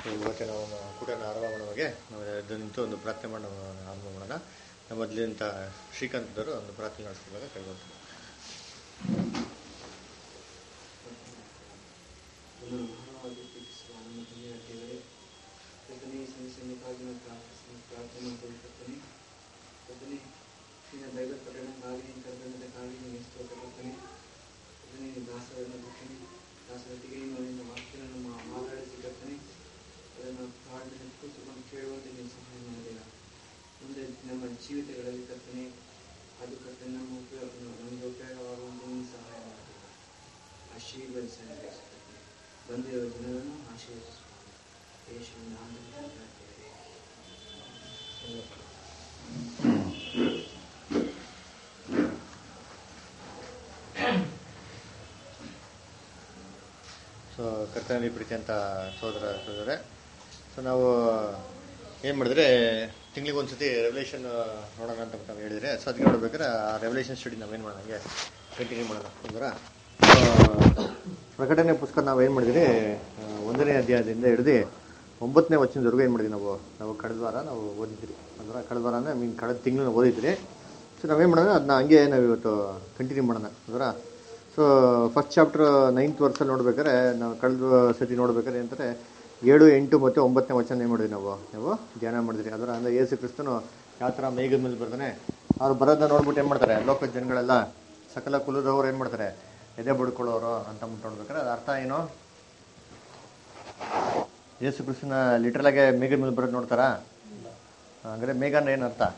ಇವತ್ತಿನ ನಾವು ಕೂಟನ ಆರಂಭ ಮಾಡುವಾಗೆ ನಾವು ಎದ್ದು ನಿಂತು ಒಂದು ಪ್ರಾರ್ಥನೆ ಮಾಡಿ ನಾವು ಆರಂಭ ಮಾಡೋಣ ನಮ್ಮ ಮೊದಲಿಂದ ಶ್ರೀಕಾಂತ್ ಅವರು ಒಂದು ಪ್ರಾರ್ಥನೆ ನಡೆಸಿದಾಗ ಕೇಳ್ಬೋದು ಒಂದು ಮಹಾನವಾಗಿ ಪ್ರೀತಿಸುವ ನಮ್ಮ ತಂದೆಯ ದೇವರೇ ಕರ್ತನೇ ಈ ಸಮಸ್ಯೆಗಾಗಿ ನಾವು ಪ್ರಾರ್ಥಿಸಿ ಪ್ರಾರ್ಥನೆ ಮಾಡ್ತೀವಿ ಕರ್ತನೆ ಕರ್ತನೆ ನಿನ್ನ ದೈವ ಪಟ್ಟಣಕ್ಕಾಗಿ ನಿನ್ನ ಕರ್ತವ್ಯಕ್ಕಾಗಿ ನಿನ್ನ ಸ್ತೋತ್ರ ಕರ್ತನೆ ಕರ್ತನೆ ನಿನ್ನ ದಾಸರನ್ನು ಕರ್ತನೆ ದಾಸರೊಟ್ಟಿಗೆ ನಿನ್ನ ವಾಕ್ಯವನ್ನು ಮಾ- ಮಾತಾಡಿಸಿ ಕರ್ತನೆ ಅದನ್ನು ಕಾಡಿನ ಕೂತುಕೊಂಡು ಕೇಳುವಂತೆ ನೀವು ಸಹಾಯ ಮಾಡಿಲ್ಲ ಮುಂದೆ ನಮ್ಮ ಜೀವಿತಗಳಲ್ಲಿ ಕರ್ತನೆ ಅದು ಕರ್ತನೆ ನಮ್ಮ ಉಪಯೋಗ ನಮಗೆ ಉಪಯೋಗವಾಗುವಂತೆ ನೀವು ಸಹಾಯ ಮಾಡಿಲ್ಲ ಆಶೀರ್ವದಿಸಿ ಬಂದಿರುವ ಜನರನ್ನು ಆಶೀರ್ವದಿಸುವ ಯೇಸುವಿನ ನಾಮದಲ್ಲಿ ಪ್ರಾರ್ಥಿಸುತ್ತೇವೆ. ಸೊ ಕರ್ತನಲ್ಲಿ ಪ್ರೀತಿ ಅಂತ ಸೋದರ ಸೋದರ ಸೊ ನಾವು ಏನು ಮಾಡಿದ್ರೆ ತಿಂಗಳಿಗೆ ಒಂದ್ಸತಿ ರೆವಲ್ಯೂಷನ್ ನೋಡೋಣ ಅಂತ ನಾವು ಹೇಳಿದ್ರೆ ಸೊ ಅದಕ್ಕೆ ನೋಡ್ಬೇಕಾದ್ರೆ ಆ ರೆವಲ್ಯೂಷನ್ ಸ್ಟಡಿ ನಾವೇನು ಮಾಡೋಣ ಹಂಗೆ ಕಂಟಿನ್ಯೂ ಮಾಡೋಣ ಅಂದ್ರೆ ಪ್ರಕಟಣೆ ಪುಸ್ತಕ ನಾವು ಏನು ಮಾಡಿದ್ರಿ ಆ, ಒಂದನೇ ಅಧ್ಯಾಯದಿಂದ ಹಿಡಿದು ಒಂಬತ್ತನೇ ವಚನದವರೆಗೂ ಏನು ಮಾಡಿದ್ವಿ ನಾವು ನಾವು ಕಳೆದ ವಾರ ನಾವು ಓದಿದ್ರಿ ಅಂದ್ರೆ ಕಳೆದ ವಾರ ಅಂದರೆ ಮೀನ್ ಕಳೆದ ತಿಂಗಳು ನಾವು ಓದಿದ್ರಿ ಸೊ ನಾವೇನು ಮಾಡೋಣ ಅದನ್ನ ಹಂಗೆ ನಾವು ಇವತ್ತು ಕಂಟಿನ್ಯೂ ಮಾಡೋಣ ಅಂದ್ರೆ ಸೊ ಫಸ್ಟ್ ಚಾಪ್ಟರ್ ನೈನ್ತ್ ವರ್ಷಲ್ಲಿ ನೋಡ್ಬೇಕಾದ್ರೆ ನಾವು ಕಳೆದ ಸತಿ ನೋಡ್ಬೇಕಾದ್ರೆ ಏನಂತಾರೆ ಏಳು ಎಂಟು ಮತ್ತು ಒಂಬತ್ತನೇ ವಚನ ಏನು ಮಾಡಿದ್ವಿ ನಾವು ನಾವು ಧ್ಯಾನ ಮಾಡಿದ್ರಿ ಅದರ ಅಂದರೆ ಯೇಸು ಕ್ರಿಸ್ತನು ಯಾವ ಥರ ಮೇಘದ ಮೇಲೆ ಬರ್ತಾನೆ ಅವ್ರು ಬರೋದನ್ನ ನೋಡ್ಬಿಟ್ಟು ಏನು ಮಾಡ್ತಾರೆ ಲೋಕದ ಜನಗಳೆಲ್ಲ ಸಕಲ ಕುಲದವ್ರು ಏನು ಮಾಡ್ತಾರೆ ಎದೆ ಬಡ್ಕೊಳ್ಳೋರು ಅಂತ ಅಂದ್ಬಿಟ್ಟು ನೋಡ್ಬೇಕಾದ್ರೆ ಅದ್ರ ಅರ್ಥ ಏನು ಯೇಸು ಕ್ರಿಸ್ತನ ಲಿಟ್ರಲಾಗೆ ಮೇಘದ ಮೇಲೆ ಬರೋದು ನೋಡ್ತಾರಾ ಹಂಗಾರೆ ಮೇಘ ಅಂದ್ರೆ ಏನು ಅರ್ಥ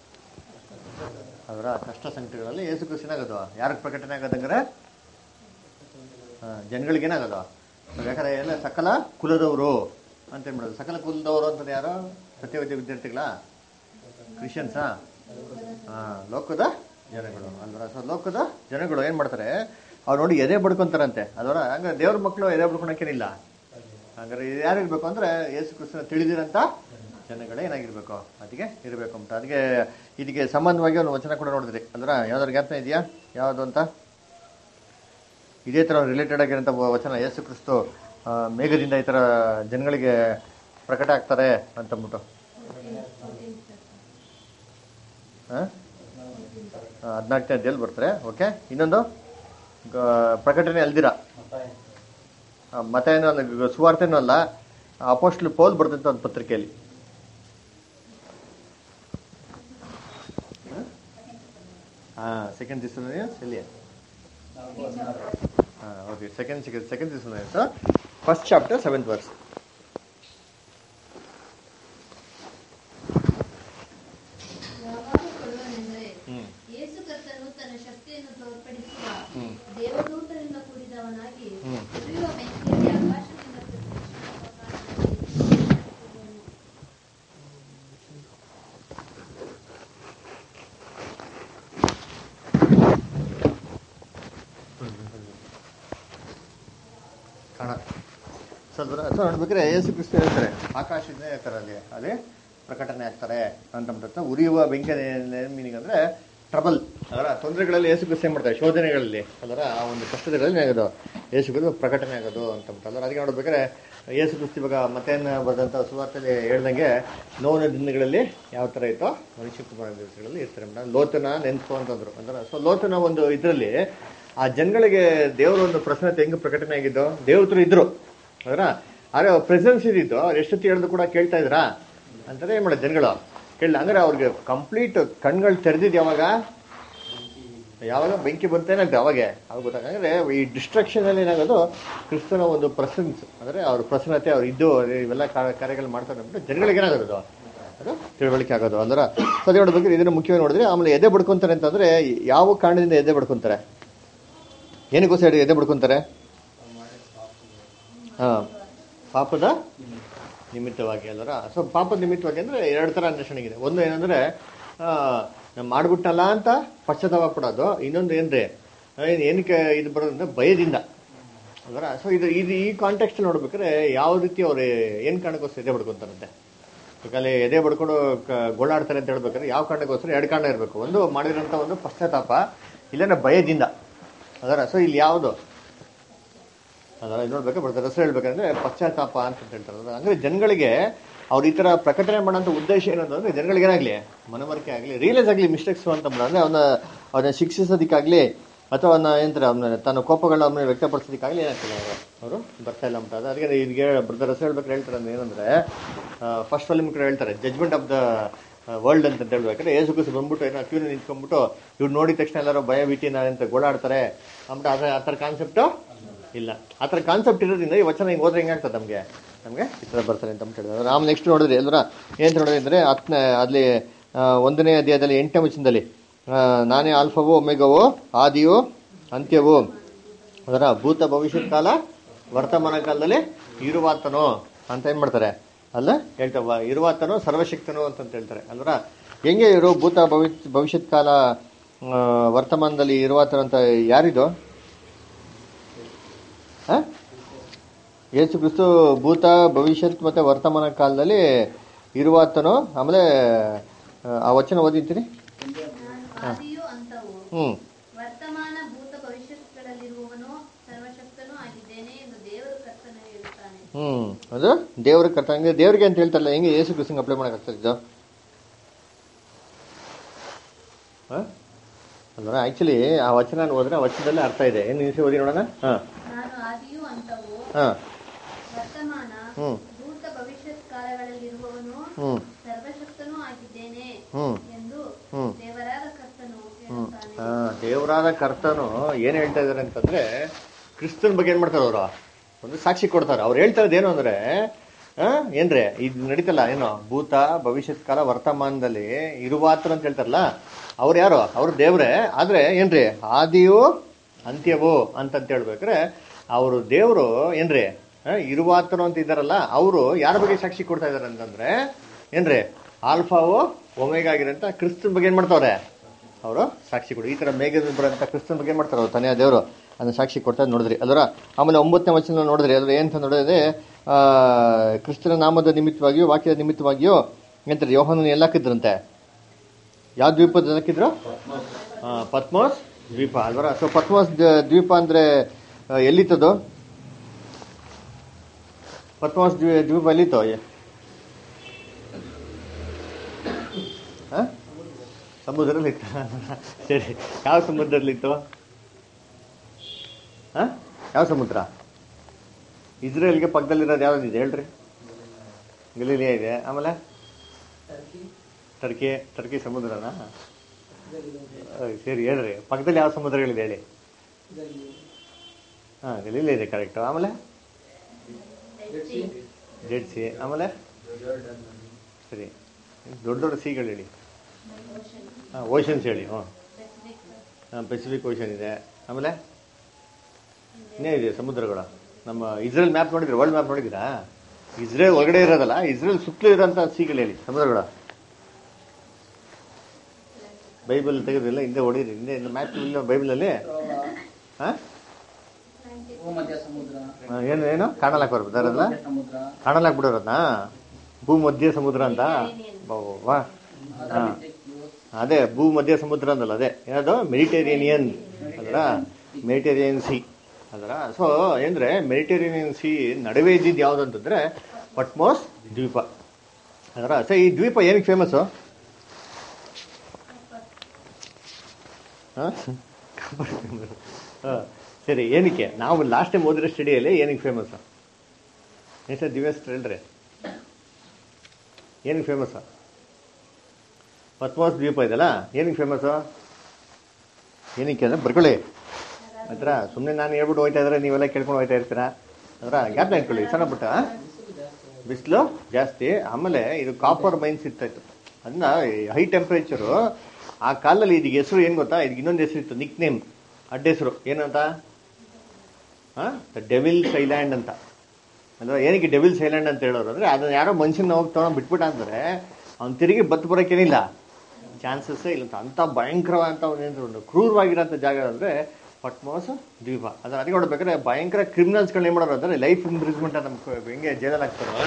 ಅವರ ಕಷ್ಟ ಸಂಕಟಗಳಲ್ಲಿ ಯೇಸು ಕ್ರಿಸ್ತನ ಆಗೋದು ಯಾರಿಗೆ ಪ್ರಕಟಣೆ ಆಗೋದಂದ್ರೆ ಜನಗಳಿಗೆ ಏನಾಗೋದು ಯಾಕಂದ್ರೆ ಎಲ್ಲ ಸಕಲ ಕುಲದವರು ಅಂತ ಏನ್ ಮಾಡೋದು ಸಕಲ ಕುಲದವರು ಅಂತಂದ್ರೆ ಯಾರು ಸತ್ಯವೇದ್ಯ ವಿದ್ಯಾರ್ಥಿಗಳ ಕ್ರಿಶ್ಚಿಯನ್ಸಾ ಹಾ ಲೋಕದ ಜನಗಳು ಅಲ್ವರ ಸೊ ಲೋಕದ ಜನಗಳು ಏನ್ ಮಾಡ್ತಾರೆ ಅವ್ರು ನೋಡಿ ಎದೆ ಬಡ್ಕೊಂತಾರಂತೆ ಅದರ ಹಂಗ ದೇವ್ರ ಮಕ್ಕಳು ಎದೆ ಬಡ್ಕೊಳಕ್ಕೇನಿಲ್ಲ ಹಂಗಾರೆ ಇದು ಯಾರಿರ್ಬೇಕು ಅಂದ್ರೆ ಯೇಸು ಕ್ರಿಸ್ತನ ತಿಳಿದಿರಂತ ಜನಗಳೇ ಏನಾಗಿರ್ಬೇಕು ಅದಕ್ಕೆ ಇರಬೇಕು ಅಂತ ಅದಕ್ಕೆ ಇದಕ್ಕೆ ಸಂಬಂಧವಾಗಿ ಒಂದು ವಚನ ಕೂಡ ನೋಡಿದ್ರಿ ಅಂದ್ರೆ ಯಾವ್ದಾದ್ರು ಜ್ಞಾಪನ ಇದೆಯಾ ಯಾವುದು ಅಂತ ಇದೇ ಥರ ರಿಲೇಟೆಡ್ ಆಗಿರೋಂಥ ವಚನ ಯೇಸು ಕ್ರಿಸ್ತು ಆ, ಮೇಘದಿಂದ ಈ ಥರ ಜನಗಳಿಗೆ ಪ್ರಕಟ ಆಗ್ತಾರೆ ಅಂತಂದ್ಬಿಟ್ಟು ಹದಿನಾಲ್ಕನೇ ಅಧ್ಯಾಯಲ್ಲಿ ಬರ್ತಾರೆ ಓಕೆ ಇನ್ನೊಂದು ಗ- ಪ್ರಕಟಣೆ ಅಲ್ದಿರ ಮತ ಏನೋ ಅಲ್ಲ ಗ- ಸುವಾರ್ತೆನೂ ಅಲ್ಲ ಅಪೋಸ್ಟ್ಲ್ ಪೌಲ್ ಬರ್ತಂತ ಒಂದು ಪತ್ರಿಕೆಯಲ್ಲಿ ಹಾ ಸೆಕೆಂಡ್ ದಿವಸ ಎಲ್ಲಿ ಹಾಂ ಓಕೆ ಸೆಕೆಂಡ್ ಸೆಕೆಂಡ್ ಸೆಕೆಂಡ್ ದಿವಸ ಫಸ್ಟ್ ಚಾಪ್ಟರ್ ಸೆವೆಂತ್ ವರ್ಸ್ ಯಾವಾಗ ಕೊಡುವನೆಂದರೆ ಹ್ಮ್. ಯೇಸು ಕರ್ತನು ತನ್ನ ಶಕ್ತಿಯನ್ನು ತೋರ್ಪಡಿಸುವ ಹ್ಮ್. ದೇವದೂತರಿಂದ ಕೂಡಿದವನಾಗಿ ಹ್ಮ್. ಉರಿಯುವ ಬೆಂಕಿಯಲ್ಲಿ ಆಕಾಶದಿಂದ ಪ್ರತ್ಯಕ್ಷನಾದ ಕಾಣ ಸ್ವಲ್ಪ ಸೊ ನೋಡ್ಬೇಕಾದ್ರೆ ಯೇಸು ಕ್ರಿಸ್ತ ಹೇಳ್ತಾರೆ ಆಕಾಶದಿಂದ ಹೇಳ್ತಾರೆ ಅಲ್ಲಿ ಅಲ್ಲಿ ಪ್ರಕಟಣೆ ಆಗ್ತಾರೆ ಅಂತ ಉರಿಯುವ ಬೆಂಕಿ ಮೀನಿಂಗ್ ಅಂದ್ರೆ ಟ್ರಬಲ್ ಅದರ ತೊಂದರೆಗಳಲ್ಲಿ ಯೇಸು ಕ್ರಿಸ್ತ ಏನ್ ಮಾಡ್ತಾರೆ ಶೋಧನೆಗಳಲ್ಲಿ ಅದರ ಆ ಒಂದು ಕಷ್ಟದಲ್ಲಿ ಆಗೋದು ಯೇಸು ಕ್ರಿಸ್ತ ಪ್ರಕಟಣೆ ಆಗೋದು ಅಂತ ಅದರ ಅದಕ್ಕೆ ನೋಡ್ಬೇಕಾದ್ರೆ ಯೇಸು ಕ್ರಿಸ್ತ ಇವಾಗ ಮತ್ತೇನು ಬರೆದಂಥ ಸುವಾರ್ತೆಯಲ್ಲಿ ಹೇಳ್ದಂಗೆ ನೋವಿನ ದಿನಗಳಲ್ಲಿ ಯಾವ ಥರ ಇತ್ತೋ ಮನುಷ್ಯ ಕುಮಾರ ದಿವಸಗಳಲ್ಲಿ ಇರ್ತಾರೆ ಮೇಡಮ್ ಲೋತನ ನೆನ್ಸ್ಕೊ ಅಂತಂದ್ರು ಅಂದ್ರೆ ಸೊ ಲೋತನ ಒಂದು ಇದರಲ್ಲಿ ಆ ಜನಗಳಿಗೆ ದೇವರ ಒಂದು ಪ್ರಸನ್ನತೆ ಹೆಂಗ್ ಪ್ರಕಟಣೆ ಆಗಿದ್ದು ದೇವತರು ಇದ್ರು ಅದರ ಆದ್ರೆ ಪ್ರೆಸೆನ್ಸ್ ಇದ್ದಿದ್ದು ಅವ್ರು ಎಷ್ಟೊತ್ತಿ ಹೇಳಿದ್ರು ಕೂಡ ಕೇಳ್ತಾ ಇದ್ರಾ ಅಂತಾರೆ ಏನ್ ಮಾಡೋದು ಜನಗಳು ಕೇಳಲ್ಲ ಅಂದ್ರೆ ಅವ್ರಿಗೆ ಕಂಪ್ಲೀಟ್ ಕಣ್ಗಳು ತೆರೆದಿದ್ದು ಯಾವಾಗ ಯಾವಾಗ ಬೆಂಕಿ ಬಂತೇನಂತೆ ಅವಾಗೆ ಅವಾಗ ಗೊತ್ತಾಗಂದ್ರೆ ಈ ಡಿಸ್ಟ್ರಕ್ಷನ್ ಅಲ್ಲಿ ಏನಾಗೋದು ಕ್ರಿಸ್ತನ ಒಂದು ಪ್ರಸನ್ಸ್ ಅಂದ್ರೆ ಅವ್ರ ಪ್ರಸನ್ನತೆ ಅವ್ರು ಇದ್ದು ಇವೆಲ್ಲ ಕಾ- ಕಾರ್ಯಗಳು ಮಾಡ್ತಾರೆ ಅಂದ್ಬಿಟ್ಟು ಜನಗಳಿಗೆ ಏನಾಗೋದು ಅದು ತಿಳುವಳಿಕೆ ಆಗೋದು ಅಂದ್ರೆ ಸೊ ಅದೇ ನೋಡ್ಬೇಕು ಇದನ್ನ ಮುಖ್ಯವಾಗಿ ನೋಡಿದ್ರೆ ಆಮೇಲೆ ಎದೆ ಬಡ್ಕೊಂತಾರೆ ಅಂತಂದ್ರೆ ಯಾವ ಕಾರಣದಿಂದ ಎದೆ ಬಡ್ಕೊಂತಾರೆ ಏನಕ್ಕೋಸ್ಕರ ಎದೆ ಬಡ್ಕೊಂತಾರೆ ಹಾ ಪಾಪದ ನಿಮಿತ್ತವಾಗಿ ಅಲ್ವರ ಸೊ ಪಾಪದ ನಿಮಿತ್ತವಾಗಿ ಅಂದ್ರೆ ಎರಡು ತರ ಅನ್ವೇಷಣೆ ಇದೆ ಒಂದು ಏನಂದ್ರೆ ಆ, ನಾನ್ ಮಾಡ್ಬಿಟ್ನಲ್ಲ ಅಂತ ಪಶ್ಚಾತ್ತಾಪ ಪಡೋದು ಇನ್ನೊಂದು ಏನ್ರಿ ಏನ್- ಏನಕ್ಕೆ ಇದು ಬರೋದಂದ್ರೆ ಭಯದಿಂದ ಅಲ್ವರ ಸೊ ಇದು ಇದು ಈ ಕಾಂಟೆಕ್ಸ್ಟ್ ನೋಡ್ಬೇಕಾದ್ರೆ ಯಾವ ರೀತಿ ಅವ್ರು ಏನ್ ಕಾರಣಕ್ಕೋಸ್ಕರ ಎದೆ ಬಡ್ಕೊಂತಾರಂತೆ ಈಗ ಅಲ್ಲಿ ಎದೆ ಬಡ್ಕೊಂಡು ಕ- ಗೋಳಾಡ್ತಾರೆ ಅಂತ ಹೇಳ್ಬೇಕಾದ್ರೆ ಯಾವ ಕಾರಣಕ್ಕೋಸ್ಕರ ಎರಡು ಕಾರಣ ಇರಬೇಕು ಒಂದು ಮಾಡಿರೋಂಥ ಒಂದು ಪಶ್ಚಾತ್ತಾಪ ಇಲ್ಲೇನ ಭಯದಿಂದ ಅದರ ಸೊ ಇಲ್ಲಿ ಯಾವುದು ಅದರ ನೋಡ್ಬೇಕು ಬರ್ತಾರೆ ಹೆಸರು ಹೇಳ್ಬೇಕಂದ್ರೆ ಪಶ್ಚಾತ್ತಾಪ ಅಂತ ಹೇಳ್ತಾರೆ ಅಂದ್ರೆ ಅಂದ್ರೆ ಜನಗಳಿಗೆ ಅವ್ರು ಈ ತರ ಪ್ರಕಟಣೆ ಮಾಡೋಂಥ ಉದ್ದೇಶ ಏನಂತಂದ್ರೆ ಜನಗಳಿಗೆ ಏನಾಗ್ಲಿ ಮನವರಿಕೆ ಆಗಲಿ ರಿಯಲೈಸ್ ಆಗಲಿ ಮಿಸ್ಟೇಕ್ಸ್ ಅಂತ ಅಂದ್ರೆ ಅವನ ಅವನ ಶಿಕ್ಷಿಸೋದಕ್ಕಾಗ್ಲಿ ಅಥವಾ ಅವನ ಏನಂತಾರೆ ಅವನ ತನ್ನ ಕೋಪಗಳನ್ನ ಅವನ್ನ ವ್ಯಕ್ತಪಡಿಸೋದಕ್ಕಾಗಲಿ ಏನಾಗ್ತಿಲ್ಲ ಅವರು ಅವರು ಬರ್ತಾ ಇಲ್ಲ ಅಂತ ಅದು ಅದಕ್ಕೆ ಇದಕ್ಕೆ ಬ್ರದರ್ ಹೆಸರು ಹೇಳ್ಬೇಕಾದ್ರೆ ಹೇಳ್ತಾರೆ ಅಂದ್ರೆ ಏನಂದ್ರೆ ಫಸ್ಟ್ ಫಿಲ್ಮ್ ಕೂಡ ಹೇಳ್ತಾರೆ ಜಜ್ಮೆಂಟ್ ಆಫ್ ದ ವರ್ಲ್ಡ್ ಅಂತ ಹೇಳ್ಬೇಕಾದ್ರೆ ಏಸು ಕುಸು ಬಂದ್ಬಿಟ್ಟು ಏನೋ ಕ್ಯೂನ ನಿಂತ್ಕೊಂಡ್ಬಿಟ್ಟು ಇವ್ರು ನೋಡಿದ ತಕ್ಷಣ ಎಲ್ಲರೂ ಭಯ ಭೀತಿನ ಅಂತ ಗೋಳಾಡ್ತಾರೆ ಅಂದ್ಬಿಟ್ಟು ಅದ್ರ ಆ ಥರ ಕಾನ್ಸೆಪ್ಟು ಇಲ್ಲ ಆ ಥರ ಕಾನ್ಸೆಪ್ಟ್ ಇರೋದ್ರಿಂದ ಈ ವಚನ ಹಿಂಗೆ ಹೋದ್ರೆ ಹೆಂಗಾಗ್ತದೆ ನಮಗೆ ನಮಗೆ ಈ ಥರ ಬರ್ತಾರೆ ಅಂತ ಹೇಳಿದ್ರು ಆಮೇಲೆ ನೆಕ್ಸ್ಟ್ ನೋಡಿದ್ರಿ ಎಲ್ಲರ ಏನು ನೋಡಿದ್ರೆ ಅಂದರೆ ಹತ್ತನೇ ಅಲ್ಲಿ ಆ, ಒಂದನೇ ಅಧ್ಯಾಯದಲ್ಲಿ ಎಂಟನೇ ವಚನದಲ್ಲಿ ಆ, ನಾನೇ ಆಲ್ಫವೋ ಒಮೆಗವೋ ಆದಿಯೋ ಅಂತ್ಯವೋ ಅದರ ಭೂತ ಭವಿಷ್ಯತ್ ಕಾಲ ವರ್ತಮಾನ ಕಾಲದಲ್ಲಿ ಇರುವಾತನೋ ಅಂತ ಏನ್ ಮಾಡ್ತಾರೆ ಅಲ್ಲ ಹೇಳ್ತಾವ ಇರುವಾತನೋ ಸರ್ವಶಕ್ತನೋ ಅಂತ ಹೇಳ್ತಾರೆ ಅಲ್ವರ ಹೆಂಗೆ ಇರೋ ಭೂತ ಭವಿಷ್ಯ ಭವಿಷ್ಯತ್ ಕಾಲ ಆ, ವರ್ತಮಾನದಲ್ಲಿ ಇರುವಾತನೋ ಅಂತ ಯಾರಿದು ಹ? ಯೇಸು ಕ್ರಿಸ್ತು ಭೂತ ಭವಿಷ್ಯತ್ ಮತ್ತೆ ವರ್ತಮಾನ ಕಾಲದಲ್ಲಿ ಇರುವಾತನೋ ಆಮೇಲೆ ಆ, ಆ ವಚನ ಓದಿರ್ತೀನಿ ನಾನು ಆದಿಯೂ ಅಂತವು ಹ್ಮ್ ವರ್ತಮಾನ ಭೂತ ಭವಿಷ್ಯತ್ಗಳಲ್ಲಿರುವವನು ಸರ್ವಶಕ್ತನೂ ಆಗಿದ್ದೇನೆ ಎಂದು ದೇವರು ಕರ್ತನು ಹೇಳುತ್ತಾನೆ ಹ್ಮ್ ಅದು ದೇವ್ರ ಕರ್ತ ಹಂಗೆ ದೇವ್ರಿಗೆ ಅಂತ ಹೇಳ್ತಾರಲ್ಲ ಹೆಂಗೆ ಯೇಸು ಕ್ರಿಸ್ತಂಗೆ ಅಪ್ಲೈ ಮಾಡಕ್ ಇದು ಅಲ್ವಾ ಆಕ್ಚುಲಿ ಆ ವಚನ ಓದಿದ್ರೆ ಆ ವಚನದಲ್ಲಿ ಅರ್ಥ ಇದೆ ಏನು ನಿಮಿಷ ಓದಿ ನೋಡೋಣ ಹಾ ನಾನು ಆದಿಯೂ ಅಂತವು ಹಾ ವರ್ತಮಾನ ಹ್ಮ್. ಭೂತ ಭವಿಷ್ಯತ್ ಕಾಲಗಳಲ್ಲಿರುವವನು ಹ್ಮ್ ಸರ್ವಶಕ್ತನೂ ಆಗಿದ್ದೇನೆ ಹ್ಮ್ ಎಂದು ಹ್ಮ್. ದೇವರಾದ ಕರ್ತನು ಹ್ಮ್ ಹೇಳುತ್ತಾನೆ ಆ, ದೇವರಾದ ಕರ್ತನು ಏನ್ ಹೇಳ್ತಾ ಇದಾರೆ ಅಂತಂದ್ರೆ ಕ್ರಿಸ್ತನ ಬಗ್ಗೆ ಏನ್ ಮಾಡ್ತಾರೆ ಅವರು ಒಂದು ಸಾಕ್ಷಿ ಕೊಡ್ತಾರೆ ಅವ್ರು ಹೇಳ್ತಾ ಇರೋದು ಏನು ಅಂದ್ರೆ ಆ, ಏನ್ರಿ ಇದು ನಡೀತಲ್ಲ ಏನು ಭೂತ ಭವಿಷ್ಯತ್ ಕಾಲ ವರ್ತಮಾನದಲ್ಲಿ ಇರುವಾತ್ರ ಅಂತ ಹೇಳ್ತಾರಲ್ಲ ಅವ್ರು ಯಾರು ಅವ್ರು ದೇವ್ರೆ ಆದ್ರೆ ಏನ್ರಿ ಆದಿಯು ಅಂತ್ಯವೋ ಅಂತಂತ ಹೇಳ್ಬೇಕ್ರೆ ಅವರು ದೇವರು ಏನ್ರಿ ಆ, ಇರುವಾತನು ಅಂತ ಇದ್ದಾರಲ್ಲ ಅವರು ಯಾರ ಬಗ್ಗೆ ಸಾಕ್ಷಿ ಕೊಡ್ತಾ ಇದಾರೆ ಅಂತಂದ್ರೆ ಏನ್ರಿ ಆಲ್ಫಾವೋ ಒಮೆಗಾ ಆಗಿರಂತ ಕ್ರಿಸ್ತನ್ ಬಗ್ಗೆ ಏನ್ ಮಾಡ್ತಾವ್ರೆ ಅವರು ಸಾಕ್ಷಿ ಕೊಡಿ ಈ ತರ ಮೇಘದ ಬರೋಂಥ ಕ್ರಿಸ್ತನ ಬಗ್ಗೆ ಏನ್ ಮಾಡ್ತಾರೆ ಅವ್ರು ತನೆಯ ದೇವರು ಅದನ್ನ ಸಾಕ್ಷಿ ಕೊಡ್ತಾ ನೋಡಿದ್ರಿ ಅದರ ಆಮೇಲೆ ಒಂಬತ್ತನೇ ವಚನ ನೋಡಿದ್ರಿ ಅದ್ರ ಏನಂತ ನೋಡಿದ್ರೆ ಆ ಕ್ರಿಸ್ತನ ನಾಮದ ನಿಮಿತ್ತವಾಗಿಯೋ ವಾಕ್ಯದ ನಿಮಿತ್ತವಾಗಿಯೋ ಎಂತಾರೆ ಯೋಹನನ್ನು ಎಲ್ಲ ಹಾಕಿದ್ರಂತೆ ಯಾವ ದ್ವೀಪದ ಹಾಕಿದ್ರು ಆ, ಪದ್ಮೋಸ್ ದ್ವೀಪ ಅಲ್ವರ ಸೊ ಪದ್ಮೋಸ್ ದ- ದ್ವೀಪ ಅಂದ್ರೆ ಆ, ಎಲ್ಲಿತ್ತದು ಪದ್ಮೋಸ್ ದ್ವೀ- ದ್ವೀಪ ಎಲ್ಲಿತ್ತು ಆ? ಸಮುದ್ರದಲ್ಲಿ ಇತ್ತ ಸರಿ ಯಾವ ಸಮುದ್ರದಲ್ಲಿತ್ತು ಆ? ಯಾವ ಸಮುದ್ರ ಇಸ್ರೇಲ್ಗೆ ಪಕ್ಕದಲ್ಲಿರೋದು ಯಾವ್ದಿದೆ ಹೇಳ್ರಿ ಗಲೀಲಿಯಾ ಇದೆ ಆಮೇಲೆ ಟರ್ಕಿ ಟರ್ಕಿ ಸಮುದ್ರನಾ ಆ, ಸರಿ ಹೇಳ್ರಿ ಪಕ್ಕದಲ್ಲಿ ಯಾವ ಸಮುದ್ರಗಳಿದೆ ಹೇಳಿ ಹಾ ಗಲೀಲಿಯಾ ಇದೆ ಕರೆಕ್ಟ್ ಆಮೇಲೆ ಜೆಡ್ ಸಿ ಆಮೇಲೆ ಸರಿ ದೊಡ್ಡ ದೊಡ್ಡ ಸಿಗಳು ಹೇಳಿ ಹಾಂ ಓಷನ್ಸ್ ಹೇಳಿ ಹ್ಞೂ ಹಾಂ ಪೆಸಿಫಿಕ್ ಓಷನ್ ಇದೆ ಆಮೇಲೆ ಇನ್ನೇ ಇದೆ ಸಮುದ್ರಗಳು ನಮ್ಮ ಇಸ್ರೇಲ್ ಮ್ಯಾಪ್ ನೋಡಿದ್ರೆ ವರ್ಲ್ಡ್ ಮ್ಯಾಪ್ ನೋಡಿದ್ದೀರಾ ಇಸ್ರೇಲ್ ಒಳಗಡೆ ಇರೋದಲ್ಲ ಇಸ್ರೇಲ್ ಸುತ್ತಲೂ ಇರೋಂಥ ಸಿಗಳು ಹೇಳಿ ಸಮುದ್ರಗಳು ಬೈಬಲ್ ತೆಗೆದ್ರಿಲ್ಲ ಹಿಂದೆ ಹೊಡೀರಿ ಹಿಂದೆ ಮ್ಯಾಪ್ ಇಲ್ಲ ಬೈಬಲಲ್ಲಿ ಹಾಂ ಭೂಮಧ್ಯ ಸಮುದ್ರ ಏನು ಏನು ಕಾಣಲಾಕ್ ಬರ್ಬೋದಾರಲ್ಲ ಭೂಮಧ್ಯ ಸಮುದ್ರ ಕಾಣಲಾಕ್ ಬಿಡೋರನ್ನ ಭೂ ಮಧ್ಯ ಸಮುದ್ರ ಅಂತ ವಾ ಹಾ ಅದೇ ಭೂ ಮಧ್ಯ ಸಮುದ್ರ ಅಂದಲ್ಲ ಅದೇ ಏನದು ಮೆಡಿಟೇರಿಯನಿಯನ್ ಅದರ ಮೆಡಿಟೇರಿಯನ್ ಸಿ ಅದರ ಸೊ ಏನಂದ್ರೆ ಮೆಡಿಟೇರಿಯನ್ ಸಿ ನಡುವೆ ಇದ್ದಿದ್ದು ಯಾವ್ದು ಅಂತಂದ್ರೆ ಪಟ್ಮೋಸ್ ದ್ವೀಪ ಅದರ ಸೊ ಈ ದ್ವೀಪ ಏನಕ್ಕೆ ಫೇಮಸ್ಸು ಸರಿ ಏನಕ್ಕೆ ನಾವು ಲಾಸ್ಟ್ ಟೈಮ್ ಓದಿರೋ ಸ್ಟಡಿಯಲ್ಲಿ ಏನಕ್ಕೆ ಫೇಮಸ್ ಎಷ್ಟು ದಿವಸ ಹೇಳ್ರಿ ಏನಕ್ಕೆ ಫೇಮಸ್ ಪದ್ಮಾಸ್ ದ್ವೀಪ ಇದೆಯಲ್ಲ ಏನಕ್ಕೆ ಫೇಮಸ್ಸು ಏನಕ್ಕೆ ಅಂದ್ರೆ ಬರ್ಕೊಳ್ಳಿ ಹತ್ರ ಸುಮ್ಮನೆ ನಾನು ಹೇಳ್ಬಿಟ್ಟು ಹೋಯ್ತಾ ಇದ್ರೆ ನೀವೆಲ್ಲ ಕೇಳ್ಕೊಂಡು ಹೋಯ್ತಾ ಇರ್ತೀರಾ ಅದರ ಗ್ಯಾಪ್ ಇಟ್ಕೊಳ್ಳಿ ಸಣ್ಣ ಪುಟ್ಟ ಬಿಸಿಲು ಜಾಸ್ತಿ ಆಮೇಲೆ ಇದು ಕಾಪರ್ ಮೈನ್ಸ್ ಇರ್ತಾಯಿತ್ತು ಅದನ್ನ ಹೈ ಟೆಂಪ್ರೇಚರು ಆ ಕಾಲದಲ್ಲಿ ಇದಕ್ಕೆ ಹೆಸರು ಏನು ಗೊತ್ತಾ ಇದಕ್ಕೆ ಇನ್ನೊಂದು ಹೆಸರು ಇತ್ತು ನಿಕ್ ನೇಮ್ ಅಡ್ಡ ಹೆಸರು ಏನಂತ ಡೆವಿಲ್ಸ್ ಐಲ್ಯಾಂಡ್ ಅಂತ ಅಂದ್ರೆ ಏನಕ್ಕೆ ಡೆವಿಲ್ಸ್ ಐಲ್ಯಾಂಡ್ ಅಂತ ಹೇಳೋರು ಅಂದ್ರೆ ಅದನ್ನ ಯಾರೋ ಮನುಷ್ಯನ ಹೋಗಿ ತಗೊಂಡು ಬಿಟ್ಬಿಟ್ಟ ಅಂದ್ರೆ ಅವ್ನು ತಿರುಗಿ ಬತ್ತು ಬರೋಕ್ಕೇನಿಲ್ಲ ಚಾನ್ಸಸ್ಸೇ ಇಲ್ಲ ಅಂತ ಅಂಥ ಭಯಂಕರವಾದಂಥ ಒಂದು ಒಂದು ಕ್ರೂರವಾಗಿರೋಂಥ ಜಾಗ ಅಂದರೆ ಪಟ್ಮೋಸ್ ದ್ವೀಪ ಅದನ್ನ ಅದಕ್ಕೆ ನೋಡ್ಬೇಕಾದ್ರೆ ಭಯಂಕರ ಕ್ರಿಮಿನಲ್ಸ್ಗಳನ್ನ ಏನು ಮಾಡೋರು ಅಂದರೆ ಲೈಫ್ ಇಂಪ್ರೂವ್ಮೆಂಟ್ ನಮ್ಗೆ ಹೆಂಗೆ ಜೈಲಲ್ಲಿ ಹಾಕ್ತಾರೋ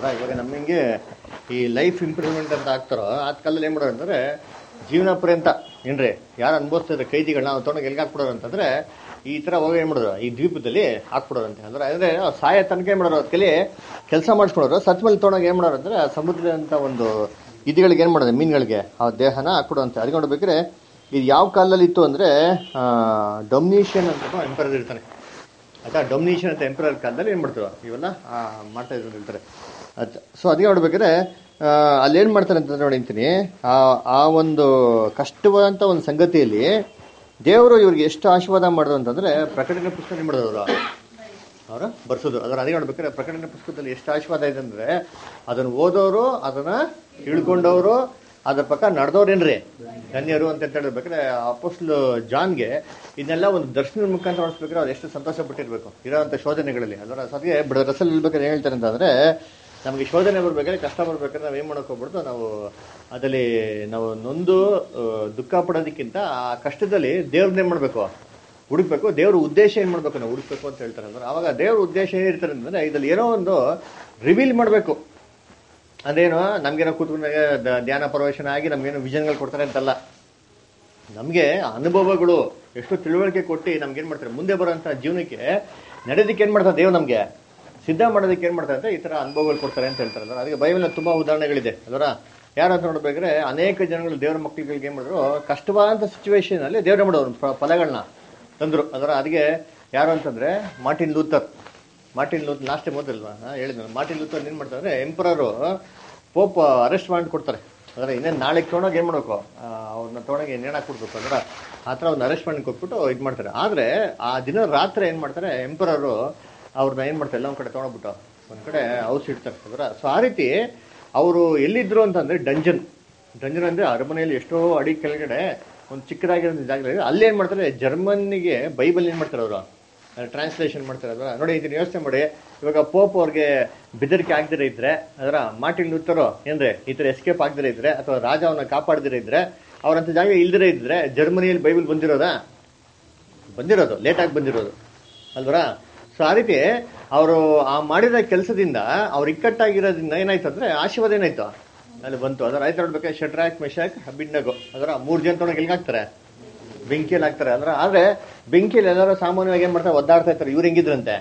ಅವರ ಇವಾಗ ನಮಗೆ ಈ ಲೈಫ್ ಇಂಪ್ರೂವ್ಮೆಂಟ್ ಅಂತ ಆಗ್ತಾರೋ ಆ ಕಾಲದಲ್ಲಿ ಏನು ಮಾಡೋರು ಅಂದರೆ ಜೀವನ ಪರ್ಯಂತ ಏನ್ರಿ ಯಾರು ಅನುಭವಿಸ್ತಾರೆ ಕೈದಿಗಳನ್ನ ನಾವು ತೊಗೊಂಡು ಎಲ್ಲಿ ಹಾಕ್ಬಿಡೋರು ಅಂತಂದ್ರೆ ಈ ತರ ಹೋಗಿ ಏನ್ ಮಾಡೋರು ಈ ದ್ವೀಪದಲ್ಲಿ ಹಾಕ್ಬಿಡೋರಂತೆ ಅಂದ್ರೆ ಅಂದ್ರೆ ಅವ್ರು ಸಾಯ ತನಕ ಏನ್ ಮಾಡೋರು ಅದಕ್ಕೆ ಕೆಲಸ ಮಾಡಿಸ್ಕೊಳೋರು ಸತ್ ಮೇಲೆ ತೊಗೊಂಡಾಗ ಏನ್ ಮಾಡೋರು ಅಂದ್ರೆ ಆ ಸಮುದ್ರದಂತ ಒಂದು ಇದುಗಳಿಗೆ ಏನ್ ಮಾಡೋದು ಮೀನುಗಳಿಗೆ ಆ ದೇಹನ ಹಾಕ್ಬಿಡುವಂತೆ ಅದಕ್ಕೆ ನೋಡ್ಬೇಕಾದ್ರೆ ಇದು ಯಾವ ಕಾಲದಲ್ಲಿ ಇತ್ತು ಅಂದ್ರೆ ಡೊಮಿನೇಷನ್ ಅಂತ ಎಂಪರರ್ ಇರ್ತಾನೆ ಆಯ್ತಾ ಡೊಮಿನೇಷನ್ ಅಂತ ಎಂಪರರ್ ಕಾಲದಲ್ಲಿ ಏನ್ ಮಾಡ್ತಾರೆ ಇವೆಲ್ಲ ಆ, ಮಾಡ್ತಾ ಇದ್ರು ಹೇಳ್ತಾರೆ ಸೊ ಅದಕ್ಕೆ ನೋಡ್ಬೇಕಾದ್ರೆ ಆ, ಅಲ್ಲಿ ಏನ್ ಮಾಡ್ತಾರೆ ಅಂತಂದ್ರೆ ನೋಡಿ ಅಂತೀನಿ ಆ ಆ ಒಂದು ಕಷ್ಟವಾದಂತ ಒಂದು ಸಂಗತಿಯಲ್ಲಿ ದೇವರು ಇವ್ರಿಗೆ ಎಷ್ಟು ಆಶೀರ್ವಾದ ಮಾಡಿದ್ರು ಅಂತಂದ್ರೆ ಪ್ರಕಟಣೆ ಪುಸ್ತಕ ಏನ್ ಮಾಡಿದ್ರು ಅವರು ಅವರ ಬರ್ಸೋದು ಅದರ ಅದೇ ನೋಡ್ಬೇಕಾದ್ರೆ ಪ್ರಕಟಣೆ ಪುಸ್ತಕದಲ್ಲಿ ಎಷ್ಟು ಆಶೀರ್ವಾದ ಇದೆ ಅಂದ್ರೆ ಅದನ್ನ ಓದೋರು ಅದನ್ನ ತಿಳ್ಕೊಂಡವರು ಅದ್ರ ಪಕ್ಕ ನಡೆದವ್ರೇನ್ರಿ ಧನ್ಯರು ಅಂತ ಹೇಳ್ಬೇಕಾದ್ರೆ ಅಪೋಸ್ಲ್ ಜಾನ್ಗೆ ಇದನ್ನೆಲ್ಲ ಒಂದು ದರ್ಶನದ ಮುಖಾಂತರ ನೋಡಿಸ್ಬೇಕಾದ್ರೆ ಅವ್ರು ಎಷ್ಟು ಸಂತೋಷ ಪಟ್ಟಿರ್ಬೇಕು ಇರೋಂಥ ಶೋಧನೆಗಳಲ್ಲಿ ಅದರ ಸದ್ಯ ಬಿಡ ರಸಲ್ ಹೇಳ್ಬೇಕಾದ್ರೆ ಏನ್ ಹೇಳ್ತಾರೆ ಅಂತಂದ್ರೆ ನಮಗೆ ಶೋಧನೆ ಬರ್ಬೇಕಾದ್ರೆ ಕಷ್ಟ ಬರ್ಬೇಕಾದ್ರೆ ನಾವು ಏನ್ ಮಾಡಕ್ ಹೋಗ್ಬಿಡ್ತು ನಾವು ಅದರಲ್ಲಿ ನಾವು ನೊಂದು ಆ, ದುಃಖ ಪಡೋದಕ್ಕಿಂತ ಆ ಕಷ್ಟದಲ್ಲಿ ದೇವ್ರನ್ನೇ ಮಾಡ್ಬೇಕು ಹುಡುಕ್ಬೇಕು ದೇವ್ರ ಉದ್ದೇಶ ಏನ್ ಮಾಡ್ಬೇಕು ನಾವು ಹುಡುಕ್ಬೇಕು ಅಂತ ಹೇಳ್ತಾರೆ ಅಂದ್ರೆ ಅವಾಗ ದೇವ್ರ ಉದ್ದೇಶ ಏನಿರ್ತಾರೆ ಅಂತಂದ್ರೆ ಇದ್ರಲ್ಲಿ ಏನೋ ಒಂದು ರಿವೀಲ್ ಮಾಡ್ಬೇಕು ಅದೇನು ನಮ್ಗೇನೋ ಕೂತ್ಕೊಂಡಾಗ ದ- ಧ್ಯಾನ ಪ್ರವೇಶನ ಆಗಿ ನಮ್ಗೇನೋ ವಿಷನ್ಗಳು ಕೊಡ್ತಾರೆ ಅಂತಲ್ಲ ನಮಗೆ ಅನುಭವಗಳು ಎಷ್ಟು ತಿಳುವಳಿಕೆ ಕೊಟ್ಟು ನಮ್ಗೆ ಏನ್ ಮಾಡ್ತಾರೆ ಮುಂದೆ ಬರೋಂಥ ಜೀವನಕ್ಕೆ ನಡೆಯೋದಕ್ಕೆ ಏನ್ ಮಾಡ್ತಾರೆ ದೇವ್ ನಮ್ಗೆ ಸಿದ್ಧ ಮಾಡೋದಕ್ಕೆ ಏನ್ ಮಾಡ್ತಾರೆ ಅಂದ್ರೆ ಈ ತರ ಅನುಭವಗಳು ಕೊಡ್ತಾರೆ ಅಂತ ಹೇಳ್ತಾರೆ ಅಲ್ವಾ? ಅದಕ್ಕೆ ಬೈಬಲ್ ತುಂಬಾ ಉದಾಹರಣೆಗಳಿದೆ ಅಲ್ವರ ಯಾರು ಅಂತ ನೋಡ್ಬೇಕಾದ್ರೆ ಅನೇಕ ಜನಗಳು ದೇವರ ಮಕ್ಕಳಿಗೆ ಏನ್ ಮಾಡಿದ್ರು ಕಷ್ಟವಾದಂತ ಸಿಚುವೇಶನ್ ಅಲ್ಲಿ ದೇವ್ರ ಮಾಡೋರು ಫ- ಫಲಗಳನ್ನ ತಂದ್ರು ಅದರ ಅದಕ್ಕೆ ಯಾರು ಅಂತಂದ್ರೆ Martin Luther Martin Luther last time ಓದಲ್ವಾ ಹೇಳಿದ್ರು ಮಾರ್ಟಿನ್ ಲೂಥರ್ ಏನ್ ಮಾಡ್ತಾರೆ ಎಂಪರರು ಪೋಪ್ ಅರೆಸ್ಟ್ ಮಾಡಿ ಕೊಡ್ತಾರೆ ಅಂದ್ರೆ ಇನ್ನೇನು ನಾಳೆ ತೊಗೊಂಡೋಗಿ ಏನ್ ಮಾಡ್ಬೇಕು ಆ, ಅವ್ರನ್ನ ತೊಗೊಂಡೋಗಿ ನೇಣು ಹಾಕ್ಬಿಡ್ಬೇಕು ಅಂದ್ರೆ ಆ ಥರ ಒಂದು ಅರೆಸ್ಟ್ ಮಾಡಿ ಕೊಟ್ಬಿಟ್ಟು ಇದು ಮಾಡ್ತಾರೆ ಆದ್ರೆ ಆ ದಿನ ರಾತ್ರಿ ಏನ್ ಮಾಡ್ತಾರೆ ಎಂಪರರು ಅವ್ರನ್ನ ಏನ್ ಮಾಡ್ತಾರೆ ಎಲ್ಲ ಒಂದ್ ಕಡೆ ತೊಗೊಂಡ್ಬಿಟ್ಟು ಒಂದ್ ಕಡೆ ಔಸ್ ಇಡ್ತಾರೆ ಅದರ ಸೊ ಆ ರೀತಿ ಅವರು ಎಲ್ಲಿದ್ರು ಅಂತಂದ್ರೆ ಡಂಜನ್ ಡಂಜನ್ ಅಂದ್ರೆ ಅರಮನೆಯಲ್ಲಿ ಎಷ್ಟೋ ಅಡಿ ಕೆಳಗಡೆ ಒಂದು ಚಿಕ್ಕದಾಗಿರೋ ಜಾಗದಲ್ಲಿ ಅಲ್ಲಿ ಏನ್ ಮಾಡ್ತಾರೆ ಜರ್ಮನ್ನಿಗೆ ಬೈಬಲ್ ಏನ್ ಮಾಡ್ತಾರೆ ಅವರು ಟ್ರಾನ್ಸ್ಲೇಷನ್ ಮಾಡ್ತಾರೆ ಅದರ ನೋಡಿ ಇದನ್ನ ಯೋಚನೆ ಮಾಡಿ ಇವಾಗ ಪೋಪ್ ಅವ್ರಿಗೆ ಬೆದರಿಕೆ ಆಗದಿರ ಇದ್ರೆ ಅದರ ಮಾರ್ಟಿನ್ ಲೂಥರು ಏನ್ರೆ ಈ ತರ ಎಸ್ಕೇಪ್ ಆಗದಿರ ಇದ್ರೆ ಅಥವಾ ರಾಜ ಅವನ್ನ ಕಾಪಾಡದಿರ ಇದ್ರೆ ಅವ್ರಂತ ಜಾಗ ಇಲ್ದಿರ ಇದ್ರೆ ಜರ್ಮನಿಯಲ್ಲಿ ಬೈಬಲ್ ಬಂದಿರೋದಾ ಬಂದಿರೋದು ಲೇಟಾಗಿ ಬಂದಿರೋದು ಅಲ್ವರಾ ಸೊ ಆ ರೀತಿ ಅವರು ಆ ಮಾಡಿದ ಕೆಲಸದಿಂದ ಅವ್ರು ಇಕ್ಕಟ್ಟಾಗಿರೋದ್ರಿಂದ ಏನಾಯ್ತು ಅಂದ್ರೆ ಆಶೀರ್ವಾದ ಏನಾಯ್ತು ಅಲ್ಲಿ ಬಂತು ಅದರ ಆಯ್ತು ನೋಡ್ಬೇಕಾದ್ರೆ ಶಟ್ರಾಕ್ ಮೆಶಾಕ್ ಹಬಿಡ್ನಗೋ ಅದರ ಮೂರ್ ಜನ ತೊಗೊಂಡು ಎಲ್ಲಿ ಹಾಕ್ತಾರೆ ಬೆಂಕಿಯಲ್ಲಿ ಹಾಕ್ತಾರೆ ಅಂದ್ರೆ ಆದ್ರೆ ಬೆಂಕಿಯಲ್ಲಿ ಎಲ್ಲರೂ ಸಾಮಾನ್ಯವಾಗಿ ಏನ್ ಮಾಡ್ತಾರೆ ಒದ್ದಾಡ್ತಾ ಇರ್ತಾರೆ ಇವ್ರು ಹೆಂಗಿದ್ರಂತೆ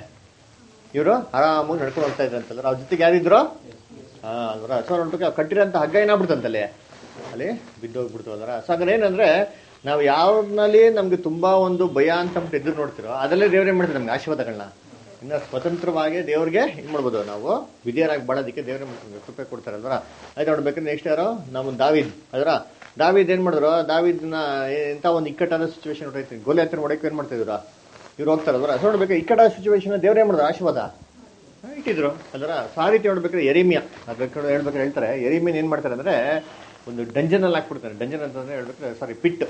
ಇವರು ಆರಾಮಾಗಿ ನಡ್ಕೊಂಡು ಹೋಗ್ತಾ ಇದ್ರಂತಲ್ಲ ಅವ್ರ ಜೊತೆಗೆ ಯಾರಿದ್ರು ಹಾ ಅಲ್ವರ ಸೊ ನೋಡ್ಬೇಕು ಕಟ್ಟಿರೋಂಥ ಹಗ್ಗ ಏನಾಗ್ಬಿಡ್ತಂತಲ್ಲಿ ಅಲ್ಲಿ ಬಿದ್ದೋಗ್ಬಿಡ್ತು ಅದರ ಸೊ ಹಂಗಾರೆ ಏನಂದ್ರೆ ನಾವು ಯಾವ್ದ್ರಲ್ಲಿ ನಮ್ಗೆ ತುಂಬಾ ಒಂದು ಭಯ ಅಂತ ಅಂದ್ಬಿಟ್ಟು ಎದುರು ನೋಡ್ತಿರೋ ಅದರಲ್ಲೇ ದೇವ್ರು ಏನ್ ಮಾಡ್ತಾರೆ ನಮ್ಗೆ ಆಶೀರ್ವಾದಗಳನ್ನ ಇನ್ನ ಸ್ವತಂತ್ರವಾಗಿ ದೇವ್ರಿಗೆ ಏನ್ ಮಾಡ್ಬೋದು ನಾವು ವಿಧಿಯರಾಗಿ ಬಾಳೋದಕ್ಕೆ ದೇವ್ರ ಕೃಪೆ ಕೊಡ್ತಾರೆ ಅಲ್ವರ ಆಯ್ತು ನೋಡ್ಬೇಕಂದ್ರೆ ನೆಕ್ಸ್ಟ್ ಯಾರು ನಮ್ಮ ದಾವಿದ್ ಅದರ ದಾವಿದ್ ಏನ್ ಮಾಡಿದ್ರು ದಾವಿದ್ನ ಎಂತ ಒಂದು ಇಕ್ಕಟ್ಟಾದ ಸಿಚುವೇಶನ್ ಹೊರೈತಿ ಗೋಲಿ ಹತ್ರ ಹೊಡಕ್ಕೆ ಏನ್ ಮಾಡ್ತಿದ್ರು ಇವ್ರು ಹೋಗ್ತಾರಲ್ವರ ಸೊ ನೋಡ್ಬೇಕು ಇಕ್ಕಟ್ಟಾದ ಸಿಚುವೇಶನ್ ದೇವ್ರ ಏನ್ ಮಾಡಿದ್ರು ಆಶೀರ್ವಾದ ಹಾ, ಇಟ್ಟಿದ್ರು ಅದರ ಆ ರೀತಿ ನೋಡ್ಬೇಕಾದ್ರೆ ಎರಿಮಿಯಾ ಅದಕ್ಕೆ ಹೇಳ್ಬೇಕಾದ್ರೆ ಹೇಳ್ತಾರೆ ಎರಿಮಿಯನ್ ಏನ್ ಮಾಡ್ತಾರೆ ಅಂದ್ರೆ ಒಂದು ಡಂಜನ್ ಅಲ್ಲಿ ಹಾಕ್ಬಿಡ್ತಾರೆ ಡಂಜನ್ ಅಂತಂದ್ರೆ ಹೇಳ್ಬೇಕಾದ್ರೆ ಸಾರಿ ಪಿಟ್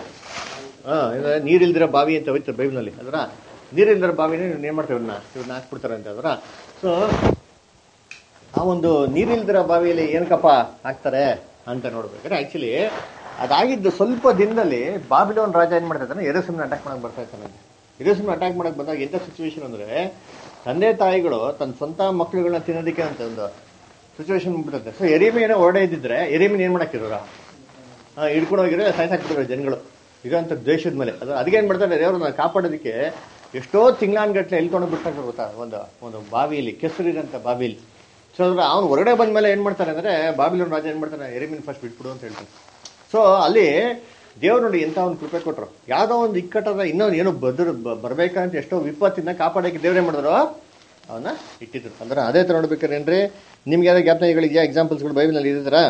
ಹಾ ಅಂದ್ರೆ ನೀರಿಲ್ದಿರ ಬಾವಿ ಅಂತ ಹೋಯ್ತು ಬೈಬಲ್ನಲ್ಲಿ ಅದರ ನೀರಿಲ್ದಿರ ಬಾವಿನೇ ಇವ್ರನ್ನ ಏನ್ ಮಾಡ್ತಾರೆ ಇವ್ರನ್ನ ಇವ್ರನ್ನ ಹಾಕ್ಬಿಡ್ತಾರೆ ಅಂತ ಅದರ ಸೊ ಆ ಒಂದು ನೀರಿಲ್ದಿರ ಬಾವಿಯಲ್ಲಿ ಏನಕ್ಕಪ್ಪ ಹಾಕ್ತಾರೆ ಅಂತ ನೋಡ್ಬೇಕಾದ್ರೆ ಆಕ್ಚುಲಿ ಅದಾಗಿದ್ದು ಸ್ವಲ್ಪ ದಿನದಲ್ಲಿ ಬಾಬಿಲೋನ್ ರಾಜ ಏನ್ ಮಾಡ್ತಾ ಇದ್ದಾನೆ ಎರಸಮ್ನ ಅಟ್ಯಾಕ್ ಮಾಡಕ್ ಬರ್ತಾ ಇರ್ತಾನೆ ಎರಸಮ್ನ ಅಟ್ಯಾಕ್ ಮಾಡಕ್ ಬಂದಾಗ ಎಂತ ಸಿಚುವೇಶನ್ ಅಂದ್ರೆ ತಂದೆ ತಾಯಿಗಳು ತನ್ನ ಸ್ವಂತ ಮಕ್ಳುಗಳನ್ನ ತಿನ್ನೋದಕ್ಕೆ ಅಂತ ಒಂದು ಸಿಚುವೇಶನ್ ಬಿಡುತ್ತೆ ಸೊ ಎರಿಮೆ ಏನೋ ಹೊರಡೆ ಇದ್ದಿದ್ರೆ ಎರಿಮಿನ ಏನ್ ಮಾಡಕ್ಕಿರೋರ ಹಿಡ್ಕೊಂಡು ಹೋಗಿರೋ ಸಾಯ್ಸಾಕ್ಬಿಟ್ಟಿರೋ ಜನಗಳು ಇರೋಂಥ ದ್ವೇಷದ ಮೇಲೆ ಅದು ಅದಕ್ಕೆ ಏನ್ ಮಾಡ್ತಾರೆ ದೇವ್ರನ್ನ ಕಾಪಾಡೋದಕ್ಕೆ ಎಷ್ಟೋ ತಿಂಗಳಾನ್ಗಟ್ಲೆ ಎಲ್ಕೊಂಡು ಬಿಟ್ಟಾಗ ಗೊತ್ತಾ ಒಂದು ಒಂದು ಬಾವಿಯಲ್ಲಿ ಕೆಸರಿರೋಂಥ ಬಾವಿಯಲ್ಲಿ ಸೊ ಅದ್ರ ಅವ್ನು ಹೊರಗಡೆ ಬಂದ್ಮೇಲೆ ಏನ್ ಮಾಡ್ತಾರೆ ಅಂದ್ರೆ ಬಾಬಿಲೋನ್ ರಾಜ ಏನ್ ಮಾಡ್ತಾನೆ ಎರಿಮಿನ್ ಫಸ್ಟ್ ಬಿಟ್ಬಿಡು ಅಂತ ಹೇಳ್ತಾನೆ ಸೊ ಅಲ್ಲಿ ದೇವ್ರು ನೋಡಿ ಎಂತ ಒಂದು ಕೃಪೆ ಕೊಟ್ರು ಯಾವ್ದೋ ಒಂದು ಇಕ್ಕಟ್ಟದ ಇನ್ನೊಂದು ಏನೋ ಬದ್ರ ಬರ್ಬೇಕಂತ ಎಷ್ಟೋ ವಿಪತ್ತಿನ ಕಾಪಾಡಕ್ಕೆ ದೇವ್ರೇ ಮಾಡಿದ್ರು ಅವನ್ನ ಇಟ್ಟಿದ್ರು ಅಂದ್ರೆ ಅದೇ ತರ ನೋಡ್ಬೇಕಾದ್ರೆ ಏನ್ರಿ ನಿಮ್ಗೆ ಯಾವ್ದೋ ಜ್ಞಾಪನೆಗಳಿದೆಯಾ ಎಕ್ಸಾಂಪಲ್ಸ್ಗಳು ಬೈಬಲ್ನಲ್ಲಿ ಇದ್ದೀರಾ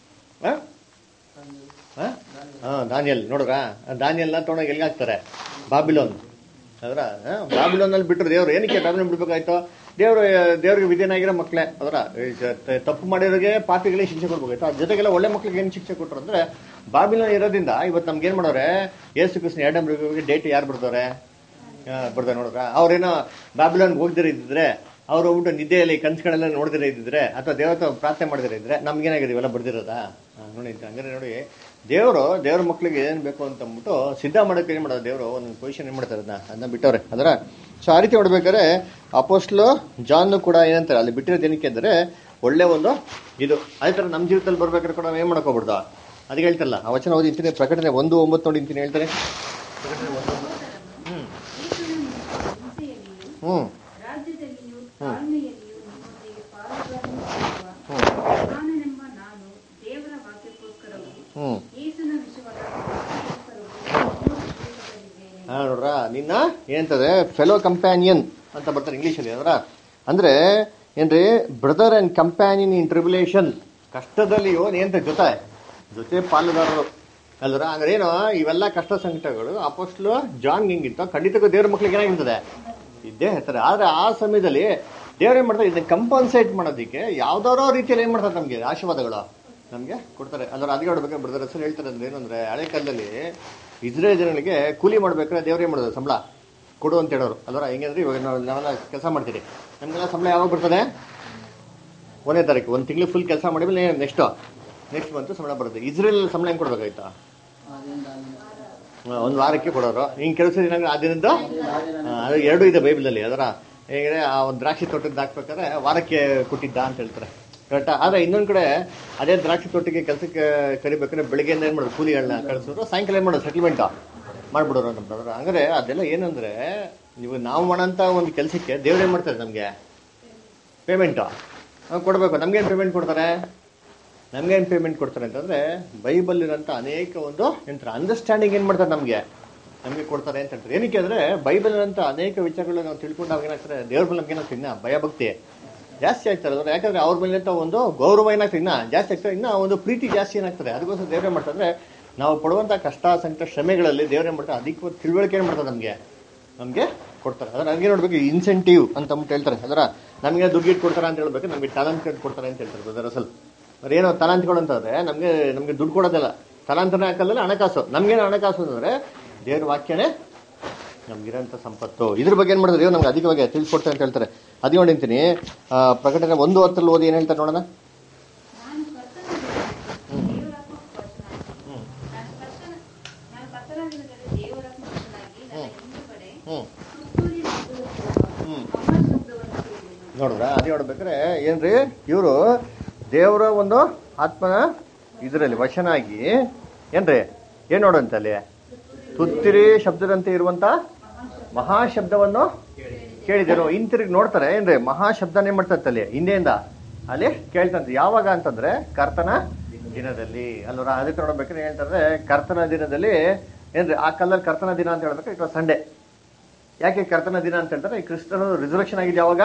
ಹಾ ದಾನಿಯಲ್ ನೋಡ್ರಾ ದಾನಿಯಲ್ನ ತೊಗೊಂಡೋಗಿ ಎಲ್ಲಿ ಹಾಕ್ತಾರೆ ಬಾಬಿಲೋನ್ ಅದರ ಬಾಬಿಲೋನಲ್ಲಿ ಬಿಟ್ಟರು ದೇವ್ರು ಏನಕ್ಕೆ ಬಾಬಿಲೋನ್ ಬಿಡ್ಬೇಕಾಯ್ತು ದೇವ್ರು ದೇವ್ರಿಗೆ ವಿಧೇನಾಗಿರೋ ಮಕ್ಕಳೇ ಅದರ ತಪ್ಪು ಮಾಡಿರೋರಿಗೆ ಪಾಪಿಗಳಿಗೆ ಶಿಕ್ಷೆ ಕೊಡ್ಬೇಕಾಯ್ತು ಅದ್ರ ಜೊತೆಗೆಲ್ಲ ಒಳ್ಳೆ ಮಕ್ಳಿಗೆ ಏನು ಶಿಕ್ಷೆ ಕೊಟ್ಟರು ಅಂದ್ರೆ ಬಾಬಿಲೋನ್ ಇರೋದ್ರಿಂದ ಇವತ್ತು ನಮ್ಗೆ ಏನ್ ಮಾಡೋರೆ ಯೇಸು ಕೃಷ್ಣ ಎರಡನೇ ಮೃಗಗಳಿಗೆ ಡೇಟ್ ಯಾರು ಬರ್ದವ್ರೆ ಬರ್ತಾರೆ ನೋಡ್ರ ಅವ್ರೇನೋ ಬಾಬಿಲೋನ್ಗೆ ಹೋಗ್ದಿರ ಇದ್ದಿದ್ರೆ ಅವ್ರು ಹೋಗ್ಬಿಟ್ಟು ನಿದ್ದೆಯಲ್ಲಿ ಕನ್ಸುಗಳೆಲ್ಲ ನೋಡ್ದಿರ ಇದ್ದಿದ್ರೆ ಅಥವಾ ದೇವತ ಪ್ರಾರ್ಥನೆ ಮಾಡದಿರ ಇದ್ರೆ ನಮ್ಗೇನಾಗಿದೆ ಇವೆಲ್ಲ ಬರ್ದಿರೋದಾ ನೋಡಿ ಹಂಗಾರೆ ನೋಡಿ ದೇವರು ದೇವ್ರ ಮಕ್ಳಿಗೆ ಏನ್ ಬೇಕು ಅಂತ ಅಂದ್ಬಿಟ್ಟು ಸಿದ್ಧ ಮಾಡೋಕೆ ಏನ್ ಮಾಡೋದು ದೇವರು ಒಂದು ಪೊಸಿಷನ್ ಏನ್ ಮಾಡ್ತಾರೆ ಅದನ್ನ ಅದನ್ನ ಬಿಟ್ಟವ್ರೆ ಅದರ ಸೊ ಆ ರೀತಿ ನೋಡ್ಬೇಕಾದ್ರೆ ಅಪೋಸ್ಟ್ಲು ಜಾನ್ ಕೂಡ ಏನಂತಾರೆ ಅಲ್ಲಿ ಬಿಟ್ಟಿರೋದು ಏನಕ್ಕೆ ಅಂದ್ರೆ ಒಳ್ಳೆ ಒಂದು ಇದು ಅದೇ ತರ ನಮ್ಮ ಜೀವಿತದಲ್ಲಿ ಬರ್ಬೇಕಾದ್ರೆ ಕೂಡ ನಾವು ಏನ್ ಮಾಡ್ಕೋಬಿಡ್ದ ಅದಕ್ಕೆ ಹೇಳ್ತಾರಲ್ಲ ಆ ವಚನ ಓದಿಂತೀನಿ ಪ್ರಕಟಣೆ ಒಂದು ಒಂಬತ್ತು ನೋಡಿ ಅಂತೀನಿ ಹೇಳ್ತಾರೆ ಪ್ರಕಟಣೆ ಒಂದು ಒಂಬತ್ತು. ಹ್ಮ್ ಹಿಂಸೆಯಲ್ಲಿಯೂ ಹ್ಮ್ ರಾಜ್ಯದಲ್ಲಿಯೂ ತಾಳ್ಮೆಯಲ್ಲಿಯೂ ನಿಮ್ಮೊಂದಿಗೆ ಪಾಲುಗಾರನೂ ಹ್ಮ್ ನಾನೆಂಬ ನಾನು ದೇವರ ವಾಕ್ಯಕ್ಕೋಸ್ಕರವೂ ಹ್ಮ್ ಯೇಸುನ ವಿಷಯವಾದ ವಾಕ್ಯಕ್ಕೋಸ್ಕರವೂ ಹಾ ನೋಡ್ರ ನಿನ್ನ ಏನಂತದೆ ಫೆಲೋ ಕಂಪ್ಯಾನಿಯನ್ ಅಂತ ಬರ್ತಾರೆ ಇಂಗ್ಲೀಷಲ್ಲಿ ಅದರ ಅಂದ್ರೆ ಏನ್ರಿ brother and companion in tribulation ಕಷ್ಟದಲ್ಲಿ ಇವನ್ ಏನಂತ ಜೊತೆ ಜೊತೆ ಪಾಲುದಾರರು ಅಲ್ರ ಹಂಗಾರೇನು ಇವೆಲ್ಲ ಕಷ್ಟ ಸಂಕಟಗಳು ಅಪೋಸ್ಟ್ಲು ಜಾನ್ ಹಿಂಗಿತ್ತು ಖಂಡಿತಕ್ಕೂ ದೇವ್ರ ಮಕ್ಳಿಗೆ ಏನಾಗಿರ್ತದೆ ಇದ್ದೇ ಇರ್ತಾರೆ ಆದ್ರೆ ಆ ಸಮಯದಲ್ಲಿ ದೇವ್ರ ಏನ್ ಮಾಡ್ತಾರೆ ಇದನ್ನ ಕಂಪನ್ಸೇಟ್ ಮಾಡೋದಕ್ಕೆ ಯಾವ್ದಾರೋ ರೀತಿಯಲ್ಲಿ ಏನ್ ಮಾಡ್ತಾರೆ ನಮ್ಗೆ ಆಶೀರ್ವಾದಗಳು ನಮ್ಗೆ ಕೊಡ್ತಾರೆ ಅದ್ರ ಅದಕ್ಕೆ ನೋಡ್ಬೇಕು ಬ್ರದರ್ ಹೆಸರು ಹೇಳ್ತಾರೆ ಅಂದ್ರೆ ಏನಂದ್ರೆ ಹಳೆ ಕಾಲದಲ್ಲಿ ಇಸ್ರೇಲ್ ಜನಗಳಿಗೆ ಕೂಲಿ ಮಾಡ್ಬೇಕಾದ್ರೆ ದೇವ್ರ ಏನ್ ಮಾಡೋದು ಸಂಬಳ ಕೊಡು ಅಂತ ಹೇಳೋರು ಅಲ್ವರ ಹೆಂಗಂದ್ರೆ ಇವಾಗ ನಾವು ನಾವೆಲ್ಲ ಕೆಲಸ ಮಾಡ್ತೀರಿ ನಮ್ಗೆಲ್ಲ ಸಂಬಳ ಯಾವಾಗ ಬರ್ತದೆ ಒಂದನೇ ತಾರೀಕು ಒಂದು ತಿಂಗಳು ಫುಲ್ ಕೆಲಸ ಮಾಡಿದ್ಮೇಲೆ ನೆಕ್ಸ್ಟ್ ನೆಕ್ಸ್ಟ್ ಬಂತು ಸಂಬಳ ಬರುತ್ತೆ ಇಸ್ರೇಲ್ ಸಂಬಳ ಹೆಂಗ್ ಕೊಡ್ಬೇಕಾಯ್ತಾ ಒಂದು ವಾರಕ್ಕೆ ಕೊಡೋರು ಹಿಂಗ್ ಕೆಲಸ ದಿನ ಆ ದಿನದ್ದು ಆ, ಅದು ಎರಡು ಇದೆ ಬೈಬಲಲ್ಲಿ ಅದರ ಹೇಗೆ ಆ ಒಂದು ದ್ರಾಕ್ಷಿ ತೋಟಕ್ಕೆ ಹಾಕ್ಬೇಕಾದ್ರೆ ವಾರಕ್ಕೆ ಕೊಟ್ಟಿದ್ದ ಅಂತ ಹೇಳ್ತಾರೆ ಕರೆಕ್ಟಾ ಆದ್ರೆ ಇನ್ನೊಂದ್ ಕಡೆ ಅದೇ ದ್ರಾಕ್ಷಿ ತೋಟಕ್ಕೆ ಕೆಲಸಕ್ಕೆ ಕರಿಬೇಕಾದ್ರೆ ಬೆಳಿಗ್ಗೆಯಿಂದ ಏನ್ ಮಾಡೋದು ಕೂಲಿಗಳನ್ನ ಕಳಿಸೋರು ಸಾಯಂಕಾಲ ಏನ್ ಮಾಡೋದು ಸೆಟಲ್ಮೆಂಟ್ ಮಾಡ್ಬಿಡೋರು ನಮ್ಮ brother. ಹಂಗಾರೆ ಅದೆಲ್ಲ ಏನಂದ್ರೆ ನೀವು ನಾವು ಮಾಡೋಂಥ ಒಂದು ಕೆಲಸಕ್ಕೆ ದೇವ್ರು ಏನ್ ಮಾಡ್ತಾರೆ ನಮ್ಗೆ ಪೇಮೆಂಟ್ ಕೊಡಬೇಕು ನಮ್ಗೇನು ಪೇಮೆಂಟ್ ಕೊಡ್ತಾರೆ ನಮ್ಗೇನು ಪೇಮೆಂಟ್ ಕೊಡ್ತಾರೆ ಅಂತಂದ್ರೆ ಬೈಬಲ್ ಇರೋಂಥ ಅನೇಕ ಒಂದು ಎಂತ ಅಂಡರ್ಸ್ಟ್ಯಾಂಡಿಂಗ್ ಏನ್ ಮಾಡ್ತಾರೆ ನಮ್ಗೆ ನಮಗೆ ಕೊಡ್ತಾರೆ ಅಂತ ಹೇಳ್ತಾರೆ ಏನಕ್ಕೆ ಅಂದ್ರೆ ಬೈಬಲ್ ಇರೋಂಥ ಅನೇಕ ವಿಚಾರಗಳನ್ನ ನಾವು ತಿಳ್ಕೊಂಡಾಗ ಏನಾಗ್ತಾರೆ ದೇವ್ರ ಮೇಲೆ ನಮ್ಗೆ ಏನಾಗ್ತದೆ ಇನ್ನ ಭಯ ಭಕ್ತಿ ಜಾಸ್ತಿ ಆಗ್ತಾರೆ ಅದ್ರ ಯಾಕಂದ್ರೆ ಅವ್ರ ಮೇಲೆ ಅಂತ ಒಂದು ಗೌರವ ಏನಾಗ್ತದೆ ಇನ್ನ ಜಾಸ್ತಿ ಆಗ್ತದೆ ಇನ್ನ ಒಂದು ಪ್ರೀತಿ ಜಾಸ್ತಿ ಏನಾಗ್ತದೆ ಅದಕ್ಕೋಸ್ಕರ ದೇವ್ರ ಏನ್ ಮಾಡ್ತಾರೆ ನಾವು ಪಡುವಂತ ಕಷ್ಟ ಸಂಕಟ ಶ್ರಮೆಗಳಲ್ಲಿ ದೇವ್ರ ಏನ್ ಮಾಡ್ತಾರೆ ಅದಕ್ಕೆ ತಿಳುವಳಿಕೆ ಏನ್ ಮಾಡ್ತಾರೆ ನಮ್ಗೆ ನಮ್ಗೆ ಕೊಡ್ತಾರೆ ಅದ್ರ ಹಂಗೆ ನೋಡ್ಬೇಕು ಇನ್ಸೆಂಟಿವ್ ಅಂತ ಅಂದ್ಬಿಟ್ಟು ಹೇಳ್ತಾರೆ ಅದರ ನಮಗೆ ದುಡ್ಡು ಇಟ್ಟು ಕೊಡ್ತಾರೆ ಅಂತ ಹೇಳ್ಬೇಕು ನಮಗೆ ಟ್ಯಾಲೆಂಟ್ ಕಾರ್ಡ್ ಕೊಡ್ತಾರೆ ಅಂತ ಹೇಳ್ತಾರೆ ಬ್ರದರ್ ಅಸಲ್ ಅವ್ರು ಏನೋ ತಲಾಂತ್ಗಳು ಅಂತಂದ್ರೆ ನಮಗೆ ನಮಗೆ ದುಡ್ಡು ಕೊಡೋದಿಲ್ಲ ತಲಾಂತನೇ ಹಾಕಲ್ಲ ಹಣಕಾಸು ನಮ್ಗೇನು ಹಣಕಾಸು ಅಂದ್ರೆ ದೇವ್ರ ವಾಕ್ಯನೇ ನಮ್ಗಿರೋಂಥ ಸಂಪತ್ತು ಇದ್ರ ಬಗ್ಗೆ ಏನ್ ಮಾಡಿದ್ರೆ ನಮ್ಗೆ ಅಧಿಕವಾಗಿ ತಿಳಿಸ್ಕೊಡ್ತಾರೆ ಅಂತ ಹೇಳ್ತಾರೆ ಅದೇ ನೋಡಿಂತೀನಿ ಪ್ರಕಟಣೆ ಒಂದು ಹೊತ್ತಲ್ಲಿ ಓದಿ ಏನ್ ಹೇಳ್ತಾರೆ ನೋಡೋಣ ನಾನು ಕರ್ತನ ದೇವರಾತ್ಮ ನಾನು ಕರ್ತನ ನಾನು ಕರ್ತನಾಗಿರುತ್ತದೆ ದೇವರಾತ್ಮ ವಶನಾಗಿ ನನ್ನ ಹಿಂದುಗಡೆ ಹ್ಮ್ ತುತ್ತೂರಿ ಶಬ್ದವನ್ನು ಹ್ಮ್. ಅಮ್ಮ ಶಬ್ದವನ್ನು ಕೇಳಿದೆನು ನೋಡಿದ್ರ ಅದೇ ನೋಡ್ಬೇಕ್ರೆ ಏನ್ರಿ ಇವರು ದೇವರ ಒಂದು ಆತ್ಮನ ಇದರಲ್ಲಿ ವಶನಾಗಿ ಏನ್ರಿ ಏನ್ ನೋಡಂತ ಅಲ್ಲಿ ತುತ್ತಿರಿ ಶಬ್ದದಂತೆ ಇರುವಂತ ಮಹಾಶಬ್ದವನ್ನು ಕೇಳಿದರು ಹಿಂತಿರುಗಿ ನೋಡ್ತಾರೆ ಏನ್ರಿ ಮಹಾಶಬ್ದನೇ ಮಾಡ್ತಂತ ಅಲ್ಲಿ ಹಿಂದೆಯಿಂದ ಅಲ್ಲಿ ಕೇಳ್ತಂತ ಯಾವಾಗ ಅಂತಂದ್ರೆ ಕರ್ತನ ದಿನದಲ್ಲಿ ಅಲ್ವರ ಅದಕ್ಕೆ ನೋಡ್ಬೇಕ್ರೆ ಹೇಳ್ತಾರೆ ಕರ್ತನ ದಿನದಲ್ಲಿ ಏನ್ರಿ ಆ ಕಾಲದಲ್ಲಿ ಕರ್ತನ ದಿನ ಅಂತ ಹೇಳ್ಬೇಕು ಇಟ್ ಸಂಡೇ ಯಾಕೆ ಕರ್ತನ ದಿನ ಅಂತ ಹೇಳ್ತಾರೆ ಈ ಕ್ರಿಸ್ತನ ರಿಸರ್ವೇಷನ್ ಆಗಿದೆ ಯಾವಾಗ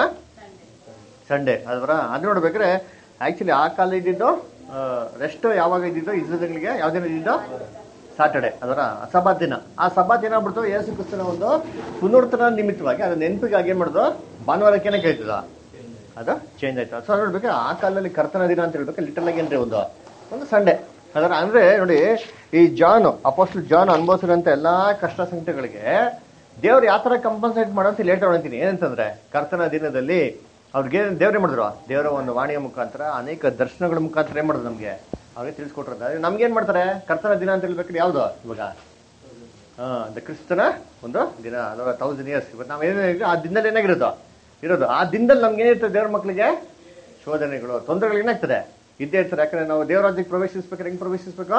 ಸಂಡೇ ಅಲ್ವರ ಅದು ನೋಡ್ಬೇಕ್ರೆ ಆಕ್ಚುಲಿ ಆ ಕಾಲ ಇದ್ದಿದ್ದು ರೆಸ್ಟ್ ಯಾವಾಗ ಇದ್ದಿದ್ದು ಇಸ್ರೇಲ್ಗಳಿಗೆ ಯಾವ ದಿನ ಇದ್ದಿದ್ದು ಸಾಟರ್ಡೆ ಅದರ ಸಭಾ ದಿನ ಆ ಸಭಾ ದಿನ ಬಿಡ್ತು ಯೇಸು ಕ್ರಿಸ್ತನ ಒಂದು ಪುನರ್ತನ ನಿಮಿತ್ತವಾಗಿ ಅದನ್ನ ನೆನಪಿಗಾಗಿ ಏನ್ ಮಾಡುದು ಭಾನುವಾರಕ್ಕೇನೆ ಕೇಳ್ತದ ಅದು ಚೇಂಜ್ ಆಯ್ತು ಸೊ ನೋಡ್ಬೇಕು ಆ ಕಾಲದಲ್ಲಿ ಕರ್ತನ ದಿನ ಅಂತ ಹೇಳ್ಬೇಕು ಲಿಟಲ್ ಆಗಿ ಏನ್ರಿ ಒಂದು ಒಂದು ಸಂಡೇ ಅದರ ಅಂದ್ರೆ ನೋಡಿ ಈ ಜಾನ್ ಅಪೋಸ್ಟಲ್ ಜಾನ್ ಅನುಭವಿಸಿದಂತ ಎಲ್ಲಾ ಕಷ್ಟ ಸಂಕಟಗಳಿಗೆ ದೇವ್ರು ಯಾವ ತರ ಕಂಪನ್ಸೇಟ್ ಮಾಡೋ ಅಂತ ಲೇಟ್ ಹೇಳ್ತೀನಿ ಏನಂತಂದ್ರೆ ಕರ್ತನ ದಿನದಲ್ಲಿ ಅವ್ರಿಗೆ ದೇವ್ರೇ ಮಾಡಿದ್ರು ದೇವರ ಒಂದು ವಾಣಿಯ ಮುಖಾಂತರ ಅನೇಕ ದರ್ಶನಗಳ ಮುಖಾಂತರ ಏನ್ ಮಾಡಿದ್ರು ನಮ್ಗೆ ಅವ್ರಿಗೆ ತಿಳಿಸ್ಕೊಟ್ರದ ನಮ್ಗೆ ಏನ್ ಮಾಡ್ತಾರೆ ಕರ್ತನ ದಿನ ಅಂತ ಹೇಳ್ಬೇಕಾದ್ರೆ ಯಾವ್ದು ಇವಾಗ ಹಾ ದ ಕ್ರಿಸ್ತನ ಒಂದು ದಿನ ಅಲ್ವಾ ತೌಸಂಡ್ ಇಯರ್ಸ್ ಇವತ್ತು ನಾವ್ ಏನೇನು ಆ ದಿನದಲ್ಲಿ ಏನಾಗಿರೋದು ಇರೋದು ಆ ದಿನದಲ್ಲಿ ನಮ್ಗೆ ಏನಿರ್ತದೆ ದೇವ್ರ ಮಕ್ಕಳಿಗೆ ಶೋಧನೆಗಳು ತೊಂದರೆಗಳು ಏನಾಗ್ತದೆ ಇದ್ದೇ ಇರ್ತಾರೆ ಯಾಕಂದ್ರೆ ನಾವು ದೇವರಾಜ್ಯಕ್ಕೆ ಪ್ರವೇಶಿಸ್ಬೇಕಾದ್ರೆ ಹೆಂಗ್ ಪ್ರವೇಶಿಸ್ಬೇಕು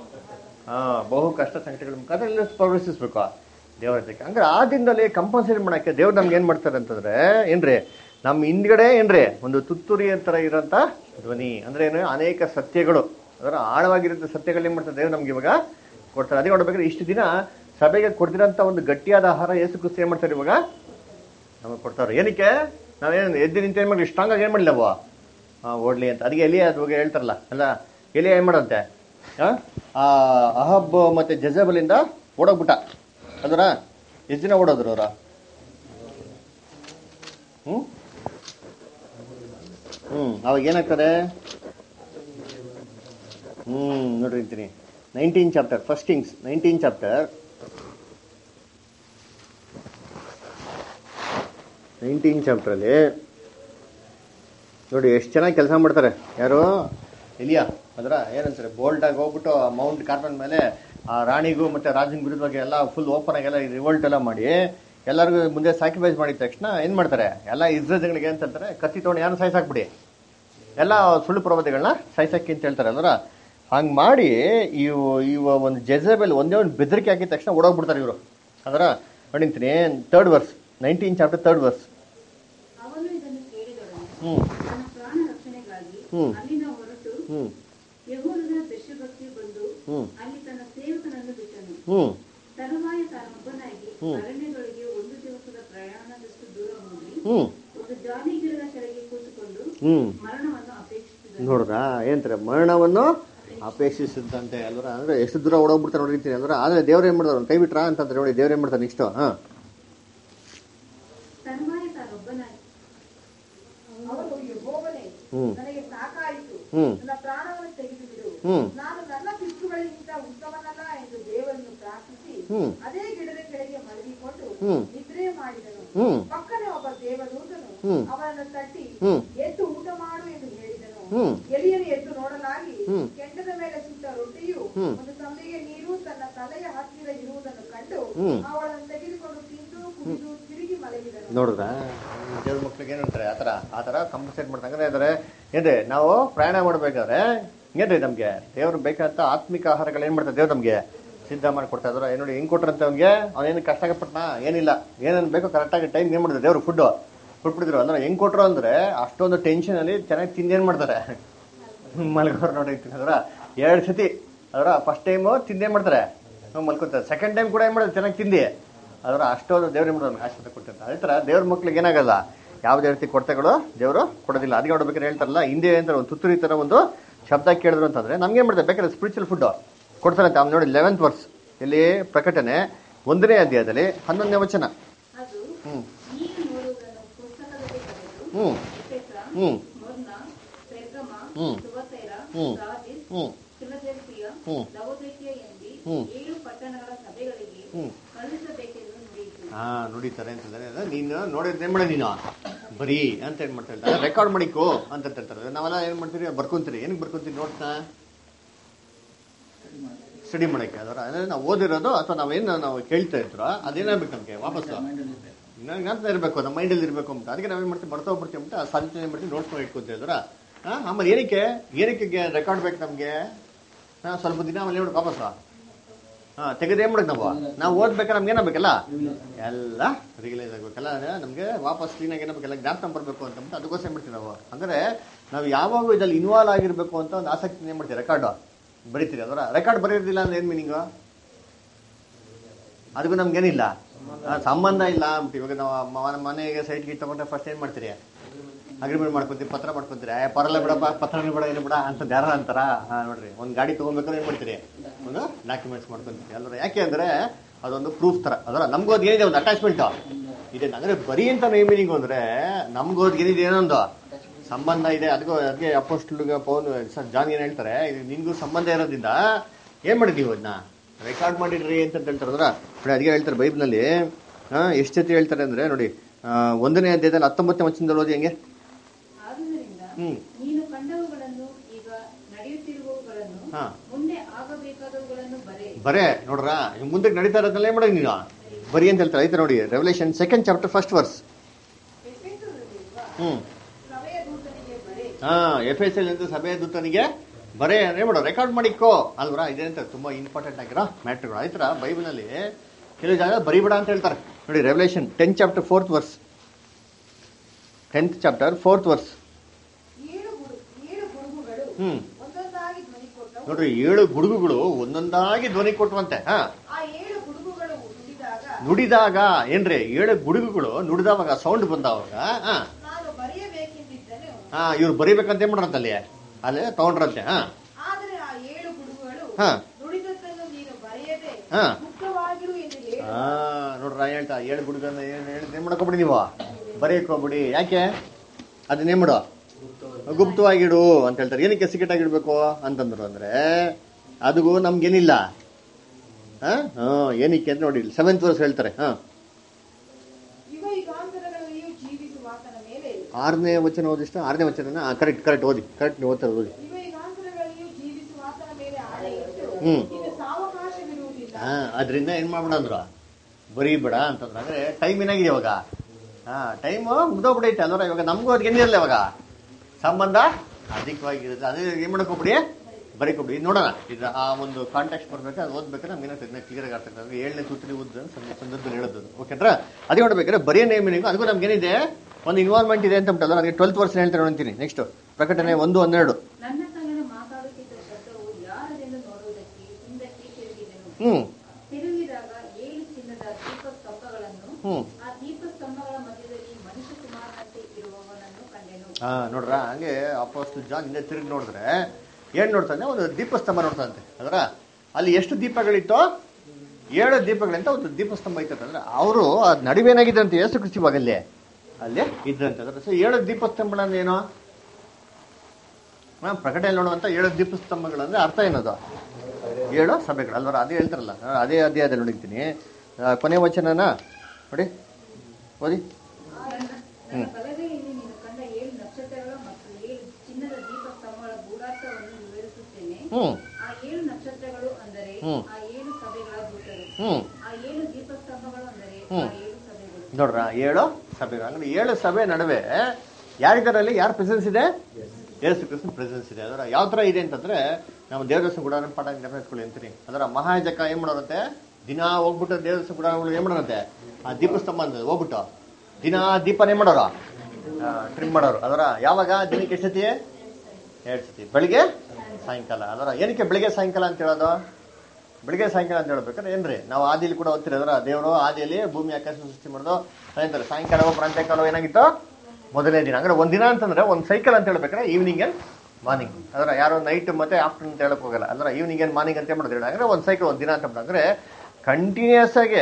ಹಾ ಬಹು ಕಷ್ಟ ಸಂಕಟಗಳ ಮುಖಾಂತರ ಇಲ್ಲಿ ಪ್ರವೇಶಿಸ್ಬೇಕು ದೇವರಾಜ್ಯಕ್ಕೆ ಹಂಗಾರೆ ಆ ದಿನದಲ್ಲಿ ಕಂಪಲ್ಸರಿ ಮಾಡಕ್ಕೆ ದೇವ್ರು ನಮ್ಗೆ ಏನ್ ಮಾಡ್ತಾರೆ ಅಂತಂದ್ರೆ ಏನ್ರಿ ನಮ್ಮ ಹಿಂದ್ಗಡೆ ಏನ್ರಿ ಒಂದು ತುತ್ತೂರಿ ತರ ಇರೋಂತ ಧ್ವನಿ ಅಂದ್ರೆ ಏನು ಅನೇಕ ಸತ್ಯಗಳು ಅದರ ಆಳವಾಗಿರೋ ಸತ್ಯಗಳು ಏನ್ ಮಾಡ್ತಾರೆ ದೇವ್ರು ನಮ್ಗೆ ಇವಾಗ ಕೊಡ್ತಾರೆ ಅದೇ ನೋಡ್ಬೇಕಾದ್ರೆ ಇಷ್ಟು ದಿನ ಸಭೆಗೆ ಕೊಡ್ತಿರೋಂತ ಒಂದು ಗಟ್ಟಿಯಾದ ಆಹಾರ ಏಸು ಕ್ರಿಸ್ತ ಏನ್ ಮಾಡ್ತಾರೆ ಇವಾಗ ನಮಗೆ ಕೊಡ್ತಾರೆ ಏನಕ್ಕೆ ನಾವೇನು ಎದ್ದು ನಿಂತ ಏನ್ ಮಾಡಿ ಸ್ಟ್ರಾಂಗ್ ಆಗಿ ಏನ್ ಮಾಡಲಿ ನಾವು ಹಾ ಓಡ್ಲಿ ಅಂತ ಅದಕ್ಕೆ ಎಲಿಯ ಅದ್ರ ಬಗ್ಗೆ ಹೇಳ್ತಾರಲ್ಲ ಅಲ್ಲ ಎಲಿಯ ಏನ್ ಮಾಡಂತೆ ಆ? ಆ ಅಹಬ್ ಮತ್ತೆ ಜಜಬಲಿಂದ ಓಡೋಗ್ಬಿಟ್ಟ ಅದರ ಎಷ್ಟು ದಿನ ಓಡೋದ್ರು ಅವ್ರ ಹ್ಮ್ ಹ್ಮ್ ಅವಾಗ ಏನಾಗ್ತದೆ ಹ್ಮ್ ನೋಡ್ರಿ ಅಂತೀನಿ nineteen chapter first things nineteen chapter nineteen ಚಾಪ್ಟ್ರಲ್ಲಿ ನೋಡಿ ಎಷ್ಟು ಚೆನ್ನಾಗಿ ಕೆಲಸ ಮಾಡ್ತಾರೆ ಯಾರು ಎಲಿಯಾ ಅದರ ಏನಂತಾರೆ ಬೋಲ್ಡ್ ಆಗಿ ಹೋಗ್ಬಿಟ್ಟು ಮೌಂಟ್ ಕಾರ್ಬನ್ ಮೇಲೆ ಆ ರಾಣಿಗೂ ಮತ್ತೆ ರಾಜನ ವಿರುದ್ಧವಾಗಿ ಎಲ್ಲ ಫುಲ್ ಓಪನ್ ಆಗಿ ಎಲ್ಲ ರಿವೋಲ್ಟ್ ಎಲ್ಲ ಮಾಡಿ ಎಲ್ಲರಿಗೂ ಮುಂದೆ ಸ್ಯಾಕ್ರಿಫೈಸ್ ಮಾಡಿದ ತಕ್ಷಣ ಏನ್ ಮಾಡ್ತಾರೆ ಎಲ್ಲ ಇಸ್ರೇಜ್ಗಳಿಗೆ ಅಂತ ಹೇಳ್ತಾರೆ ಕತ್ತಿ ತಗೊಂಡು ಯಾರು ಸಾಯ್ಸಾಕ್ಬಿಡಿ ಎಲ್ಲ ಸುಳ್ಳು ಪ್ರವಾದಿಗಳನ್ನ ಸಾಯ್ಸಕ್ಕೆ ಅಂತ ಹೇಳ್ತಾರೆ ಅಲ್ವರ ಹಂಗ್ ಮಾಡಿ ಇವು ಇವ ಒಂದು ಜೆಜಬೆಲ್ ಒಂದೇ ಒಂದು ಬೆದರಿಕೆ ಹಾಕಿದ ತಕ್ಷಣ ಓಡೋಗ್ಬಿಡ್ತಾರೆ ಇವರು ಅದರ ನೋಡಿಂತೀನಿ third verse nineteen chapter third verse ಅವನು ಇದನ್ನು ಕೇಳಿದೊಡನೆ ಹ್ಮ್ ತನ್ನ ಪ್ರಾಣ ರಕ್ಷಣೆಗಾಗಿ ಹ್ಮ್. ಅಲ್ಲಿಂದ ಹೊರಟು ಹ್ಮ್ ಯಹೂದನ ದಶಭಕ್ತಿ ಬಂದು ಹ್ಮ್ ಅಲ್ಲಿ ತನ್ನ ಸೇವಕನನ್ನು ಬಿಟ್ಟನು ಹ್ಮ್ ತರುವಾಯ ತಾನೊಬ್ಬನಾಗಿ ಹ್ಮ್. ಅರಣ್ಯದೊಳಗೆ ಒಂದು ದಿವಸದ ಪ್ರಯಾಣದಷ್ಟು ದೂರ ಹೋಗಿ ಹ್ಮ್ ಒಂದು ಜಾಲಿ ಗಿಡದ ಕೆಳಗೆ ಕೂತುಕೊಂಡು ಹ್ಮ್ ಮರಣವನ್ನು ಅಪೇಕ್ಷಿಸಿದನು ನೋಡ್ರಾ ಏನಂತಾರೆ ಮರಣವನ್ನು ಅಪೇಕ್ಷಿಸಿದಂತೆ ಅಲ್ವರ ಅಂದ್ರೆ ಎಷ್ಟು ದೂರ ಓಡೋಗ್ಬಿಡ್ತಾರೆ ನೋಡಿರ್ತೀನಿ ಅಲ್ವರ ಆದ್ರೆ ದೇವ್ರು ಏನ್ ಮಾಡ್ತಾರೆ ಕೈ ಬಿಟ್ರಾ ಅಂತಂದ್ರೆ ನೋಡಿ ದೇವ್ರು ಏನ್ ಮಾಡ್ತಾರೆ ನೆಕ್ಸ್ಟ್ ಹಾ ತರುವಾಯ ತಾನೊಬ್ಬನಾಗಿ ಅವನು ಯೆಹೋವನೇ ಹ್ಮ್ ನನಗೆ ಸಾಕಾಯಿತು ಹ್ಮ್ ನನ್ನ ಪ್ರಾಣವನ್ನು ತೆಗೆದು ಬಿಡು ಹ್ಮ್ ನಾನು ನನ್ನ ಪಿತೃಗಳಿಗಿಂತ ಉತ್ತಮನಲ್ಲ ಎಂದು ದೇವರನ್ನು ಪ್ರಾರ್ಥಿಸಿ ಹ್ಮ್ ಅದೇ ಗಿಡದ ಕೆಳಗೆ ಮಲಗಿಕೊಂಡು ಹ್ಮ್. ನಿದ್ರೆ ಮಾಡಿದನು ಹ್ಮ್ ಪಕ್ಕನೆ ಒಬ್ಬ ದೇವದೂತನು ಹ್ಮ್. ಅವನನ್ನು ತಟ್ಟಿ ಹ್ಮ್. ಎದ್ದು ಊಟ ಮಾಡು ಎಂದು ಹೇಳಿದನು ಹ್ಮ್. ಎಲಿಯನು ಎದ್ದು ನೋಡಲಾಗಿ ಹ್ಮ್. ಕೆಂಡದ ಮೇಲೆ ಸುಟ್ಟ ರೊಟ್ಟಿಯು ಹ್ಮ್. ಒಂದು ತಂಬಿಗೆ ನೀರು ತನ್ನ ತಲೆಯ ಹತ್ತಿರ ಇರುವುದನ್ನು ಕಂಡು ಹ್ಮ್. ಅವಳನ್ನು ತೆಗೆದುಕೊಂಡು ತಿಂದು ಕುಡಿದು ತಿರುಗಿ ಮಲಗಿದನು ನೋಡಿದ್ರ ದೇವ್ರ ಮಕ್ಳಿಗೆ ಏನು ಅಂತಾರೆ ಆತರ ಆತರ ಕಂಪಲ್ಸೇಟ್ ಮಾಡ್ತಂದ್ರೆ ಇದಾರೆ ಏನ್ರಿ ನಾವು ಪ್ರಯಾಣ ಮಾಡ್ಬೇಕಾದ್ರೆ ಏನ್ರಿ ನಮ್ಗೆ ದೇವ್ರು ಬೇಕಾದಂತ ಆತ್ಮಿಕ ಆಹಾರಗಳು ಏನ್ ಮಾಡ್ತಾರೆ ದೇವ್ರು ನಮ್ಗೆ ಸಿದ್ಧ ಮಾಡಿ ಕೊಡ್ತಾ ಇದ್ರು ಏನ್ ನೋಡಿ ಹೆಂಗ್ ಕೊಟ್ರಂತ ಅವ್ನಿಗೆ ಅವನೇನು ಕಷ್ಟಪಟ್ಟನ ಏನಿಲ್ಲ ಏನೇನ್ ಬೇಕೋ ಕರೆಕ್ಟಾಗಿ ಟೈಮ್ ಏನ್ ಮಾಡಿದ್ರು ದೇವ್ರು ಫುಡ್ ಕೊಟ್ಬಿಟ್ಟಿದ್ರು ಅಂದ್ರೆ ಹೆಂಗ್ ಕೊಟ್ರು ಅಂದ್ರೆ ಅಷ್ಟೊಂದು ಟೆನ್ಷನ್ ಅಲ್ಲಿ ಚೆನ್ನಾಗಿ ತಿಂದೇನ್ ಮಾಡ್ತಾರೆ ಮಲ್ಗೋರ್ ನೋಡಿ ಅದರ ಎರಡು ಸತಿ ಅದರ ಫಸ್ಟ್ ಟೈಮು ತಿಂದೇನ್ ಮಾಡ್ತಾರೆ ಹ್ಮ್, ಮಲ್ಕೊತಾರೆ ಸೆಕೆಂಡ್ ಟೈಮ್ ಕೂಡ ಏನ್ ಮಾಡ್ತಾರೆ ಚೆನ್ನಾಗಿ ತಿಂದಿ ಅದರ ಅಷ್ಟೊಂದು ದೇವ್ರ ಏನ್ ಮಾಡೋದು ಆಶ್ರತ ಕೊಟ್ಟಿರ್ತಾರೆ ಅದೇ ತರ ದೇವ್ರ ಮಕ್ಳಿಗೆ ಏನಾಗಲ್ಲ ಯಾವುದೇ ರೀತಿ ಕೊರತೆಗಳು ದೇವರು ಕೊಡೋದಿಲ್ಲ ಅದಕ್ಕೆ ನೋಡ್ಬೇಕಾದ್ರೆ ಹೇಳ್ತಾರಲ್ಲ ಹಿಂದೆ ಅಂತಾರೆ ಒಂದು ತುತ್ತೂರಿ ತರ ಒಂದು ಶಬ್ದ ಕೇಳಿದ್ರು ಅಂತಂದ್ರೆ ನಮ್ಗೆ ಏನ್ ಮಾಡ್ತಾರೆ ಬೇಕಾದ್ರೆ ಸ್ಪಿರಿಚುವಲ್ ಫುಡ್ ಕೊಡ್ತಾರೆ ಅಂತ ಅವ್ನು ನೋಡಿ ಲೆವೆಂತ್ ವರ್ಸ್ ಇಲ್ಲಿ ಪ್ರಕಟಣೆ ಒಂದನೇ ಅಧ್ಯಾಯದಲ್ಲಿ ಹನ್ನೊಂದನೇ ವಚನ ಅದು ಹ್ಮ್ ನೀನು ನೋಡುವುದನ್ನು ಪುಸ್ತಕದಲ್ಲಿ ಬರೆದು ಹ್ಮ್ ಎಫೆಸ, ಹ್ಮ್ ಮೊರ್ನ, ಪೆರ್ಗಮ, ಹ್ಮ್. ತುವತೈರ, ಹ್ಮ್. ಸಾರ್ದಿಸ್, ಹ್ಮ್ ಫಿಲದೆಲ್ಫಿಯ, ಹ್ಮ್. ಲವೋದಿಕೀಯ ಎಂಬಿ ಹ್ಮ್. ಏಳು ಪಟ್ಟಣಗಳ ಸಭೆಗಳಿಗೆ ಹ್ಮ್. ಕಳುಹಿಸಬೇಕೆಂದು ನುಡಿಯಿತು ಹಾ ನುಡಿತಾರೆ ಅಂತಂದ್ರೆ ಅದು ನೀನು ನೋಡಿದ್ರೆ ಏನ್ ಮಾಡ ನೀನು ಬರೀ ಅಂತ ಏನ್ ಮಾಡ್ತಾ ಇರ್ತಾರೆ ರೆಕಾರ್ಡ್ ಮಾಡಿಕೋ ಅಂತ ಹೇಳ್ತಾರೆ ನಾವೆಲ್ಲ ಏನ್ ಮಾಡ್ತೀರಿ ಬರ್ಕೊಂತೀರಿ ಏನಕ್ಕೆ ಬರ್ಕೊಂತೀರಿ ನೋಡ್ತಾ ಸ್ಟಡಿ ಮಾಡಕ್ಕೆ ಅದರ ಅಂದ್ರೆ ನಾವು ಓದಿರೋದು ಅಥವಾ ನಾವೇನು ನಾವು ಕೇಳ್ತಾ ಇದ್ರೋ ಅದೇನಾಗ್ಬೇಕು ನಮಗೆ ವಾಪಸ್ ಜ್ಞಾಪಕ ಇರಬೇಕು ನಮ್ಮ ಮೈಂಡಲ್ಲಿ ಇರಬೇಕು ಅಂತ ಅದಕ್ಕೆ ನಾವೇನ್ ಮಾಡ್ತೀವಿ ಬರ್ತಾ ಹೋಗ್ಬಿಡ್ತೀವಿ ಅಂತ ಆ ಸಾಧ್ಯತೆ ಏನ್ ಮಾಡ್ತೀವಿ ನೋಡ್ಕೊಂಡು ಇಟ್ಕೊಂತ ಇದ್ರ ಆಮೇಲೆ ಏನಕ್ಕೆ ಏನಕ್ಕೆ ರೆಕಾರ್ಡ್ ಬೇಕು ನಮಗೆ ಹಾ ಸ್ವಲ್ಪ ದಿನ ಆಮೇಲೆ ನೋಡಿ ವಾಪಸ್ ಹಾ ತೆಗೆದು ಏನ್ ಮಾಡಕ್ ನಾವು ನಾವು ಓದ್ಬೇಕಾದ್ರೆ ನಮ್ಗೆ ಏನಾಗಬೇಕಲ್ಲ ಎಲ್ಲ ರಿಯಲೈಸ್ ಆಗ್ಬೇಕಲ್ಲ ಅಂದ್ರೆ ನಮ್ಗೆ ವಾಪಸ್ ಕ್ಲೀನಾಗಿ ಏನಾಗಬೇಕಲ್ಲ ಜ್ಞಾಪಕ ಬರ್ಬೇಕು ಅಂತ ಅಂದ್ಬಿಟ್ಟು ಅದಕ್ಕೋಸ್ಕರ ಏನ್ ಮಾಡ್ತೀವಿ ನಾವು ಅಂದ್ರೆ ನಾವು ಯಾವಾಗ ಇದ್ರಲ್ಲಿ ಇನ್ವಾಲ್ವ್ ಆಗಿರ್ಬೇಕು ಅಂತ ಒಂದು ಆಸಕ್ತಿ ಏನ್ ಮಾಡ್ತೀವಿ ರೆಕಾರ್ಡ್ ಬರೀತೀರಿ ಅದರ ರೆಕಾರ್ಡ್ ಬರೀರ್ದಿಲ್ಲ ಅಂದ್ರೆ ಏನ್ ಮೀನಿಂಗು ಅದಕ್ಕೂ ನಮ್ಗೇನಿಲ್ಲ ಆ, ಸಂಬಂಧ ಇಲ್ಲ ಅಂದ್ಬಿಟ್ಟು ಇವಾಗ ನಾವು ಮ- ಮನೆಗೆ ಸೈಟ್ಗೆ ತಗೊಂಡ್ರೆ ಫಸ್ಟ್ ಏನ್ ಮಾಡ್ತೀರಿ ಅಗ್ರಿಮೆಂಟ್ ಮಾಡ್ಕೊಂತೀವಿ ಪತ್ರ ಮಾಡ್ಕೊಂತೀರಿ ಏ ಪರಲ್ಲ ಬಿಡಪ್ಪ ಪತ್ರನೇ ಬಿಡ ಏನು ಬಿಡ ಅಂತ ಯಾರ ಅಂತಾರ ಹಾ ನೋಡ್ರಿ ಒಂದ್ ಗಾಡಿ ತಗೊಂಡ್ಬೇಕಾದ್ರೆ ಏನ್ ಮಾಡ್ತೀರಿ ಒಂದು ಡಾಕ್ಯುಮೆಂಟ್ಸ್ ಮಾಡ್ಕೊಂತೀರಿ ಅಲ್ರ ಯಾಕೆ ಅಂದ್ರೆ ಅದೊಂದು ಪ್ರೂಫ್ ತರ ಅದರ ನಮ್ಗೋದ್ ಏನಿದೆ ಒಂದು ಅಟ್ಯಾಚ್ಮೆಂಟ್ ಇದೆ ಅಂದ್ರೆ ಬರೀ ಅಂತ ಮೀನಿಂಗ್ ಅಂದ್ರೆ ನಮ್ಗೋದ್ ಏನಿದೆ ಏನೊಂದು ಸಂಬಂಧ ಇದೆ ಅದಕ್ಕೂ ಅದಕ್ಕೆ ಅಪೋಸ್ಟ್ಲ್ಗೆ ಪೌನ್ ಸರ್ ಜಾನ್ ಏನ್ ಹೇಳ್ತಾರೆ ಇದು ನಿನ್ಗೂ ಸಂಬಂಧ ಇರೋದ್ರಿಂದ ಏನ್ ಮಾಡಿದೀವಿ ಅದನ್ನ ರೆಕಾರ್ಡ್ ಮಾಡಿಡ್ರಿ ಅಂತ ಹೇಳ್ತಾರೆ ಅದ್ರ ನೋಡಿ ಅದಕ್ಕೆ ಹೇಳ್ತಾರೆ ಬೈಬ್ನಲ್ಲಿ ಎಷ್ಟು ಜೊತೆ ಹೇಳ್ತಾರೆ ಅಂದ್ರೆ ನೋಡಿ ಆ, ಒಂದನೇ ಅಧ್ಯಾಯದಲ್ಲಿ ಹತ್ತೊಂಬತ್ತನೇ ವಚನದಲ್ಲಿ ಓದಿ ಹೆಂಗೆ ಆದುದರಿಂದ ಹ್ಮ್ ನೀನು ಕಂಡವುಗಳನ್ನು ಈಗ ನಡೆಯುತ್ತಿರುವವುಗಳನ್ನು ಹಾ. ಮುಂದೆ ಆಗಬೇಕಾದವುಗಳನ್ನು ಬರೆ ಬರೇ ನೋಡ್ರ ಮುಂದಕ್ಕೆ ನಡೀತಾ ಇರೋದನ್ನ ಏನ್ ಮಾಡೋದು ನೀನು ಬರಿ ಅಂತ ಹೇಳ್ತಾರೆ ಐತೆ ನೋಡಿ Revelation second chapter first verse ಎಫೆಸದಲ್ಲಿರುವ ಹ್ಮ್ ಸಭೆಯ ದೂತನಿಗೆ ಬರೆ ಹಾ ಎಫ್ ಎಸ್ ಎಲ್ ಅಂತ ಸಭೆಯ ದೂತನಿಗೆ ಬರೇ ಅಂದ್ರೆ ಮಾಡು ರೆಕಾರ್ಡ್ ಮಾಡಿಕೋ ಅಲ್ವರ ಇದೇಂತ ತುಂಬಾ ಇಂಪಾರ್ಟೆಂಟ್ ಆಗಿರೋ ಮ್ಯಾಟ್ರ್ಗಳು ಆಯ್ತರ ಬೈಬಲ್ನಲ್ಲಿ ಕೆಲವು ಜಾಗ ಬರಿಬೇಡ ಅಂತ ಹೇಳ್ತಾರೆ ನೋಡಿ Revelation tenth chapter fourth verse tenth chapter fourth verse ಏಳು ಗುಡು ಏಳು ಗುಡುಗುಗಳು ಹ್ಮ್ ಒಂದೊಂದಾಗಿ ಧ್ವನಿ ಕೊಟ್ಟವು ನೋಡ್ರಿ ಏಳು ಗುಡುಗುಗಳು ಒಂದೊಂದಾಗಿ ಧ್ವನಿ ಕೊಟ್ಟುವಂತೆ ಹಾ ಆ ಏಳು ಗುಡುಗುಗಳು ನುಡಿದಾಗ ನುಡಿದಾಗ ಏನ್ರಿ ಏಳು ಗುಡುಗುಗಳು ನುಡಿದವಾಗ ಸೌಂಡ್ ಬಂದವಾಗ ಹಾ ನಾನು ಬರೆಯಬೇಕೆಂದಿದ್ದನು ಹಾ ಇವ್ರು ಬರಿಬೇಕಂತ ಏನ್ ಮಾಡ್ರಂತ ಅಲ್ಲಿ ಅಲ್ಲೇ ತಗೊಂಡ್ರಂತೆ ಹಾ ಆದರೆ ಆ ಏಳು ಗುಡುಗುಗಳು ಹಾ. ನುಡಿದದ್ದನ್ನು ನೀನು ಬರೆಯದೆ ಹಾ. ಮುಕ್ತವಾಗಿರು ಎಂದು ಹೇಳು ಆ ನೋಡ್ರ ಹೇಳ್ತಾ ಏಳು ಗುಡುಗನ್ನ ಏನ್ ಹೇಳಿದ್ ಏನ್ ಮಾಡ್ಕೊಬಿಡಿ ನೀವು ಬರೆಯಕ್ ಹೋಗ್ಬಿಡಿ ಯಾಕೆ ಅದನ್ನೇನ್ ಮಾಡು ಗುಪ್ತವಾಗಿಡು ಅಂತ ಹೇಳ್ತಾರೆ ಏನಕ್ಕೆ ಸೀಕ್ರೆಟ್ ಆಗಿಡ್ಬೇಕು ಅಂತಂದ್ರು ಅಂದ್ರೆ ಅದಗೂ ನಮ್ಗೇನಿಲ್ಲ ಹಾ ಹಾ ಏನಕ್ಕೆ ಅಂತ ನೋಡಿ ಸೆವೆಂತ್ ವರ್ಸ್ ಹೇಳ್ತಾರೆ ಹಾ ಯುಗ ಯುಗಾಂತರಗಳಲ್ಲಿಯೂ ಜೀವಿಸುವ ಆತನ ಮೇಲೆ ಆರನೇ ವಚನ ಓದಿಷ್ಟ ಆರನೇ ವಚನ ಕರೆಕ್ಟ್ ಕರೆಕ್ಟ್ ಓದಿ ಕರೆಕ್ಟ್ ನೀವು ಓದ್ತಾರೆ ಓದಿ ಯುಗ ಯುಗಾಂತರಗಳಲ್ಲಿಯೂ ಜೀವಿಸುವ ಹ್ಮ್ ಇನ್ನು ಸಾವಕಾಶವಿರುವುದಿಲ್ಲ ಹಾ ಅದರಿಂದ ಏನ್ ಮಾಡ್ಬೇಡ ಅಂದ್ರು ಬರೀಬೇಡ ಅಂತಂದ್ರೆ ಅಂದ್ರೆ ಟೈಮ್ ಏನಾಗಿದೆ ಇವಾಗ ಹಾ ಟೈಮ್ ಮುಗ್ದೋಗ್ಬಿಡೈತೆ ಅಲ್ವರ ಇವಾಗ ನಮಗೂ ಅದಕ್ಕೆ ಏನಿರಲ್ಲ ಇವಾಗ ಸಂಬಂಧ ಅಧಿಕವಾಗಿರುತ್ತೆ ಅದೇ ಏನ್ ಮಾಡಕೋಬಿಡಿ ಬರೀಕೊಬಿಡಿ ಇದು ನೋಡೋಣ ಇದು ಆ ಒಂದು ಕಾಂಟ್ಯಾಕ್ಟ್ ಬರ್ಬೇಕಾದ್ರೆ ಅದು ಓದ್ಬೇಕಾದ್ರೆ ನಮ್ಗೆ ಏನಾಗ್ತದೆ ಕ್ಲಿಯರ್ ಆಗಿ ಆಗ್ತದೆ ಅಂದ್ರೆ ಏಳನೇ ಸೂತ್ರಿ ಉದ್ದ ಸಂದರ್ಭದಲ್ಲಿ ಹೇಳೋದು ಓಕೆಂದ್ರ ಅದೇ ನೋಡ್ಬೇಕಾದ್ರೆ ಬರೀ ನೇಮಿನಿಂಗ್ ಅದಕ್ಕೂ ನಮ್ಗೆ ಏನಿದೆ ಒಂದು ಇನ್ವಾಲ್ವ್ಮೆಂಟ್ ಇದೆ ಅಂತ ಬಿಟ್ಟಲ್ಲ ನನಗೆ ಟ್ವೆಲ್ತ್ ವರ್ಷ ಹೇಳ್ತಾರೆ ಅಂತೀನಿ ನೆಕ್ಸ್ಟ್ ಪ್ರಕಟಣೆ ಒಂದು ಹನ್ನೆರಡು ನನ್ನ ಸಂಗಡ ಮಾತಾಡುತ್ತಿದ್ದ ಶಬ್ದವು ಯಾರದೆಂದು ನೋಡುವುದಕ್ಕೆ ಹಿಂದಕ್ಕೆ ತಿರುಗಿದೆನು ಹ್ಮ್ ತಿರುಗಿದಾಗ ಏಳು ಚಿನ್ನದ ದೀಪಸ್ತಂಭಗಳನ್ನು ಹ್ಮ್ ಆ ದೀಪಸ್ತಂಭಗಳ ಮಧ್ಯದಲ್ಲಿ ಮನುಷ್ಯ ಕುಮಾರನಂತೆ ಇರುವವನನ್ನು ಕಂಡೆನು ಹಾ ನೋಡ್ರ ಹಂಗೆ ಅಪೋಸ್ಟಲ್ ಜಾನ್ ಹಿಂದೆ ತಿರುಗಿ ನೋಡಿದ್ರೆ ಏನ್ ನೋಡ್ತಾನೆ ಒಂದು ದೀಪಸ್ತಂಭ ನೋಡ್ತಾನಂತೆ ಅದರ ಅಲ್ಲಿ ಎಷ್ಟು ದೀಪಗಳಿತ್ತೋ ಏಳು ದೀಪಗಳಿಂದ ಒಂದು ದೀಪಸ್ತಂಭ ಐತೆ ಅಂದ್ರೆ ಅವರು ಅದ್ ನಡುವೆ ಏನಾಗಿದೆ ಅಂತ ಯೇಸು ಕ್ರಿಸ್ತಿ ಇವಾಗ ಅಲ್ಲಿ ಅಲ್ಲಿ ಇದ್ರಂತೆ ಅದರ ಸೊ ಏಳು ದೀಪಸ್ತಂಭ ಅಂದ್ರೆ ಏನು ಹಾ, ಪ್ರಕಟಣೆಯಲ್ಲಿ ನೋಡುವಂತ ಏಳು ದೀಪಸ್ತಂಭಗಳಂದ್ರೆ ಅರ್ಥ ಏನದು ಏಳು ಸಭೆಗಳು ಅಲ್ವರ ಅದೇ ಹೇಳ್ತಾರಲ್ಲ ಆ, ಅದೇ ಅಧ್ಯಾಯದಲ್ಲಿ ನೋಡಿರ್ತೀನಿ ಆ, ಕೊನೆ ವಚನನ ನೋಡಿ ಓದಿ ನನ್ನ- ನನ್ನ ಬಲಗೈಯಲ್ಲಿ ನೀನು ಕಂಡ ಏಳು ನಕ್ಷತ್ರಗಳ ಮತ್ತು ಏಳು ಚಿನ್ನದ ದೀಪಸ್ತಂಭಗಳ ಗೂಢಾರ್ಥವನ್ನು ವಿವರಿಸುತ್ತೇನೆ ಹ್ಮ್ ಆ ಏಳು ನಕ್ಷತ್ರಗಳು ಅಂದರೆ ಹ್ಮ್. ಆ ಏಳು ಸಭೆಗಳ ದೂತರು ಹ್ಮ್ ಆ ಏಳು ದೀಪಸ್ತಂಭಗಳು ಅಂದರೆ ಆ ಹ್ಮ್. ಏಳು ಸಭೆಗಳು ನೋಡ್ರ ಏಳು ಸಭೆಗಳು ಅಂದ್ರೆ ಏಳು ಸಭೆ ನಡುವೆ ಯಾರಿದಾರಲ್ಲಿ ಯಾರ ಪ್ರೆಸೆನ್ಸ್ ಇದೆ ಯೇಸು ಕ್ರಿಸ್ತನ ಪ್ರೆಸೆನ್ಸ್ ಇದೆ ಅದರ ಯಾವ ತರ ಇದೆ ಅಂತಂದ್ರೆ ನಮ್ಮ ದೇವದರ್ಶನ ಗುಡಾರ ಪಾಠ ನೆನಪಿಸ್ಕೊಳ್ಳಿ ಅಂತೀನಿ ಅದರ ಮಹಾಜಕ ಏನ್ ಮಾಡೋರಂತೆ ದಿನ ಹೋಗ್ಬಿಟ್ಟು ದೇವದರ್ಶನ ಗುಡಾರಗಳು ಏನ್ ಮಾಡೋರಂತೆ ಆ ದೀಪಸ್ತಂಭ ಅಂತ ಹೋಗ್ಬಿಟ್ಟು ದಿನ ದೀಪನ ಏನ್ ಮಾಡೋರು ಟ್ರಿಮ್ ಮಾಡೋರು ಅದರ ಯಾವಾಗ ದಿನಕ್ಕೆ ಎಷ್ಟು ಸತಿ ಎರಡು ಸತಿ ಬೆಳಿಗ್ಗೆ ಸಾಯಂಕಾಲ ಅದರ ಏನಕ್ಕೆ ಬೆಳಿಗ್ಗೆ ಸಾಯಂಕಾಲ ಅಂತ ಹೇಳೋದು ಬೆಳಿಗ್ಗೆ ಸಾಯಂಕಾಲ ಅಂತ ಹೇಳ್ಬೇಕಾದ್ರೆ ಏನ್ರಿ ನಾವು ಆದಿಲಿ ಕೂಡ ಓದ್ತಿರಿ ಅದರ ದೇವರು ಆದಿಯಲ್ಲಿ ಭೂಮಿ ಆಕಾಶ ಸೃಷ್ಟಿ ಮಾಡೋದು ಅದೇಂತಾರೆ ಸಾಯಂಕಾಲ ಪ್ರಾಂತ್ಯಕಾಲ ಏನಾಗಿತ್ತು ಮೊದಲನೇ ದಿನ ಅಂದ್ರೆ ಒಂದ್ ದಿನ ಅಂತಂದ್ರೆ ಒಂದ್ ಸೈಕಲ್ ಅಂತ ಹೇಳ್ಬೇಕಾದ್ರೆ ಈವ್ನಿಂಗ್ ಅಂಡ್ ಮಾರ್ನಿಂಗ್ ಅದರ ಯಾರೋ ನೈಟ್ ಮತ್ತೆ ಆಫ್ಟರ್ನೂನ್ ಅಂತ ಹೇಳಕ್ ಹೋಗಲ್ಲ ಅಂದ್ರೆ ಈವ್ನಿಂಗ್ ಅಂಡ್ ಮಾರ್ನಿಂಗ್ ಅಂತ ಮಾಡೋದು ಅಂದ್ರೆ ಒಂದ್ ಸೈಕಲ್ ಒಂದ್ ದಿನ ಅಂತ ಅಂದ್ರೆ ಕಂಟಿನ್ಯೂಸ್ ಆಗಿ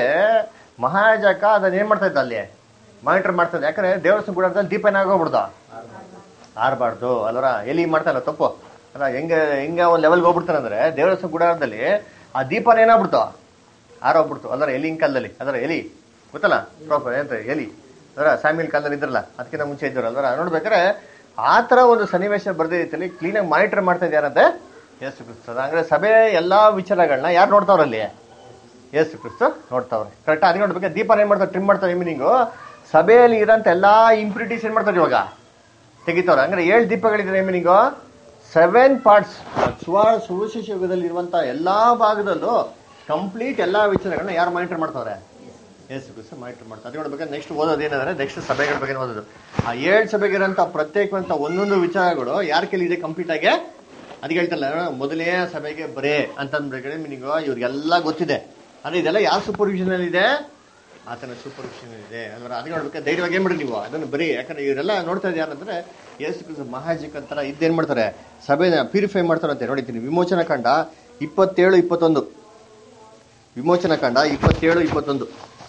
ಮಹಾಜಕ ಅದನ್ನ ಏನ್ ಮಾಡ್ತಾ ಇದ್ದ ಅಲ್ಲಿ ಮಾನಿಟರ್ ಮಾಡ್ತಾ ಇದ್ದ ಯಾಕಂದ್ರೆ ದೇವಸ್ಥಾನ ಗುಡಾರದಲ್ಲಿ ದೀಪ ಏನಾಗೋಗ್ಬಿಡ್ದ ಆರ್ಬಾರ್ದು ಅಲ್ವರ ಎಲ್ಲಿ ಮಾಡ್ತಾರ ತಪ್ಪು ಅಲ್ಲ ಹೆಂಗ ಹೆಂಗ ಒಂದ್ ಲೆವೆಲ್ಗೆ ಹೋಗ್ಬಿಡ್ತಾನೆ ಅಂದ್ರೆ ದೇವಸ್ಥಾನ ಗುಡಾರದಲ್ಲಿ ಆ ದೀಪನ ಏನಾಗ್ಬಿಡ್ತು ಆರೋಗ್ಬಿಡ್ತು ಅಲ್ಲರ ಎಲಿಂಗ್ ಕಾಲದಲ್ಲಿ ಅದರ ಎಲಿ ಗೊತ್ತಲ್ಲ ಪ್ರಾಪರ್ ಏನ್ರಿ ಎಲಿ ಅದರ ಸ್ಯಾಮಿಲ್ ಕಾಲದಲ್ಲಿ ಇದ್ರಲ್ಲ ಅದಕ್ಕಿಂತ ಮುಂಚೆ ಇದ್ರು ಅಲ್ವರ ನೋಡ್ಬೇಕಾದ್ರೆ ಆ ತರ ಒಂದು ಸನ್ನಿವೇಶ ಬರ್ದೇ ರೀತಿಯಲ್ಲಿ ಕ್ಲೀನಾಗಿ ಮಾನಿಟರ್ ಮಾಡ್ತಾ ಇದ್ದಾರಂತೆ ಯೇಸು ಕ್ರಿಸ್ತ ಅಂದ್ರೆ ಸಭೆ ಎಲ್ಲಾ ವಿಚಾರಗಳನ್ನ ಯಾರು ನೋಡ್ತಾವ್ರಲ್ಲಿ ಯೇಸು ಕ್ರಿಸ್ತ ನೋಡ್ತಾವ್ರೆ ಕರೆಕ್ಟ್ ಅದಕ್ಕೆ ನೋಡ್ಬೇಕು ದೀಪನ ಏನ್ ಮಾಡ್ತಾರೆ ಟ್ರಿಮ್ ಮಾಡ್ತಾರೆ ಮೀನಿಂಗು ಸಭೆಯಲ್ಲಿ ಇರೋಂಥ ಎಲ್ಲಾ ಇಂಪ್ಯೂರಿಟೀಸ್ ಏನ್ ಮಾಡ್ತಾರೆ ಇವಾಗ ತೆಗಿತಾವ್ರೆ ಅಂದ್ರೆ ಏಳು ದೀಪಗಳಿದ್ರೆ ಮೀನಿಂಗು ಸೆವೆನ್ ಪಾರ್ಟ್ಸ್ ಸುವಾರ ಸುವಿಶೇಷ ಯುಗದಲ್ಲಿ ಇರುವಂತ ಎಲ್ಲಾ ಭಾಗದಲ್ಲೂ ಕಂಪ್ಲೀಟ್ ಎಲ್ಲಾ ವಿಚಾರಗಳನ್ನ ಯಾರು ಮಾನಿಟರ್ ಮಾಡ್ತಾವ್ರೆ ಯೇಸು ಕ್ರಿಸ್ತ ಮಾನಿಟರ್ ಮಾಡ್ತಾರೆ ಅದು ನೋಡ್ಬೇಕಾದ್ರೆ ನೆಕ್ಸ್ಟ್ ಓದೋದು ಏನಂದ್ರೆ ನೆಕ್ಸ್ಟ್ ಸಭೆಗಳ ಬಗ್ಗೆ ಓದೋದು ಆ ಏಳು ಸಭೆಗಿರೋಂಥ ಪ್ರತ್ಯೇಕವಂತ ಒಂದೊಂದು ವಿಚಾರಗಳು ಯಾರ ಕೈಲಿ ಇದೆ ಕಂಪ್ಲೀಟ್ ಆಗಿ ಅದಕ್ಕೆ ಹೇಳ್ತಲ್ಲ ಮೊದಲೇ ಸಭೆಗೆ ಬರೇ ಅಂತಂದ್ರೆ ಮೀನಿಂಗ್ ಇವ್ರಿಗೆಲ್ಲ ಗೊತ್ತಿದೆ ಅಂದ್ರೆ ಇದೆಲ್ಲ ಯಾವ ಸೂಪರ್ವಿಷನ್ ಅಲ್ಲಿ ಇದೆ ಆತನ ಸೂಪರ್ವಿಷನ್ ಇದೆ ಅಂದ್ರೆ ಅದಕ್ಕೆ ನೋಡ್ಬೇಕು ಧೈರ್ಯವಾಗಿ ಏನ್ ಮಾಡ್ರಿ ನೀವು ಅದನ್ನು ಬರೀ ಯಾಕಂದ್ರೆ ಇವರೆಲ್ಲ ನೋಡ್ತಾ ಇದ್ದಾರೆ ಯಾರಂದ್ರೆ ಯೇಸು ಕ್ರಿಸ್ತ ಮಹಾಜಿಕ್ ಅಂತಾರ ಇದ್ದೇನ್ ಮಾಡ್ತಾರೆ ಸಭೆನ ಪ್ಯೂರಿಫೈ ಮಾಡ್ತಾರಂತೆ ನೋಡಿದ್ದೀನಿ ವಿಮೋಚನಾ ಕಾಂಡ ಇಪ್ಪತ್ತೇಳು ಇಪ್ಪತ್ತೊಂದು ವಿಮೋಚನಾ ಕಾಂಡ ಇಪ್ಪತ್ತೇಳು ಇಪ್ಪತ್ತೊಂದು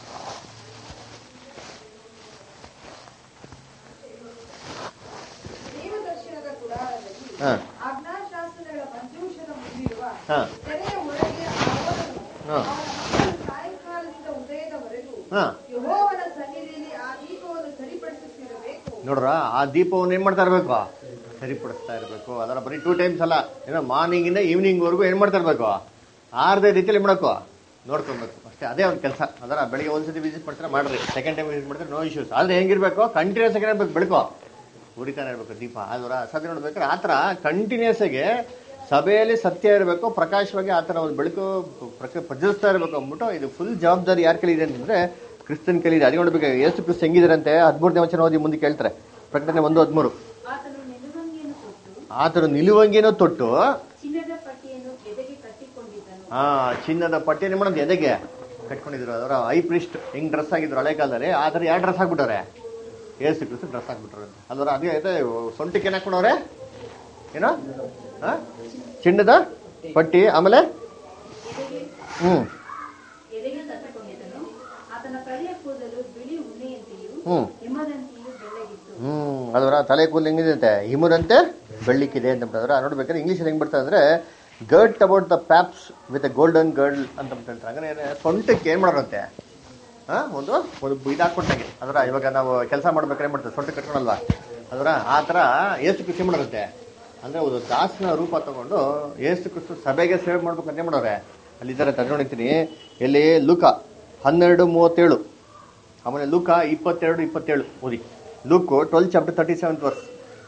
ದೇವದರ್ಶನದ ಗುಡಾರದಲ್ಲಿ ಹಾ ಆಜ್ಞಾಶಾಸನಗಳ ಮಂಜೂಷದ ಮುಂದಿರುವ ಹಾ ತೆರೆಯ ಒಳಗೆ ಅವನನ್ನು ಹಾ. ಅವನ ಮಕ್ಕಳು ಸಾಯಂಕಾಲದಿಂದ ಉದಯದವರೆಗೂ ಹಾ ಯೆಹೋವನ ಸನ್ನಿಧಿಯಲ್ಲಿ ಆ ದೀಪವನ್ನು ಸರಿಪಡಿಸುತ್ತಿರಬೇಕು ನೋಡ್ರ ಆ ದೀಪವನ್ನು ಏನ್ ಮಾಡ್ತಾ ಇರ್ಬೇಕು ಸರಿಪಡಿಸ್ತಾ ಇರ್ಬೇಕು ಅದರ ಬರೀ ಟೂ ಟೈಮ್ಸ್ ಅಲ್ಲ ಏನೋ ಮಾರ್ನಿಂಗ್ ಇಂದ ಈವ್ನಿಂಗ್ ವರ್ಗು ಏನ್ ಮಾಡ್ತಾ ಇರ್ಬೇಕು ಆರ್ದೇ ರೀತಿಯಲ್ಲಿ ಮಾಡಬೇಕು ನೋಡ್ಕೊಬೇಕು ಅಷ್ಟೇ ಅದೇ ಒಂದು ಕೆಲಸ ಅದರ ಬೆಳಿಗ್ಗೆ ಒಂದ್ಸತಿ ವಿಸಿಟ್ ಮಾಡ್ತಾರೆ ಮಾಡ್ರಿ ಸೆಕೆಂಡ್ ಟೈಮ್ ವಿಸಿಟ್ ಮಾಡ್ತಾರೆ ನೋ ಇಶ್ಯೂಸ್ ಆದ್ರೆ ಹೆಂಗಿರ್ಬೇಕು ಕಂಟಿನ್ಯೂಸ್ ಆಗಿ ಇರ್ಬೇಕು ಬೆಳಕು ಉರಿತಾನೆ ಇರ್ಬೇಕು ದೀಪ ಅದರ ಸದ್ಯ ನೋಡ್ಬೇಕಾದ್ರೆ ಆ ಥರ ಕಂಟಿನ್ಯೂಸ್ ಆಗಿ ಸಭೆಯಲ್ಲಿ ಸತ್ಯ ಇರಬೇಕು ಪ್ರಕಾಶವಾಗಿ ಆ ಥರ ಒಂದು ಬೆಳಕು ಪ್ರಕ ಪ್ರಜ್ವಲಿಸ್ತಾ ಇರಬೇಕು ಅಂದ್ಬಿಟ್ಟು ಇದು ಫುಲ್ ಜವಾಬ್ದಾರಿ ಯಾರ ಕೈಲಿ ಇದೆ ಅಂತಂದ್ರೆ ಕ್ರಿಸ್ತನ್ ಕೈಲಿ ಇದೆ ಅದೇ ನೋಡ್ಬೇಕು ಯೇಸು ಕ್ರಿಸ್ತ ಹೆಂಗಿದಾರಂತೆ ಹದಿಮೂರನೇ ವಚನ ಓದಿ ಮುಂದೆ ಕೇಳ್ತಾರೆ ಪ್ರಕಟಣೆ ಒಂದು ಹದಿಮೂರು ಆತನು ನಿಲುವಂಗಿಯನ್ನು ಕೊಟ್ಟು ಆತನು ನಿಲುವಂಗಿನೂ ತೊಟ್ಟು ಚಿನ್ನದ ಪಟ್ಟಿಯನ್ನು ಎದೆಗೆ ಕಟ್ಟಿಕೊಂಡಿದ್ದನು ಆ ಚಿನ್ನದ ಪಟ್ಟಿಯನ್ನು ಮಾಡೋದು ಎದೆಗೆ ಕಟ್ಕೊಂಡಿದ್ರು ಅದರ ಐ ಪ್ರಿಸ್ಟ್ ಹೆಂಗ್ ಡ್ರೆಸ್ ಆಗಿದ್ರು ಹಳೆ ಕಾಲದಲ್ಲಿ ಆ ಥರ ಯಾವ ಡ್ರೆಸ್ ಹಾಕ್ಬಿಟ್ಟವ್ರೆ ಏಸು ಕ್ರಿಸ್ತ ಡ್ರೆಸ್ ಹಾಕ್ಬಿಟ್ರೆ ಅಲ್ವರ ಅದೇ ಅದೇ ಸೊಂಟಕ್ಕೆ ಏನ್ ಹಾಕ್ಬಿಡವ್ರೆ ಏನೋ ಆ? ಚಿನ್ನದ ಪಟ್ಟಿ ಆಮೇಲೆ ಎದೆಗೆ ಹ್ಮ್ ಎದೆಗೆ ಕಟ್ಟಿಕೊಂಡಿದ್ದನು ಆತನ ಕಳೆಯ ಕೂದಲು ಬಿಳಿ ಉಣ್ಣೆಯಂತೆಯೂ ಹ್ಮ್ ಹಿಮದಂತೆಯೂ ಬೆಳ್ಳಗಿತ್ತು ಹ್ಮ್ ಅದರ ತಲೆ ಕೂದಲು ಹೆಂಗಿದೆ ಹಿಮರಂತೆ ಬೆಳ್ಳಿಕ್ಕಿದೆ ಅಂತ ಬಿಟ್ಟದ್ರ ನೋಡ್ಬೇಕಾದ್ರೆ ಇಂಗ್ಲೀಷ್ ಹೆಂಗ್ ಬಿಡ್ತಾರೆ ಅಂದ್ರೆ girt about the paps with golden ಗರ್ಲ್ ಅಂತ ಹೇಳ್ತಾರೆ ಅಂದ್ರೆ ಏನ್- ಸೊಂಟಕ್ಕೆ ಏನ್ ಮಾಡೋರಂತೆ ಹಾ ಒಂದು ಒಂದು ಇದು ಹಾಕೊಟ್ಟಾಗೆ ಅದರ ಇವಾಗ ನಾವು ಕೆಲಸ ಮಾಡ್ಬೇಕಾದ್ರೆ ಏನ್ ಮಾಡ್ತಾರೆ ಸೊಂಟ ಕಟ್ಕೊಳಲ್ವಾ ಅದರ ಆ ತರ ಏಸು ಕೃಷಿ ಮಾಡೋರಂತೆ ಅಂದ್ರೆ ಒಂದು ದಾಸನ ರೂಪ ತಗೊಂಡು ಏಸು ಕ್ರಿಸ್ತು ಸಭೆಗೆ ಸೇವೆ ಮಾಡ್ಬೇಕು ಅಂತ ಮಾಡೋರೆ ಅಲ್ಲಿದ್ದಾರೆ ತಗೊಂಡಿರ್ತೀನಿ ಎಲ್ಲಿ ಲೂಕ ಹನ್ನೆರಡು ಮೂವತ್ತೇಳು ಆಮೇಲೆ ಲೂಕ ಇಪ್ಪತ್ತೆರಡು ಇಪ್ಪತ್ತೇಳು ಓದಿ Luke twelve chapter thirty seventh verse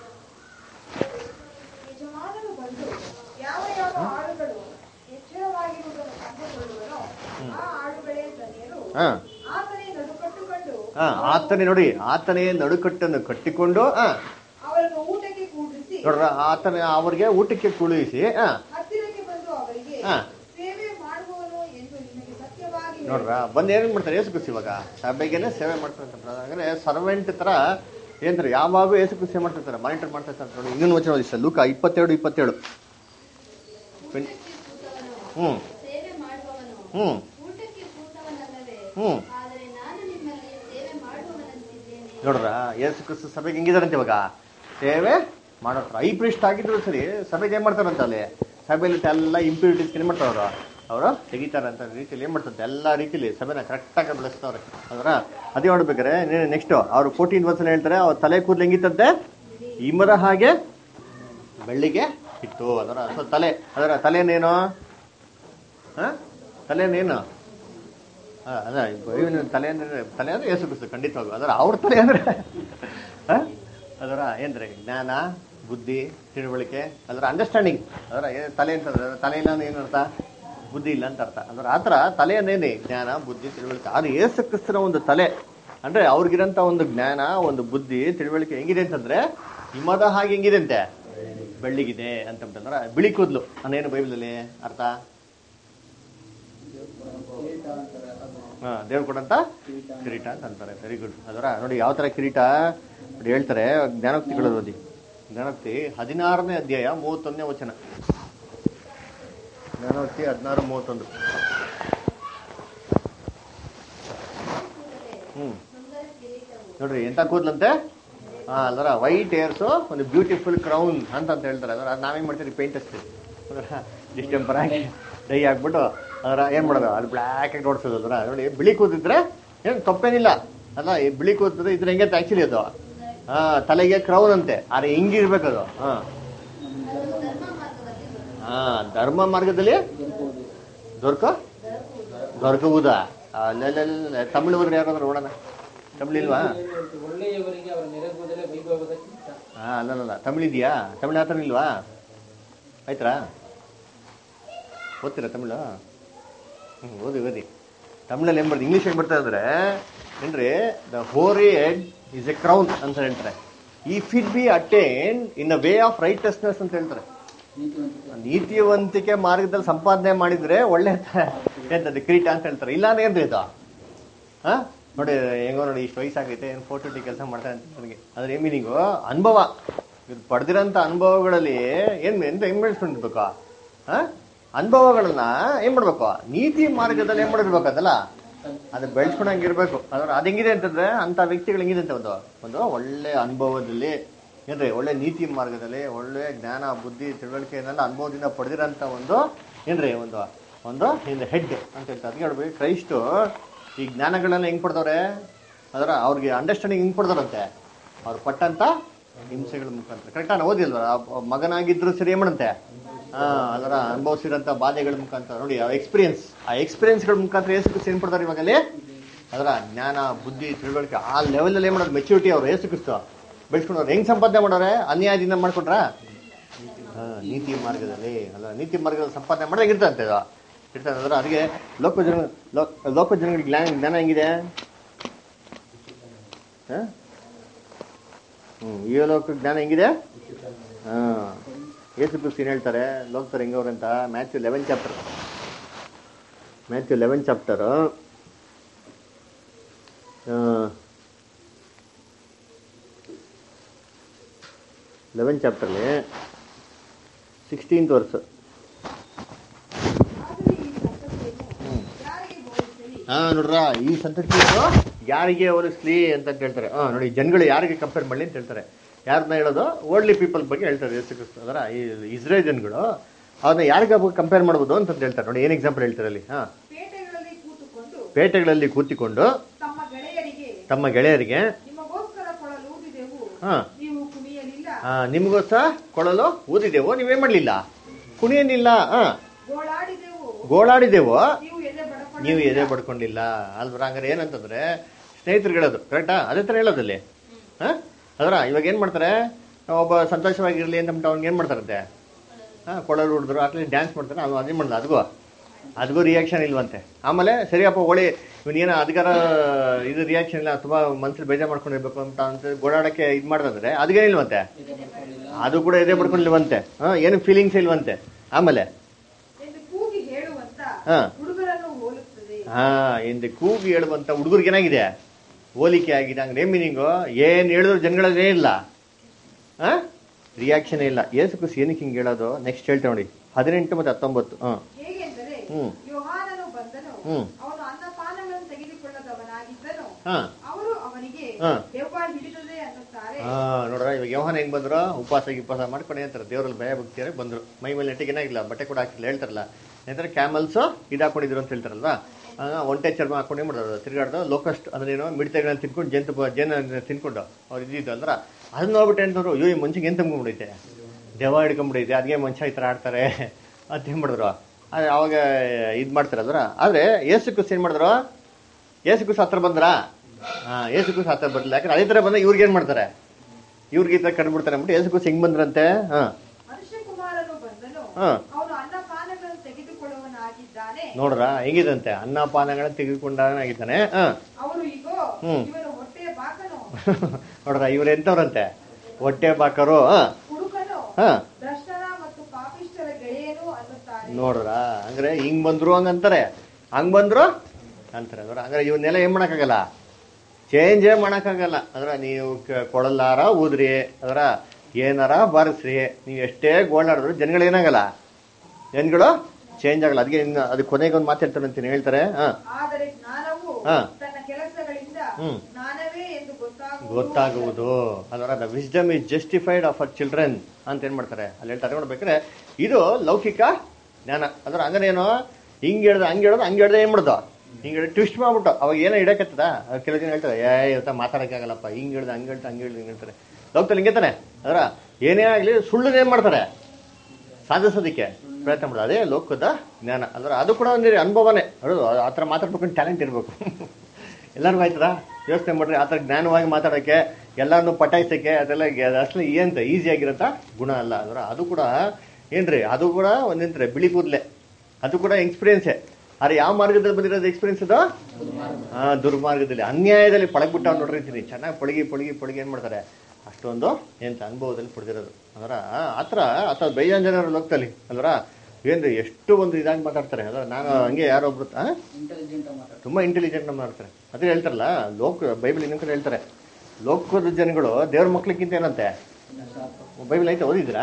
ಯಜಮಾನನು ಬಂದು ಯಾವ ಯಾವ ಆಳುಗಳು ಎಚ್ಚರವಾಗಿರುವುದನ್ನು ಕಂಡುಕೊಳ್ಳುವನೋ ಆ ಆಳುಗಳೇ ಧನ್ಯರು ಹಾ ಆತನೇ ನಡುಕಟ್ಟುಕೊಂಡು ಹಾ ಆತನೇ ನೋಡಿ ಆತನೇ ನಡುಕಟ್ಟನ್ನು ಕಟ್ಟಿಕೊಂಡು ಹಾ ಅವರನ್ನು ಊಟಕ್ಕೆ ಕೂಡಿಸಿ ನೋಡ್ರ ಆತನ ಅವ್ರಿಗೆ ಊಟಕ್ಕೆ ಕುಳಿಸಿ ಹಾ ಹತ್ತಿರಕ್ಕೆ ಬಂದು ಅವರಿಗೆ ಹಾ. ಸೇವೆ ಮಾಡುವವನು ಎಂದು ನಿಮಗೆ ಸತ್ಯವಾಗಿ ನೋಡ್ರ ಬಂದು ಏನ್ ಮಾಡ್ತಾರೆ ಏಸು ಕ್ರಿಸ್ತು ಇವಾಗ ಸಭೆಗೆನೆ ಸೇವೆ ಮಾಡ್ತಾರೆ ಅಂತ ಅಂದ್ರೆ ಸರ್ವೆಂಟ್ ತರ ಏನ್ರಿ ಯಾವಾಗೂ ಏಸು ಕ್ರಿಸ್ತು ಸೇವೆ ಮಾಡ್ತಿರ್ತಾರೆ ಮಾನಿಟರ್ ಮಾಡ್ತಾ ಇರ್ತಾರೆ ನೋಡಿ ಇನ್ನೊಂದು ವಚನ ಓದಿ ಸರ್ ಲೂಕ ಇಪ್ಪತ್ತೆರಡು ಇಪ್ಪತ್ತೇಳು ಊಟಕ್ಕೆ ಕೂತವನು ಹ್ಮ್ ಸೇವೆ ಮಾಡುವವನು ಹ್ಮ್ ಊಟಕ್ಕೆ ಕೂತವನಲ್ಲವೇ ಹ್ಮ್ ಆದರೆ ನಾನು ನಿಮ್ಮಲ್ಲಿ ಸೇವೆ ಮಾಡುವವನಂತಿದ್ದೇನೆ ನೋಡ್ರ ಏಸು ಕ್ರಿಸ್ತು ಸಭೆಗೆ ಹೆಂಗಿದಾರಂತೆ ಇವಾಗ ಸೇವೆ ಮಾಡೋತ್ರ ಐ ಪ್ರಿಸ್ಟ್ ಆಗಿದ್ರು ಸರಿ ಸಭೆಗೆ ಏನ್ ಮಾಡ್ತಾರಂತ ಅಲ್ಲಿ ಸಭೆಯಲ್ಲಿ ಎಲ್ಲ ಇಂಪ್ಯೂರಿಟೀಸ್ ಏನ್ ಮಾಡ್ತಾರ ಅವರು ಅವರು ತೆಗಿತಾರಂತ ರೀತಿಯಲ್ಲಿ ಏನ್ ಮಾಡ್ತಾರೆ ಎಲ್ಲ ರೀತಿಯಲ್ಲಿ ಸಭೆನ ಕರೆಕ್ಟಾಗಿ ಬೆಳೆಸ್ತವ್ರೆ ಅದರ ಅದೇ ನೋಡ್ಬೇಕಾರೆ ನೆಕ್ಸ್ಟ್ ಅವ್ರು ಫೋರ್ಟೀನ್ ವರ್ಷ ಹೇಳ್ತಾರೆ ಅವ್ರ ತಲೆ ಕೂದಲು ಹೆಂಗಿತ್ತಂತೆ ಇಮರ ಹಾಗೆ ಬೆಳ್ಳಿಗೆ ಇತ್ತು ಅದರ ಸೊ ತಲೆ ಅದರ ತಲೆನೇನು ಹ ತಲೆನೇನು ಆ, ಅದ ಇವನ ತಲೆ ಅಂದ್ರೆ ತಲೆ ಅಂದ್ರೆ ಯೇಸು ಕ್ರಿಸ್ತು ಖಂಡಿತವಾಗೂ ಅದರ ಅವ್ರ ತಲೆ ಅಂದ್ರೆ ಆ? ಅದರ ಏನ್ರಿ ಜ್ಞಾನ ಬುದ್ಧಿ ತಿಳುವಳಿಕೆ ಅದರ ಅಂಡರ್ಸ್ಟ್ಯಾಂಡಿಂಗ್ ಅದರ ಏನ್ ತಲೆ ಅಂತಂದ್ರೆ ಅದರ ತಲೆ ಇಲ್ಲ ಅಂದ್ರೆ ಏನು ಅರ್ಥ ಬುದ್ಧಿ ಇಲ್ಲ ಅಂತ ಅರ್ಥ ಅಂದ್ರೆ ಆ ಥರ ತಲೆ ಅಂದೇನೆ ಜ್ಞಾನ ಬುದ್ಧಿ ತಿಳುವಳಿಕೆ ಅದು ಯೇಸು ಕ್ರಿಸ್ತನ ಒಂದು ತಲೆ ಅಂದ್ರೆ ಅವ್ರಿಗಿರಂತ ಒಂದು ಜ್ಞಾನ ಒಂದು ಬುದ್ಧಿ ತಿಳುವಳಿಕೆ ಹೆಂಗಿದೆ ಅಂತಂದ್ರೆ ಹಿಮದ ಹಾಗೆ ಹೆಂಗಿದೆ ಅಂತೆ ಬೆಳ್ಳಿಗಿದೆ ಅಂತಂದ್ರೆ ಬಿಳಿ ಕೂದಲು ಅನ್ನೇನು ಬೈಬಲಲ್ಲಿ ಅರ್ಥ ಹಾ ದೇವ್ರು ಕೊಡಂತ ಕಿರೀಟ ಅಂತ ಅಂತಾರೆ ವೆರಿ ಗುಡ್ ಅದರ ನೋಡಿ ಯಾವ ತರ ಕಿರೀಟ ನೋಡಿ ಹೇಳ್ತಾರೆ ಜ್ಞಾನೋಕ್ತಿಗಳು ಓದಿ ಜ್ಞಾನೋಕ್ತಿ ಹದಿನಾರನೇ ಅಧ್ಯಾಯ ಮೂವತ್ತೊಂದನೇ ವಚನ ಜ್ಞಾನೋಕ್ತಿ ಹದಿನಾರು ಮೂವತ್ತೊಂದು ಹ್ಮ್ ಸುಂದರ ಕಿರೀಟವು ನೋಡ್ರಿ ಎಂತ ಕೂದ್ಲಂತೆ ಹಾ ಅದರ ವೈಟ್ ಏರ್ಸು ಒಂದು ಬ್ಯೂಟಿಫುಲ್ ಕ್ರೌನ್ ಅಂತ ಅಂತ ಹೇಳ್ತಾರೆ ಅದರ ನಾವೇನ್ ಮಾಡ್ತೀವಿ ಪೇಂಟ್ ಹಚ್ತೀವಿ ಡಿಸ್ಟೆಂಪರ್ ಆಗಿ ಡೈ ಹಾಕ್ಬಿಟ್ಟು ಅದರ ಏನ್ ಮಾಡೋದು ಅದು ಬ್ಲ್ಯಾಕ್ ಆಗಿ ನೋಡ್ಸೋದು ಅದರ ನೋಡಿ ಬಿಳಿ ಕೂತಿದ್ರೆ ಏನ್ ತಪ್ಪೇನಿಲ್ಲ ಅಲ್ಲ ಈ ಬಿಳಿ ಕೂತಿದ್ರೆ ಇದ್ರೆ ಹೆಂಗೆ ಆಕ್ಚುಲಿ ಅದು ಹಾ ತಲೆಗೆ ಕ್ರೌನ್ ಅಂತೆ ಆದ್ರೆ ಹೆಂಗಿರ್ಬೇಕು ಅದು ಹಾ ಅದು ಧರ್ಮ ಮಾರ್ಗದಲ್ಲಿ ಬರುತ್ತದೆ. ಹಾ ಧರ್ಮ ಮಾರ್ಗದಲ್ಲಿ ದೊರಕ ದೊರಕುವುದ ಅಲ್ಲೆಲ್ಲ ತಮಿಳು ಹೋದ್ರೆ ಯಾರಾದ್ರೂ ನೋಡೋಣ ತಮಿಳು ಇಲ್ವಾ ಒಳ್ಳೆಯವರಿಗೆ ಅವರ ನೆರಗುವುದಲ್ಲೇ ವೈಭವದ ಕಿರೀಟ ಹಾ ಅಲ್ಲಲ್ಲ ತಮಿಳ್ ಇದೆಯಾ ತಮಿಳ್ ಆತರ ಇಲ್ವಾ ಆಯ್ತಾ ಓದ್ತೀರಾ ತಮಿಳು ಹ್ಮ್ ಓದಿ ಓದಿ ತಮಿಳಲ್ಲಿ ಏನ್ ಬರ್ದು ಇಂಗ್ಲೀಷ್ ಏನ್ ಬರ್ತಾ ಅಂದ್ರೆ ಏನ್ರಿ ದ ಹೋರಿ ಎಡ್ ಇಸ್ ಎ ಕ್ರೌನ್ ಅಂತ ಹೇಳ್ತಾರೆ if it be attain in a way of righteousness ಅಂತ ಹೇಳ್ತಾರೆ ನೀತಿವಂತಿಕೆ ಮಾರ್ಗದಲ್ಲಿ ಸಂಪಾದನೆ ಮಾಡಿದ್ರೆ ಒಳ್ಳೆ ಎಂತದ್ದು ಕಿರೀಟ ಅಂತ ಹೇಳ್ತಾರೆ ಇಲ್ಲ ಅಂದ್ರೆ ಏನ್ರಿ ಇದು ಹಾ ನೋಡಿ ಹೆಂಗೋ ನೋಡಿ ಇಷ್ಟು ವಯಸ್ಸಾಗೈತೆ ಏನು ಫೋಟೋ ಟಿ ಕೆಲಸ ಮಾಡ್ತಾರೆ ಅಂತ ನನಗೆ ಅದ್ರ ಏನ್ ಮೀನಿಂಗು ಅನುಭವ ಇದು ಪಡೆದಿರೋಂಥ ಅನುಭವಗಳಲ್ಲಿ ಏನ್ ಎಂತ ಹೆಂಗ್ ಬೆಳೆಸ್ಕೊಂಡಿರ್ಬೇಕು ಹಾ ಅನುಭವಗಳನ್ನ ಏನ್ ಮಾಡ್ಬೇಕು ನೀತಿ ಮಾರ್ಗದಲ್ಲಿ ಏನ್ ಮಾಡಿರ್ಬೇಕು ಅದಲ್ಲ ಅದು ಬೆಳೆಸ್ಕೊಂಡಂಗಿರ್ಬೇಕು ಅದ್ರ ಅದ್ ಹೆಂಗಿದೆ ಅಂತಂದ್ರೆ ಅಂತ ವ್ಯಕ್ತಿಗಳು ಹೆಂಗಿದೆ ಅಂತ ಒಂದು ಒಂದು ಒಳ್ಳೆ ಅನುಭವದಲ್ಲಿ ಏನ್ರಿ ಒಳ್ಳೆ ನೀತಿ ಮಾರ್ಗದಲ್ಲಿ ಒಳ್ಳೆ ಜ್ಞಾನ ಬುದ್ಧಿ ತಿಳುವಳಿಕೆಯನ್ನೆಲ್ಲ ಅನುಭವದಿಂದ ಪಡೆದಿರೋಂಥ ಒಂದು ಏನ್ರಿ ಒಂದು ಒಂದು ಇನ್ ಹೆಡ್ ಅಂತ ಹೇಳ್ತಾರೆ ಅದಕ್ಕೆ ಹೇಳ್ಬೇಕು ಕ್ರೈಸ್ತು ಈ ಜ್ಞಾನಗಳೆಲ್ಲ ಹೆಂಗ್ ಪಡ್ದವ್ರೆ ಅದರ ಅವ್ರಿಗೆ ಅಂಡರ್ಸ್ಟ್ಯಾಂಡಿಂಗ್ ಹೆಂಗ್ ಪಡ್ದವ್ರಂತೆ ಅವ್ರು ಪಟ್ಟಂತ ಹಿಂಸೆಗಳ ಮುಖಾಂತರ ಕರೆಕ್ಟಾಗಿ ಓದಿಲ್ವ ಆ ಮಗನಾಗಿದ್ರು ಸರಿ ಏನ್ ಮಾಡಂತೆ ಹಾ ಅದರ ಅನುಭವಿಸಿರೋಂಥ ಬಾಧೆಗಳ ಮುಖಾಂತರ ನೋಡಿ ಆ ಎಕ್ಸ್ಪೀರಿಯನ್ಸ್ ಆ ಎಕ್ಸ್ಪೀರಿಯನ್ಸ್ಗಳ ಮುಖಾಂತರ ಏಸು ಕ್ರಿಸ್ತು ಏನ್ ಪಡ್ತಾರೆ ಇವಾಗ ಅಲ್ಲಿ ಅದರ ಜ್ಞಾನ ಬುದ್ಧಿ ತಿಳುವಳಿಕೆ ಆ ಲೆವೆಲಲ್ಲಿ ಏನ್ ಮಾಡೋದು ಮೆಚುರಿಟಿ ಅವ್ರು ಏಸು ಕ್ರಿಸ್ತು ಬೆಳೆಸ್ಕೊಂಡವ್ರು ಹೆಂಗ್ ಸಂಪಾದನೆ ಮಾಡೋರೆ ಅನ್ಯಾಯದಿಂದ ಮಾಡ್ಕೊಂಡ್ರ ಹಾ, ನೀತಿ ಮಾರ್ಗದಲ್ಲಿ ಅಲ್ಲ ನೀತಿ ಮಾರ್ಗದಲ್ಲಿ ಸಂಪಾದನೆ ಮಾಡಿದಾಗ ಇರ್ತಂತೆ ಇದು ಇರ್ತದೆ ಅಂದ್ರೆ ಅದಕ್ಕೆ ಲೋಕ ಜನ ಲೋಕ ಲೋಕ ಜನಗಳಿಗೆ ಜ್ಞಾನ ಜ್ಞಾನ ಹೆಂಗಿದೆ ಹ? ಹ್ಮ್ ಈ ಲೋಕ ಜ್ಞಾನ ಹೆಂಗಿದೆ ಹಾ ಯೇಸು ಕ್ರಿಸ್ತು ಏನ್ ಹೇಳ್ತಾರೆ ಲೋಕದವ್ರು ಹೆಂಗವ್ರೆ ಅಂತ Matthew eleven chapter Matthew eleven chapter eleven ಚಾಪ್ಟರ್ಲಿ ಸಿಕ್ಸ್ಟೀನ್ತ್ ವರ್ಷ ಆದರೆ ಈ ಸಂತತಿಯನ್ನು ಯಾರಿಗೆ ಬೋಧಿಸಲಿ ಹಾ ನೋಡ್ರ ಈ ಸಂತತಿಯವರು ಯಾರಿಗೆ ಹೋಲಿಸ್ಲಿ ಅಂತ ಹೇಳ್ತಾರೆ ಹಾ ನೋಡಿ ಜನಗಳು ಯಾರಿಗೆ ಕಂಪೇರ್ ಮಾಡಲಿ ಅಂತ ಹೇಳ್ತಾರೆ ಯಾರನ್ನ ಹೇಳೋದು ಓಲ್ಡ್ಲಿ ಪೀಪಲ್ ಬಗ್ಗೆ ಹೇಳ್ತಾರೆ ಯೇಸು ಕ್ರಿಸ್ತು ಅದರ ಈ ಇಸ್ರೇಲ್ ಜನಗಳು ಅದನ್ನ ಯಾರಿಗೆ ಕಂಪೇರ್ ಮಾಡ್ಬೋದು ಅಂತ ಹೇಳ್ತಾರೆ ನೋಡಿ ಏನ್ ಎಕ್ಸಾಂಪಲ್ ಹೇಳ್ತಾರೆ ಅಲ್ಲಿ ಹಾ ಪೇಟೆಗಳಲ್ಲಿ ಕೂತುಕೊಂಡು ಪೇಟೆಗಳಲ್ಲಿ ಕೂತಿಕೊಂಡು ತಮ್ಮ ಗೆಳೆಯರಿಗೆ ತಮ್ಮ ಗೆಳೆಯರಿಗೆ ನಿಮಗೋಸ್ಕರ ಕೊಡಲೂದಿದೆವು ಹಾ ನೀವು ಕುಣಿಯಲಿಲ್ಲ ಹಾ ನಿಮಗೂ ಸಹ ಕೊಳಲು ಊದಿದೆವು ನೀವೇನ್ ಮಾಡ್ಲಿಲ್ಲ ಕುಣಿಯಲಿಲ್ಲ ಹಾ ಗೋಳಾಡಿದೆವು ಗೋಳಾಡಿದೆವು ನೀವು ಎದೆ ಬಡಕೊಂಡ ನೀವು ಎದೆ ಪಡ್ಕೊಂಡಿಲ್ಲ ಅಲ್ವರ ಹಂಗಾರೆ ಏನಂತಂದ್ರೆ ಸ್ನೇಹಿತರು ಹೇಳೋದು ಕರೆಕ್ಟಾ ಅದೇ ತರ ಹೇಳೋದಲ್ಲಿ ಹಾ ಅದರ ಇವಾಗ ಏನ್ ಮಾಡ್ತಾರೆ ಒಬ್ಬ ಸಂತೋಷವಾಗಿರ್ಲಿ ಅಂತ ಅಂದ್ಬಿಟ್ಟು ಅವ್ನಿಗೆ ಏನ್ ಮಾಡ್ತಾರಂತೆ ಹಾ ಕೊಳಲು ಹುಡಿದ್ರು ಅಟ್ಲೀಸ್ಟ್ ಡ್ಯಾನ್ಸ್ ಮಾಡ್ತಾರೆ ಅದು ಅದೇ ಮಾಡಲ್ಲ ಅದಗೂ ಅದಕ್ಕೂ ರಿಯಾಕ್ಷನ್ ಇಲ್ವಂತೆ ಆಮೇಲೆ ಸರಿಯಪ್ಪ ಒಳ್ಳೆ ಇವನೇನೋ ಅಧಿಕಾರ ಇದು ರಿಯಾಕ್ಷನ್ ಇಲ್ಲ ತುಂಬಾ ಮನ್ಸಲ್ಲಿ ಬೇಜಾರ್ ಮಾಡ್ಕೊಂಡಿರ್ಬೇಕು ಅಂತ ಅಂತ ಗೋಡಾಡಕ್ಕೆ ಇದು ಮಾಡ್ದಂದ್ರೆ ಅದಕ್ಕೇನಿಲ್ವಂತೆ ಅದು ಕೂಡ ಎದೆ ಪಡ್ಕೊಂಡಿಲ್ವಂತೆ ಹಾ ಏನು ಫೀಲಿಂಗ್ಸ್ ಇಲ್ವಂತೆ ಆಮೇಲೆ ಎಂದು ಕೂಗಿ ಹೇಳುವಂತ ಹಾ. ಹುಡುಗರನ್ನು ಹೋಲುತ್ತದೆ ಹಾ ಹಿಂದೆ ಕೂಗಿ ಹೇಳುವಂತ ಹುಡುಗರಿಗೆ ಏನಾಗಿದೆ ಹೋಲಿಕೆ ಆಗಿದೆ ಹಂಗೆ ನೇಮ್ ಮೀನಿಂಗು ಏನ್ ಹೇಳಿದ್ರು ಜನಗಳೇ ಇಲ್ಲ ಹಾ ರಿಯಾಕ್ಷನ್ ಇಲ್ಲ ಏಸು ಕುಸಿ ಏನಕ್ಕೆ ಹಿಂಗೆ ಹೇಳೋದು ನೆಕ್ಸ್ಟ್ ಹೇಳ್ತೇವೆ ನೋಡಿ ಹದಿನೆಂಟು ಮತ್ತೆ ಹತ್ತೊಂಬತ್ತು ಹಾ ಹೇಗೆಂದರೆ ಹ್ಮ್. ಯೋಹಾನನು ಬಂದನು ಹ್ಮ್. ಅವನು ಅನ್ನಪಾನಗಳನ್ನು ತೆಗೆದುಕೊಳ್ಳದವನಾಗಿದ್ದನು ಹಾ ಅವರು ಅವನಿಗೆ ಹಾ. ದೆವ್ವ ಹಿಡಿದದೆ ಅನ್ನುತ್ತಾರೆ ಹಾ ನೋಡ್ರ ಇವಾಗ ಯೋಹಾನ ಹೆಂಗ್ ಬಂದ್ರು ಉಪವಾಸ ಗಿಪಾಸ ಮಾಡ್ಕೊಂಡು ಅಂತಾರೆ ದೇವರಲ್ಲಿ ಭಯ ಭಕ್ತಿಯಾರೆ ಬಂದ್ರು ಮೈ ಮೇಲೆ ನೆಟ್ಟಿಗೆ ಏನಾಗಿಲ್ಲ ಬಟ್ಟೆ ಕೂಡ ಹಾಕಿಲ್ಲ ಹೇಳ್ತಾರಲ್ಲ ನಂತರ ಕ್ಯಾಮಲ್ಸ್ ಇದು ಹಾಕೊಂಡಿದ್ರು ಅಂತ ಹೇಳ್ತಾರಲ್ವಾ ಆ, ಒಂಟೆ ಚರ್ಮ ಹಾಕೊಂಡು ಏನ್ ಮಾಡೋದು ತಿರ್ಗಾಡ್ದು ಲೋಕಸ್ಟ್ ಅಂದ್ರೆ ಏನೋ ಮಿಡತೆಗಳನ್ನ ತಿನ್ಕೊಂಡು ಜಂತು ಜೇನ ತಿನ್ಕೊಂಡು ಅವ್ರು ಇದ್ದಿದ್ದು ಅಂದ್ರ ಅದನ್ನ ನೋಡ್ಬಿಟ್ಟು ಏನಂದ್ರು ಅಯ್ಯೋ ಈ ಮನುಷ್ಯಗೆ ಏನ್ ತುಂಬ್ಕೊಂಡ್ಬಿಡೈತೆ ದೆವ್ವ ಹಿಡ್ಕೊಂಡ್ಬಿಡೈತೆ ಅದಕ್ಕೆ ಮನುಷ್ಯ ಈ ತರ ಆಡ್ತಾರೆ ಅಂತ ಏನ್ ಮಾಡಿದ್ರು ಅದ್ ಅವಾಗ ಇದ್ ಮಾಡ್ತಾರಲ್ರ ಆದ್ರೆ ಏಸು ಕುಸ್ ಏನ್ ಮಾಡಿದ್ರು ಏಸು ಕುಸ್ ಹತ್ರ ಬಂದ್ರಾ ಹಾ ಏಸು ಕುಸ್ ಹತ್ರ ಬರ್ಲಿಲ್ಲ ಯಾಕಂದ್ರೆ ಅದೇ ತರ ಬಂದ ಇವ್ರಿಗೆ ಏನ್ ಮಾಡ್ತಾರೆ ಇವ್ರಿಗೆ ಈ ತರ ಕಂಡ್ಬಿಡ್ತಾರೆ ಅಂದ್ಬಿಟ್ಟು ಏಸು ಕುಸ್ ಹೆಂಗ್ ಬಂದ್ರಂತೆ ಹಾ ಮನುಷ್ಯ ಕುಮಾರನು ಬಂದನು ಹಾ. ಅವನು ಅನ್ನಪಾನಗಳನ್ನು ತೆಗೆದುಕೊಳ್ಳುವನಾಗಿದ್ದಾನೆ ನೋಡ್ರ ಹೆಂಗಿದಂತೆ ಅನ್ನಪಾನಗಳನ್ನ ತೆಗೆದುಕೊಂಡಾಗಿದ್ದಾನೆ ಹಾ ಅವರು ಈಗೋ ಹ್ಮ್. ಇವನು ಹೊಟ್ಟೆ ಬಾಕನು ನೋಡ್ರ ಇವ್ರು ಎಂತವ್ರಂತೆ ಹೊಟ್ಟೆ ಬಾಕರು ಹಾ ಹುಡುಕನು ಹಾ ಭ್ರಷ್ಟರ ಮತ್ತು ಪಾಪಿಷ್ಠರ ಗೆಳೆಯನು ಅನ್ನುತ್ತಾರೆ ನೋಡ್ರ ಅಂದ್ರೆ ಹಿಂಗ್ ಬಂದ್ರು ಹಂಗಂತಾರೆ ಹಂಗ್ ಬಂದ್ರು ಅಂತಾರೆ ಅಂದ್ರೆ ಹಂಗಾರೆ ಇವನ್ನೆಲ್ಲ ಏನ್ ಮಾಡಕ್ಕಾಗಲ್ಲ ಚೇಂಜೇ ಮಾಡಕ್ಕಾಗಲ್ಲ ಅಂದ್ರೆ ನೀವು ಕ- ಕೊಳಲಾರ ಊದ್ರಿ ಅದರ ಏನಾರ ಬಾರಿಸ್ರಿ ನೀವು ಎಷ್ಟೇ ಗೋಳಾಡಿದ್ರು ಜನಗಳು ಏನಾಗಲ್ಲ ಜನಗಳು ಚೇಂಜ್ ಆಗಲ್ಲ ಅದಕ್ಕೆ ಇನ್ನು ಅದಕ್ಕೆ ಕೊನೆಗೆ ಒಂದು ಮಾತಾಡ್ತಾರೆ ಅಂತೀನಿ ಹೇಳ್ತಾರೆ ಹಾ ಆದರೆ ಜ್ಞಾನವು ಹಾ. ತನ್ನ ಕೆಲಸಗಳಿಂದ ಹ್ಮ್. ಜ್ಞಾನವೇ ಎಂದು ಗೊತ್ತಾಗುವುದು ಗೊತ್ತಾಗುವುದು ಅದರ the wisdom is justified of her children ಅಂತ ಏನ್ ಮಾಡ್ತಾರೆ ಅಲ್ಲಿ ಹೇಳ್ತಾರೆ ನೋಡ್ಬೇಕಾದ್ರೆ ಇದು ಲೌಕಿಕ ಜ್ಞಾನ ಅದರ ಹಂಗನೇನು ಹಿಂಗ್ ಹೇಳ್ದ ಹಂಗ್ ಹೇಳ್ದ ಹಂಗ್ ಹೇಳ್ದೆ ಏನ್ ಮಾಡ್ದು ಹಿಂಗ್ ಹೇಳಿ ಟ್ವಿಸ್ಟ್ ಮಾಡ್ಬಿಟ್ಟು ಅವಾಗ ಏನೋ ಇಡಕತ್ತದ ಕೆಲವು ಜನ ಹೇಳ್ತಾರೆ ಏ ಇವತ್ತ ಮಾತಾಡಕ್ಕಾಗಲ್ಲಪ್ಪ ಹಿಂಗ್ ಹೇಳ್ದ ಹಂಗ್ ಹೇಳ್ತಾ ಹಂಗ್ ಹೇಳ್ದ ಹಿಂಗ್ ಹೇಳ್ತಾರೆ ಲೋಕದಲ್ಲಿ ಹಿಂಗೆ ತಾನೆ ಅದರ ಏನೇ ಆಗ್ಲಿ ಸುಳ್ಳು ಏನ್ ಮಾಡ್ತಾರೆ ಸಾಧಿಸೋದಕ್ಕೆ ಪ್ರಯತ್ನ ಮಾಡೋದು ಅದೇ ಲೋಕದ ಜ್ಞಾನ ಅಂದ್ರೆ ಅದು ಕೂಡ ಒಂದು ಅನುಭವನೇ ಅದು ಆ ಥರ ಮಾತಾಡ್ಬೇಕು ಟ್ಯಾಲೆಂಟ್ ಇರಬೇಕು ಎಲ್ಲರಿಗೂ ಆಯ್ತದ ಯೋಚನೆ ಮಾಡ್ರಿ ಆ ಥರ ಜ್ಞಾನವಾಗಿ ಮಾತಾಡೋಕ್ಕೆ ಎಲ್ಲರನ್ನು ಪಟಾಯಿಸೋಕ್ಕೆ ಅದೆಲ್ಲ ಗೆ- ಅಸಲು ಏನಂತ ಈಸಿ ಆಗಿರತ್ತ ಗುಣ ಅಲ್ಲ ಅಂದ್ರೆ ಅದು ಕೂಡ ಏನ್ರಿ ಅದು ಕೂಡ ಒಂದಿಂತ್ರೆ ಬಿಳಿ ಕೂದಲೆ ಅದು ಕೂಡ ಎಕ್ಸ್ಪೀರಿಯನ್ಸೇ ಆದ್ರೆ ಯಾವ ಮಾರ್ಗದಲ್ಲಿ ಬಂದಿರೋದು ಎಕ್ಸ್ಪೀರಿಯನ್ಸ್ ಅದು ಆ ದುರ್ಮಾರ್ಗದಲ್ಲಿ ಅನ್ಯಾಯದಲ್ಲಿ ಪಳಗ್ಬಿಟ್ಟ ನೋಡ್ರಿ ಅಂತೀನಿ ಚೆನ್ನಾಗಿ ಪಳಗಿ ಪಳಗಿ ಪಳಗಿ ಏನ್ ಮಾಡ್ತಾರೆ ಅಷ್ಟೊಂದು ಎಂತ ಅನುಭವದಲ್ಲಿ ಪಡೆದಿರೋದು ಅಂದ್ರ ಆತರ ಅಥವಾ ಬೈಜಾನ್ ಜನರು ಲೋಕದಲ್ಲಿ ಅಲ್ವರ ಏನ್ರಿ ಎಷ್ಟು ಒಂದು ಇದಾಗಿ ಮಾತಾಡ್ತಾರೆ ಅದ್ರ ನಾನು ಹಂಗೆ ಯಾರೋ ಒಬ್ರು ಆ? ಇಂಟೆಲಿಜೆಂಟ್ ಮಾತಾಡ್ತಾರೆ ತುಂಬಾ ಇಂಟೆಲಿಜೆಂಟ್ ಮಾಡ್ತಾರೆ ಅದೇ ಹೇಳ್ತಾರಲ್ಲ ಲೋಕ ಬೈಬಲ್ ಇನ್ನೊಂದ್ ಕಡೆ ಹೇಳ್ತಾರೆ ಲೋಕದ ಜನಗಳು ದೇವ್ರ ಮಕ್ಳಿಗಿಂತ ಏನಂತೆ ಬೈಬಲ್ ಐತೆ ಓದಿದ್ರಾ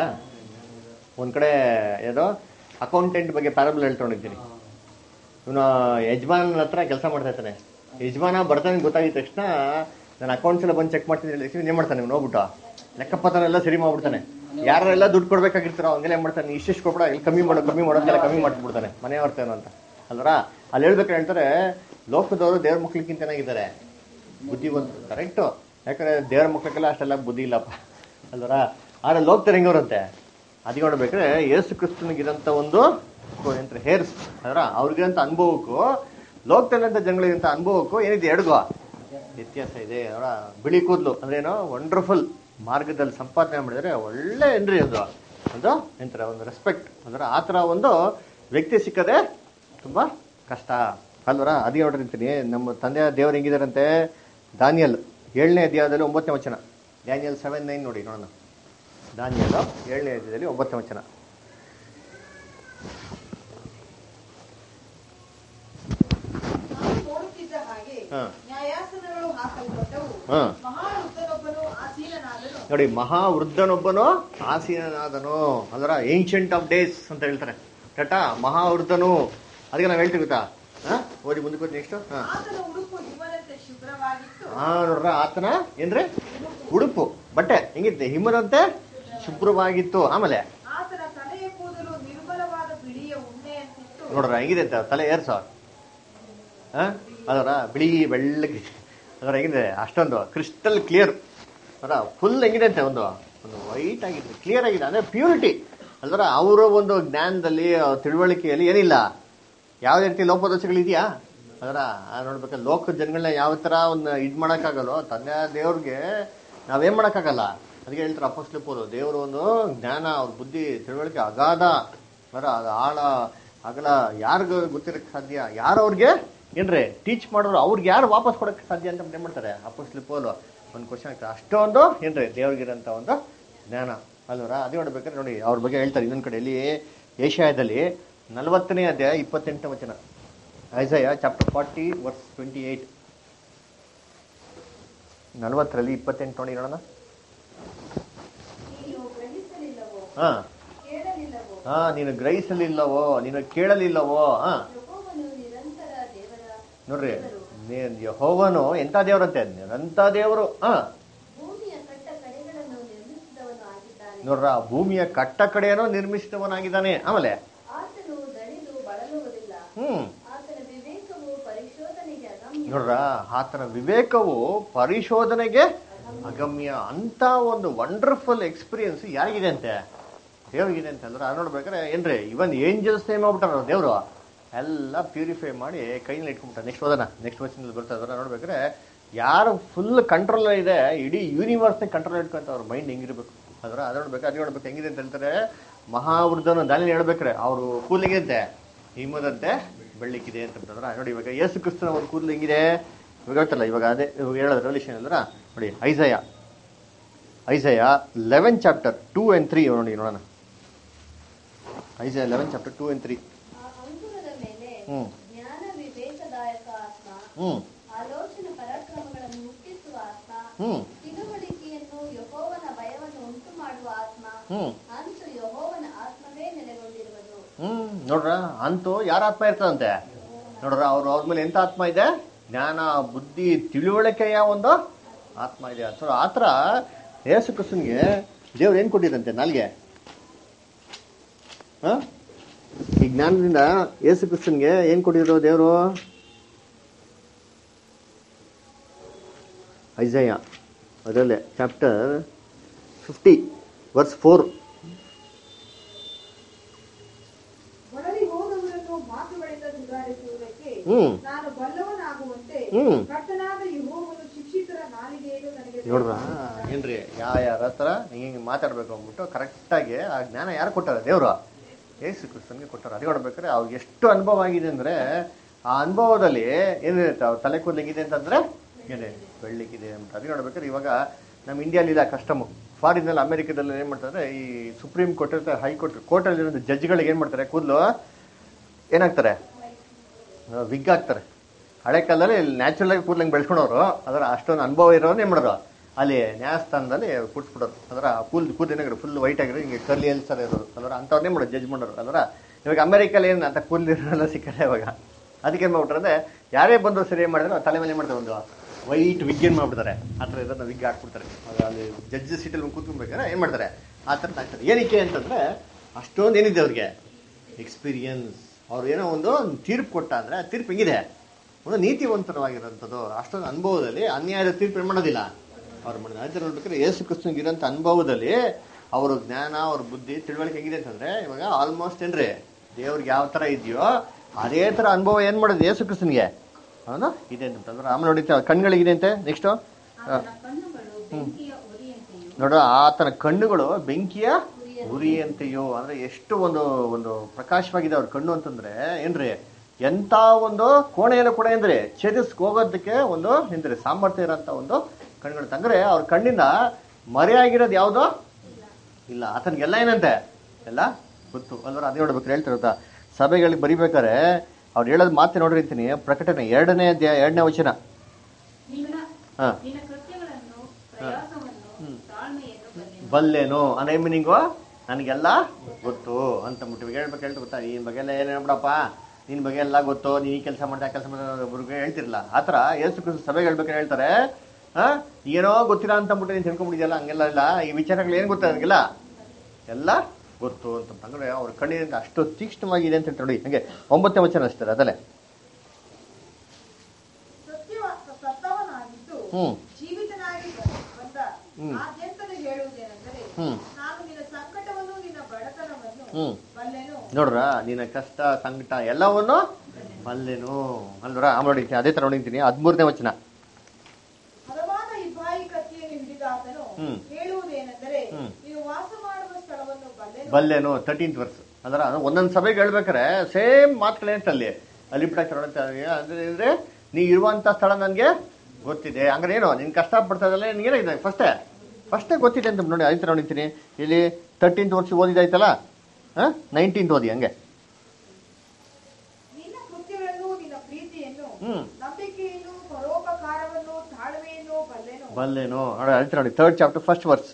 ಒಂದ್ ಕಡೆ ಏನೋ ಅಕೌಂಟೆಂಟ್ ಬಗ್ಗೆ ಪ್ಯಾರಬಲ್ ಹೇಳ್ಕೊಂಡಿದ್ದೀನಿ ಇವನು ಯಜಮಾನ ಹತ್ರ ಕೆಲಸ ಮಾಡ್ತಾ ಇರ್ತಾನೆ ಯಜಮಾನ ಬರ್ತಾನೆ ಗೊತ್ತಾಗಿದ ತಕ್ಷಣ ನಾನು ಅಕೌಂಟ್ಸ್ ಎಲ್ಲ ಬಂದು ಚೆಕ್ ಮಾಡ್ತೀನಿ ಹೇಳಿ ತಕ್ಷಣ ಏನ್ ಮಾಡ್ತಾನೆ ಇವ್ನು ಹೋಗ್ಬಿಟ್ಟು ಲೆಕ್ಕಪತ್ರ ಎಲ್ಲ ಸರಿ ಮಾಡ್ಬಿಡ್ತಾನೆ ಯಾರೆಲ್ಲ ದುಡ್ಡು ಕೊಡ್ಬೇಕಾಗಿರ್ತಾರೋ ಹಂಗೆಲ್ಲ ಏನ್ ಮಾಡ್ತಾನೆ ಇಷ್ಟಿಷ್ಟು ಕೊಡ್ಬಿಡ ಇಲ್ಲಿ ಕಮ್ಮಿ ಮಾಡೋ ಕಮ್ಮಿ ಮಾಡೋದೆಲ್ಲ ಕಮ್ಮಿ ಮಾಡ್ಬಿಡ್ತಾನೆ ಮನೆ ಹೊರ್ತೇನೋ ಅಂತ ಅಲ್ವರ ಅಲ್ಲಿ ಹೇಳ್ಬೇಕಾದ್ರೆ ಹೇಳ್ತಾರೆ ಲೋಕದವರು ದೇವ್ರ ಮಕ್ಳಿಗಿಂತ ಏನಾಗಿದ್ದಾರೆ ಬುದ್ಧಿವಂತ ಕರೆಕ್ಟು ಯಾಕಂದ್ರೆ ದೇವ್ರ ಮಕ್ಳಿಗೆಲ್ಲ ಅಷ್ಟೆಲ್ಲ ಬುದ್ಧಿ ಇಲ್ಲಪ್ಪ ಅಲ್ವರ ಆದ್ರೆ ಲೋಕದಲ್ಲಿ ಹೆಂಗವ್ರಂತೆ ಅದಕ್ಕೆ ನೋಡ್ಬೇಕಾದ್ರೆ ಯೇಸು ಕ್ರಿಸ್ತನಿಗಿರಂತ ಒಂದು ಎಂತ ಹೇರ್ಸ್ ಅದರ ಅವ್ರಿಗಿರಂತ ಅನುಭವಕ್ಕೂ ಲೋಕದಲ್ಲಂತ ಜನಗಳಿಗಿಂತ ಅನುಭವಕ್ಕೂ ಏನಿದೆ ಎಡಗೋ ವ್ಯತ್ಯಾಸ ಇದೆ ಅವರ ಬಿಳಿ ಕೂದಲು ಅಂದ್ರೆ ಏನೋ ವಂಡರ್ಫುಲ್ ಮಾರ್ಗದಲ್ಲಿ ಸಂಪಾದನೆ ಮಾಡಿದ್ರೆ ಒಳ್ಳೆ ಏನ್ರಿ ಅದು ಒಂದು ಎಂತಾರೆ ಒಂದು ರೆಸ್ಪೆಕ್ಟ್ ಅಂದ್ರೆ ಆ ಥರ ಒಂದು ವ್ಯಕ್ತಿ ಸಿಕ್ಕದೆ ತುಂಬಾ ಕಷ್ಟ ಅಲ್ವರ ಅದಕ್ಕೆ ನೋಡ್ರಿ ಅಂತೀನಿ ನಮ್ಮ ತಂದೆಯ ದೇವರು ಹೆಂಗಿದಾರಂತೆ ದಾನಿಯಲ್ ಏಳನೇ ಅಧ್ಯಾಯದಲ್ಲಿ ಒಂಬತ್ತನೇ ವಚನ ಡ್ಯಾನಿಯಲ್ ಸೆವೆನ್ ನೈನ್ ನೋಡಿ ನೋಡೋಣ ದಾನಿಯಲ್ ಏಳನೇ ಅಧ್ಯಾಯದಲ್ಲಿ ಒಂಬತ್ತನೇ ವಚನ ನಾನು ನೋಡುತ್ತಿದ್ದ ಹಾಗೆ ಹಾ. ನ್ಯಾಯಾಸನಗಳು ಹಾಕಲ್ಪಟ್ಟವು ಹಾ. ಮಹಾವೃದ್ಧನೊಬ್ಬನು ಆಸೀನನಾದನು ನೋಡಿ ಮಹಾ ವೃದ್ಧನೊಬ್ಬನು ಆಸೀನನಾದನು ಅಂದ್ರ ಏನ್ಷಂಟ್ ಆಫ್ ಡೇಸ್ ಅಂತ ಹೇಳ್ತಾರೆ ಕರೆಕ್ಟಾ ಮಹಾ ವೃದ್ಧನು ಅದಕ್ಕೆ ನಾವು ಹೇಳ್ತೀವಿ ಗೊತ್ತಾ ಹಾ ಓದಿ ಮುಂದಕ್ಕೆ ಹೋಗಿ ನೆಕ್ಸ್ಟ್ ಹಾ ಆತನ ಉಡುಪು ಹಿಮದಂತೆ ಶುಭ್ರವಾಗಿತ್ತು ಹಾ ನೋಡ್ರ ಆತನ ಏನ್ರಿ ಉಡುಪು ಬಟ್ಟೆ ಹೆಂಗಿತ್ತೆ ಹಿಮದಂತೆ ಶುಭ್ರವಾಗಿತ್ತು ಆಮೇಲೆ ಆತನ ತಲೆಯ ಕೂದಲು ನಿರ್ಮಲವಾದ ಬಿಳಿಯ ಉಣ್ಣೆಯಂತಿತ್ತು ನೋಡ್ರ ಹೆಂಗಿದೆ ಅಂತ ತಲೆ ಏರ್ಸ ಹಾ ಅದರ ಬಿಳಿ ಬೆಳ್ಳಗೆ ಅದರ ಹೆಂಗಿದೆ ಅಷ್ಟೊಂದು ಕ್ರಿಸ್ಟಲ್ ಕ್ಲಿಯರ್ ಅದರ ಫುಲ್ ಹೆಂಗಿದೆ ಅಂತೆ ಒಂದು ಒಂದು ವೈಟ್ ಆಗಿದೆ ಕ್ಲಿಯರ್ ಆಗಿದೆ ಅಂದ್ರೆ ಪ್ಯೂರಿಟಿ ಅಲ್ವರ ಅವರ ಒಂದು ಜ್ಞಾನದಲ್ಲಿ ಅವ್ರ ತಿಳುವಳಿಕೆಯಲ್ಲಿ ಏನಿಲ್ಲ ಯಾವುದೇ ರೀತಿ ಲೋಪದೋಷಗಳಿದೆಯಾ ಅದರ ನೋಡ್ಬೇಕು ಲೋಕ ಜನಗಳನ್ನ ಯಾವ ತರ ಒಂದು ಇದ್ ಮಾಡಕ್ಕಾಗಲ್ಲೋ ತಂದೆ ದೇವ್ರಿಗೆ ನಾವೇನ್ ಮಾಡಕ್ಕಾಗಲ್ಲ ಅದಕ್ಕೆ ಹೇಳ್ತಾರೆ ಅಪಸ್ಲಿಪೋದು ದೇವರು ಒಂದು ಜ್ಞಾನ ಅವ್ರ ಬುದ್ಧಿ ತಿಳುವಳಿಕೆ ಅಗಾಧ ಅದರ ಅದು ಆಳ ಅಗಲ ಯಾರಿಗ ಗೊತ್ತಿರಕ್ಕೆ ಸಾಧ್ಯ ಯಾರು ಅವ್ರಿಗೆ ಏನ್ರಿ ಟೀಚ್ ಮಾಡೋರು ಅವ್ರಿಗೆ ಯಾರು ವಾಪಸ್ ಕೊಡಕ್ಕೆ ಸಾಧ್ಯ ಅಂತ ಏನ್ ಮಾಡ್ತಾರೆ ಅಪಸ್ಲಿಪೋಲು ಒಂದು ಕ್ವಶನ್ ಆಗ್ತದೆ ಅಷ್ಟೊಂದು ಏನ್ರಿ ದೇವ್ರಿಗಿರಂತ ಒಂದು ಜ್ಞಾನ ಅಲ್ವರ ಅದೇ ನೋಡ್ಬೇಕಾದ್ರೆ ನೋಡಿ ಅವ್ರ ಬಗ್ಗೆ ಹೇಳ್ತಾರೆ ಇನ್ನೊಂದ್ ಕಡೆ ಇಲ್ಲಿ ಏಷ್ಯಾದಲ್ಲಿ ನಲವತ್ತನೇ ಅಧ್ಯಾಯ ಇಪ್ಪತ್ತೆಂಟನೇ ವಚನ Isaiah chapter forty verse twenty eight ನಲವತ್ತರಲ್ಲಿ ಇಪ್ಪತ್ತೆಂಟು ನೋಡಿ ನೋಡೋಣ ನೀನು ಗ್ರಹಿಸಲಿಲ್ಲವೋ ಹಾ ಕೇಳಲಿಲ್ಲವೋ ಹಾ ನೀನು ಗ್ರಹಿಸಲಿಲ್ಲವೋ ನೀನು ಕೇಳಲಿಲ್ಲವೋ ಹಾ ಯೆಹೋವನು ನಿರಂತರ ದೇವರ ನೋಡ್ರಿ ನೀ- ಯೆಹೋವನು ಎಂತ ದೇವರಂತೆ ನಿರಂತ ದೇವರು ಹಾ ಭೂಮಿಯ ಕಟ್ಟ ಕಡೆಗಳನ್ನು ನಿರ್ಮಿಸಿದವನು ಆಗಿದ್ದಾನೆ ನೋಡ್ರ ಭೂಮಿಯ ಕಟ್ಟ ಕಡೆಯನ್ನು ನಿರ್ಮಿಸಿದವನಾಗಿದ್ದಾನೆ ಆಮೇಲೆ ಆತನು ದಣಿದು ಬಳಲುವುದಿಲ್ಲ ಹ್ಮ್ ಆತನ ವಿವೇಕವು ಪರಿಶೋಧನೆಗೆ ಅಗಮ್ಯ ನೋಡ್ರ ಆತನ ವಿವೇಕವು ಪರಿಶೋಧನೆಗೆ ಅಗಮ್ಯ ಅಂತ ಒಂದು ವಂಡರ್ಫುಲ್ ಎಕ್ಸ್ಪೀರಿಯನ್ಸ್ ಯಾರಿಗಿದೆ ಅಂತೆ ದೇವ್ರಿಗಿದೆ ಅಂತ ಅಂದ್ರೆ ಅದು ನೋಡ್ಬೇಕಾದ್ರೆ ಏನ್ರಿ ಇವನ್ ಏಂಜಲ್ಸ್ ನೇಮ್ ಆಗ್ಬಿಟ್ಟಾರ ದೇವ್ರು ಎಲ್ಲ ಪ್ಯೂರಿಫೈ ಮಾಡಿ ಕೈನಲ್ಲಿ ಇಟ್ಕೊಂಡ್ಬಿಟ್ಟ ನೆಕ್ಸ್ಟ್ ಓದೋಣ ನೆಕ್ಸ್ಟ್ ವರ್ಷದಲ್ಲಿ ಬರ್ತಾ ಇದಾರೆ ನೋಡ್ಬೇಕಾದ್ರೆ ಯಾರು ಫುಲ್ ಕಂಟ್ರೋಲ್ ಇದೆ ಇಡೀ ಯೂನಿವರ್ಸ್ ಕಂಟ್ರೋಲ್ ಇಟ್ಕೊಂತ ಅವ್ರ ಮೈಂಡ್ ಹೆಂಗಿರ್ಬೇಕು ಅದ್ರ ಅದು ನೋಡ್ಬೇಕು ಅದು ನೋಡ್ಬೇಕು ಹೆಂಗಿದೆ ಅಂತ ಹೇಳ್ತಾರೆ ಮಹಾವೃದ್ಧನ ದಾನಿ ಹೇಳ್ಬೇಕ್ರೆ ಅವರು ಕೂಲಿಗೆ ಅಂತೆ ಹಿಮದಂತೆ ಬೆಳ್ಳಿಕ್ಕಿದೆ ಅಂತ ಅಂತಂದ್ರ ನೋಡಿ ಇವಾಗ ಯೇಸು ಕ್ರಿಸ್ತನ ಒಂದು ಕೂದಲು ಹೆಂಗಿದೆ ಇವಾಗ ಹೇಳ್ತಲ್ಲ ಇವಾಗ ಅದೇ ಇವಾಗ ಹೇಳೋದು ರೆವಲ್ಯೂಷನ್ ಅಂದ್ರ ನೋಡಿ Isaiah Isaiah eleven chapter two and three ನೋಡಿ ನೋಡೋಣ Isaiah eleven chapter two and three ಆ ಅಂಗುರದ ಮೇಲೆ ಹ್ಮ್. ಜ್ಞಾನ ವಿವೇಕದಾಯಕ ಆತ್ಮ ಹ್ಮ್ ಆಲೋಚನೆ ಪರಾಕ್ರಮಗಳನ್ನು ಹುಟ್ಟಿಸುವ ಆತ್ಮ ಹ್ಮ್ ತಿಳುವಳಿಕೆಯನ್ನು ಯಹೋವನ ಭಯವನ್ನು ಉಂಟು ಮಾಡುವ ಆತ್ಮ ಹ್ಮ್ ಅಂತೂ ಯಹೋವನ ಆತ್ಮವೇ ನೆಲೆಗೊಂಡಿರುವುದು ಹ್ಮ್ ನೋಡ್ರ ಅಂತೂ ಯಾರ ಆತ್ಮ ಇರ್ತದಂತೆ ನೋಡ್ರ ಅವ್ರ ಅವ್ರ ಮೇಲೆ ಎಂತ ಆತ್ಮ ಇದೆ ಜ್ಞಾನ ಬುದ್ಧಿ ತಿಳುವಳಿಕೆಯ ಒಂದು ಆತ್ಮ ಇದೆ ಸೊ ಆತರ ಯೇಸು ಕ್ರಿಸ್ತನ್ಗೆ ದೇವ್ರು ಏನ್ ಕೊಟ್ಟಿರಂತೆ ನಾಲ್ಗೆ ಹ? ಈ ಜ್ಞಾನದಿಂದ ಯೇಸು ಕ್ರಿಸ್ತನ್ಗೆ ಏನ್ ಕೊಟ್ಟಿದ್ರು ದೇವರು ಐಜಯ ಅದರಲ್ಲೇ ಚಾಪ್ಟರ್ ಫಿಫ್ಟಿ ವರ್ಸ್ ಫೋರ್ ಒಳಗೆ ಹೋದವರನ್ನು ಮಾತುಗಳಿಂದ ಸುಧಾರಿಸುವುದಕ್ಕೆ ಹ್ಮ್ ನಾನು ಬಲ್ಲವನಾಗುವಂತೆ ಹ್ಮ್. ಕರ್ತನಾದ ಯೆಹೋವನು ಶಿಕ್ಷಿತರ ನಾಲಿಗೆಯನ್ನು ನನಗೆ ನೋಡ್ರ ಏನ್ರಿ ಯಾವ ಯಾರ ಹತ್ರ ಹಿಂಗೆ ಮಾತಾಡ್ಬೇಕು ಅಂದ್ಬಿಟ್ಟು ಕರೆಕ್ಟಾಗಿ ಆ ಜ್ಞಾನ ಯಾರು ಕೊಟ್ಟಾರ ದೇವ್ರು ಯೇಸು ಕ್ರಿಸ್ತನ್ಗೆ ಕೊಟ್ಟಾರ ಅದೇ ನೋಡ್ಬೇಕಾದ್ರೆ ಅವ್ರಿಗೆ ಎಷ್ಟು ಅನುಭವ ಆಗಿದೆ ಅಂದ್ರೆ ಆ ಅನುಭವದಲ್ಲಿ ಏನಿರುತ್ತೆ ಅವ್ರ ತಲೆ ಕೂದಲು ಹೆಂಗಿದೆ ಅಂತಂದ್ರೆ ಏನೇ ಬೆಳ್ಳಿಕ್ಕಿದೆ ಅಂತ ಅದೇ ನೋಡ್ಬೇಕಾದ್ರೆ ಇವಾಗ ನಮ್ಮ ಇಂಡಿಯಾಲಿ ಇಲ್ಲ ಕಸ್ಟಮು ಫಾರಿನಲ್ಲಿ ಅಮೆರಿಕದಲ್ಲಿ ಏನ್ ಮಾಡ್ತಾರೆ ಈ ಸುಪ್ರೀಂ ಕೋರ್ಟ್ ಇರುತ್ತೆ ಹೈಕೋರ್ಟ್ ಕೋರ್ಟಲ್ಲಿ ಇರೋ ಜಡ್ಜ್ಗಳಿಗೆ ಏನ್ ಮಾಡ್ತಾರೆ ಕೂದಲು ಏನಾಗ್ತಾರೆ ವಿಗ್ ಹಾಕ್ತಾರೆ ಹಳೆ ಕಾಲದಲ್ಲಿ ನ್ಯಾಚುರಲ್ ಆಗಿ ಕೂದಲು ಬೆಳೆಸ್ಕೊಂಡವ್ರು ಅದರ ಅಷ್ಟೊಂದು ಅನುಭವ ಇರೋರು ಏನ್ ಮಾಡೋರು ಅಲ್ಲಿ ನ್ಯಾಯಸ್ಥಾನದಲ್ಲಿ ಕೂಡ್ಸ್ಬಿಡೋರು ಅದರ ಕೂಲ್ ಕೂದಲು ಏನಾಗಿರೋ ಫುಲ್ ವೈಟ್ ಆಗಿರೋ ಹಿಂಗೆ ಕರ್ಲಿ ಎಲ್ಸ್ ಇರೋರು ಅದರ ಅಂಥವ್ರನ್ನೇ ಮಾಡೋದು ಜಡ್ಜ್ ಮಾಡೋರು ಅದರ ಇವಾಗ ಅಮೆರಿಕಲ್ಲಿ ಏನು ಅಂತ ಕೂದಲಿರೋಲ್ಲ ಸಿಕ್ಕಲ್ಲ ಇವಾಗ ಅದಕ್ಕೆ ಏನ್ ಮಾಡ್ಬಿಟ್ರೆ ಅಂದ್ರೆ ಯಾರೇ ಬಂದ್ರು ಸರಿ ಏನ್ ಮಾಡಿದ್ರೆ ಅವ್ರ ತಲೆ ಮೇಲೆ ಏನ್ ಮಾಡ್ತಾರೆ ಒಂದು ವೈಟ್ ವಿಗ್ ಏನ್ ಮಾಡ್ಬಿಡ್ತಾರೆ ಆ ಥರ ಇರೋದನ್ನ ವಿಗ್ ಹಾಕ್ಬಿಡ್ತಾರೆ ಅದು ಅಲ್ಲಿ ಜಡ್ಜ್ ಸೀಟಲ್ಲಿ ಕೂತ್ಕೊಬೇಕಾದ್ರೆ ಏನ್ ಮಾಡ್ತಾರೆ ಆ ಥರ ಹಾಕ್ತಾರೆ ಏನಕ್ಕೆ ಅಂತಂದ್ರೆ ಅಷ್ಟೊಂದು ಏನಿದೆ ಅವ್ರಿಗೆ ಎಕ್ಸ್ಪೀರಿಯನ್ಸ್ ಅವ್ರು ಏನೋ ಒಂದು ತೀರ್ಪು ಕೊಟ್ಟ ಅಂದ್ರೆ ಆ ತೀರ್ಪು ಹೆಂಗಿದೆ ಒಂದು ನೀತಿವಂತರವಾಗಿರೋಂಥದ್ದು ಅಷ್ಟೊಂದು ಅನುಭವದಲ್ಲಿ ಅನ್ಯಾಯದ ತೀರ್ಪು ಏನ್ ಮಾಡೋದಿಲ್ಲ ಅವ್ರು ಮಾಡಿದ ಅದೇ ನೋಡ್ಬೇಕಾದ್ರೆ ಯೇಸು ಕ್ರಿಸ್ತನಿಗೆ ಇರೋಂಥ ಅನುಭವದಲ್ಲಿ ಅವ್ರ ಜ್ಞಾನ ಅವ್ರ ಬುದ್ಧಿ ತಿಳುವಳಿಕೆ ಹೆಂಗಿದೆ ಅಂತಂದ್ರೆ ಇವಾಗ ಆಲ್ಮೋಸ್ಟ್ ಏನ್ರಿ ದೇವ್ರಿಗೆ ಯಾವ ತರ ಇದೆಯೋ ಅದೇ ತರ ಅನುಭವ ಏನ್ ಮಾಡೋದು ಯೇಸು ಕ್ರಿಸ್ತನಿಗೆ ಅವನು ಇದೆ ಅಂತಂದ್ರೆ ಆಮೇಲೆ ನೋಡಿ ಕಣ್ಗಳಿಗಿದೆ ಅಂತೆ ನೆಕ್ಸ್ಟ್ ಆತನ ಕಣ್ಣುಗಳು ಬೆಂಕಿಯ ಉರಿಯಂತೆಯೂ ನೋಡ ಆತನ ಕಣ್ಣುಗಳು ಬೆಂಕಿಯ ಉರಿಯಂತೆಯೋ ಅಂದ್ರೆ ಎಷ್ಟು ಒಂದು ಒಂದು ಪ್ರಕಾಶವಾಗಿದೆ ಅವ್ರ ಕಣ್ಣು ಅಂತಂದ್ರೆ ಏನ್ರಿ ಎಂತ ಒಂದು ಕೋಣೆಯನ್ನು ಕೂಡ ಏನ್ರಿ ಛೇದಿಸ್ ಹೋಗೋದಕ್ಕೆ ಒಂದು ಏನ್ರಿ ಸಾಮರ್ಥ್ಯ ಇರೋಂತ ಒಂದು ಕಣ್ಗಳು ಅಂದ್ರೆ ಅವ್ರ ಕಣ್ಣಿಂದ ಮರೆಯಾಗಿರೋದು ಯಾವ್ದು ಇಲ್ಲ ಆತನಿಗೆಲ್ಲ ಏನಂತೆ ಎಲ್ಲ ಗೊತ್ತು ಅಂದ್ರೆ ಅದೇ ನೋಡ್ಬೇಕು ಹೇಳ್ತಿರತ್ತ ಸಭೆಗಳಿಗೆ ಬರಿಬೇಕಾರೆ ಅವ್ರು ಹೇಳೋದು ಮಾತೆ ನೋಡ್ರಿ ಅಂತೀನಿ ಪ್ರಕಟಣೆ ಎರಡನೇ ಅಧ್ಯಾಯ ಎರಡನೇ ವಚನ ನಿನ್ನ ಹಾ ನಿನ್ನ ಕೃತ್ಯಗಳನ್ನು ಪ್ರಯಾಸವನ್ನು ತಾಳ್ಮೆಯನ್ನು ಬಲ್ಲೆನು. ಬಲ್ಲೇನು ಅನ್ನೋ ಮೀನಿಂಗು ನನಗೆಲ್ಲ ಗೊತ್ತು ಅಂತ ಮುಟ್ಟಿ ಹೇಳ್ಬೇಕು ಹೇಳ್ತಾ ಗೊತ್ತಾ ಈ ಬಗ್ಗೆ ಎಲ್ಲ ಏನೇನು ಬಿಡಪ್ಪ ನಿನ್ ಬಗ್ಗೆ ಎಲ್ಲ ಗೊತ್ತು ನೀನ್ ಈ ಕೆಲಸ ಮಾಡ್ತಾ ಕೆಲಸ ಮಾಡ್ತಾ ಹೇಳ್ತಿರಲ್ಲ ಆತರ ಏಸು ಕ್ರಿಸ್ತ ಸಭೆಗೆ ಹೇಳ್ಬೇಕಾದ್ರೆ ಹೇಳ್ತಾರೆ ಆ ಏನೋ ಗೊತ್ತಿಲ್ಲ ಅಂತ ಅಂದ್ಬಿಟ್ಟು ನೀನ್ ತಿಳ್ಕೊಂಡ್ಬಿಟ್ಟಿದ್ಯಲ್ಲ ಹಂಗೆಲ್ಲ ಇಲ್ಲ ಈ ವಿಚಾರಗಳು ಏನ್ ಗೊತ್ತ ನನಗೆಲ್ಲ ಎಲ್ಲ ಗೊತ್ತು ಅಂತ ಅಂದ್ರೆ ಅವ್ರ ಕಣ್ಣಿನಿಂದ ಅಷ್ಟು ತೀಕ್ಷ್ಣವಾಗಿದೆ ಅಂತ ಹೇಳ್ತಾರೆ ನೋಡಿ ಹಂಗೆ ಒಂಬತ್ತನೇ ವಚನ ಅಷ್ಟೇ ಅದಲ್ಲೇ ಸತ್ಯವ ಸತ್ತವನಾಗಿದ್ದು ಹ್ಮ್ ಜೀವಿತನಾಗಿ ಬಂದ ಹ್ಮ್. ಆದ್ಯಂತಲೇ ಹೇಳುವುದೇನೆಂದರೆ ಹ್ಮ್ ಬಲ್ಲೆನು ನೋಡ್ರ ನಿನ್ನ ಕಷ್ಟ ಸಂಕಟ ಎಲ್ಲವನ್ನು ಬಲ್ಲೆನು ಅಲ್ವರ ಆಮೇಲೆ ನೋಡಿ ಅದೇ ತರ ನೋಡಿದ್ದೀನಿ ಹದಿಮೂರನೇ ವಚನ ಹದವಾದ ಇಬ್ಬಾಯಿ ಕತ್ತಿಯನ್ನು ಹಿಡಿದ ಆತನು ಹ್ಮ್. ಹೇಳುವುದೇನೆಂದರೆ ಹ್ಮ್. ನೀನು ವಾಸ ಮಾಡುವ ಸ್ಥಳವನ್ನು ಬಲ್ಲೆನು ಬಲ್ಲೆನು ತರ್ಟೀನ್ತ್ ವರ್ಸ್ ಅದರ ಒಂದೊಂದ್ ಸಭೆಗೆ ಹೇಳ್ಬೇಕಾರೆ ಸೇಮ್ ಮಾತುಗಳೇಂತ ಅಲ್ಲಿ ಅಲ್ಲಿ ಬಿಡಕ್ಕೆ ಅಂದ್ರೆ ಅಂದ್ರೆ ನೀ ಇರುವಂತ ಸ್ಥಳ ನನ್ಗೆ ಗೊತ್ತಿದೆ ಹಂಗಾರೆ ಏನು ನಿನ್ ಕಷ್ಟ ಪಡ್ತಾ ಇದಲ್ಲ ನಿನ್ಗೇನಾಗಿದೆ ಫಸ್ಟೇ ಫಸ್ಟೇ ಗೊತ್ತಿದೆ ಅಂತ ನೋಡಿ ಆಯ್ತು ನೋಡಿತೀನಿ ಇಲ್ಲಿ ತರ್ಟೀನ್ತ್ ವರ್ಷ ಓದಿದಾಯ್ತಲ್ಲ ನೈನ್ಟೀನ್ತ್ ಓದಿ ಹಂಗೆ ನಿನ್ನ ಕೃತ್ಯಗಳನ್ನು ನಿನ್ನ ಪ್ರೀತಿಯನ್ನು ಹ್ಮ್ ನಂಬಿಕೆಯನ್ನು ಪರೋಪಕಾರವನ್ನು ತಾಳ್ಮೆಯನ್ನು ಬಲ್ಲೆನು ಬಲ್ಲೆನು ನೋಡಿ ಆಯ್ತು ನೋಡಿ ಥರ್ಡ್ ಚಾಪ್ಟರ್ ಫಸ್ಟ್ ವರ್ಸ್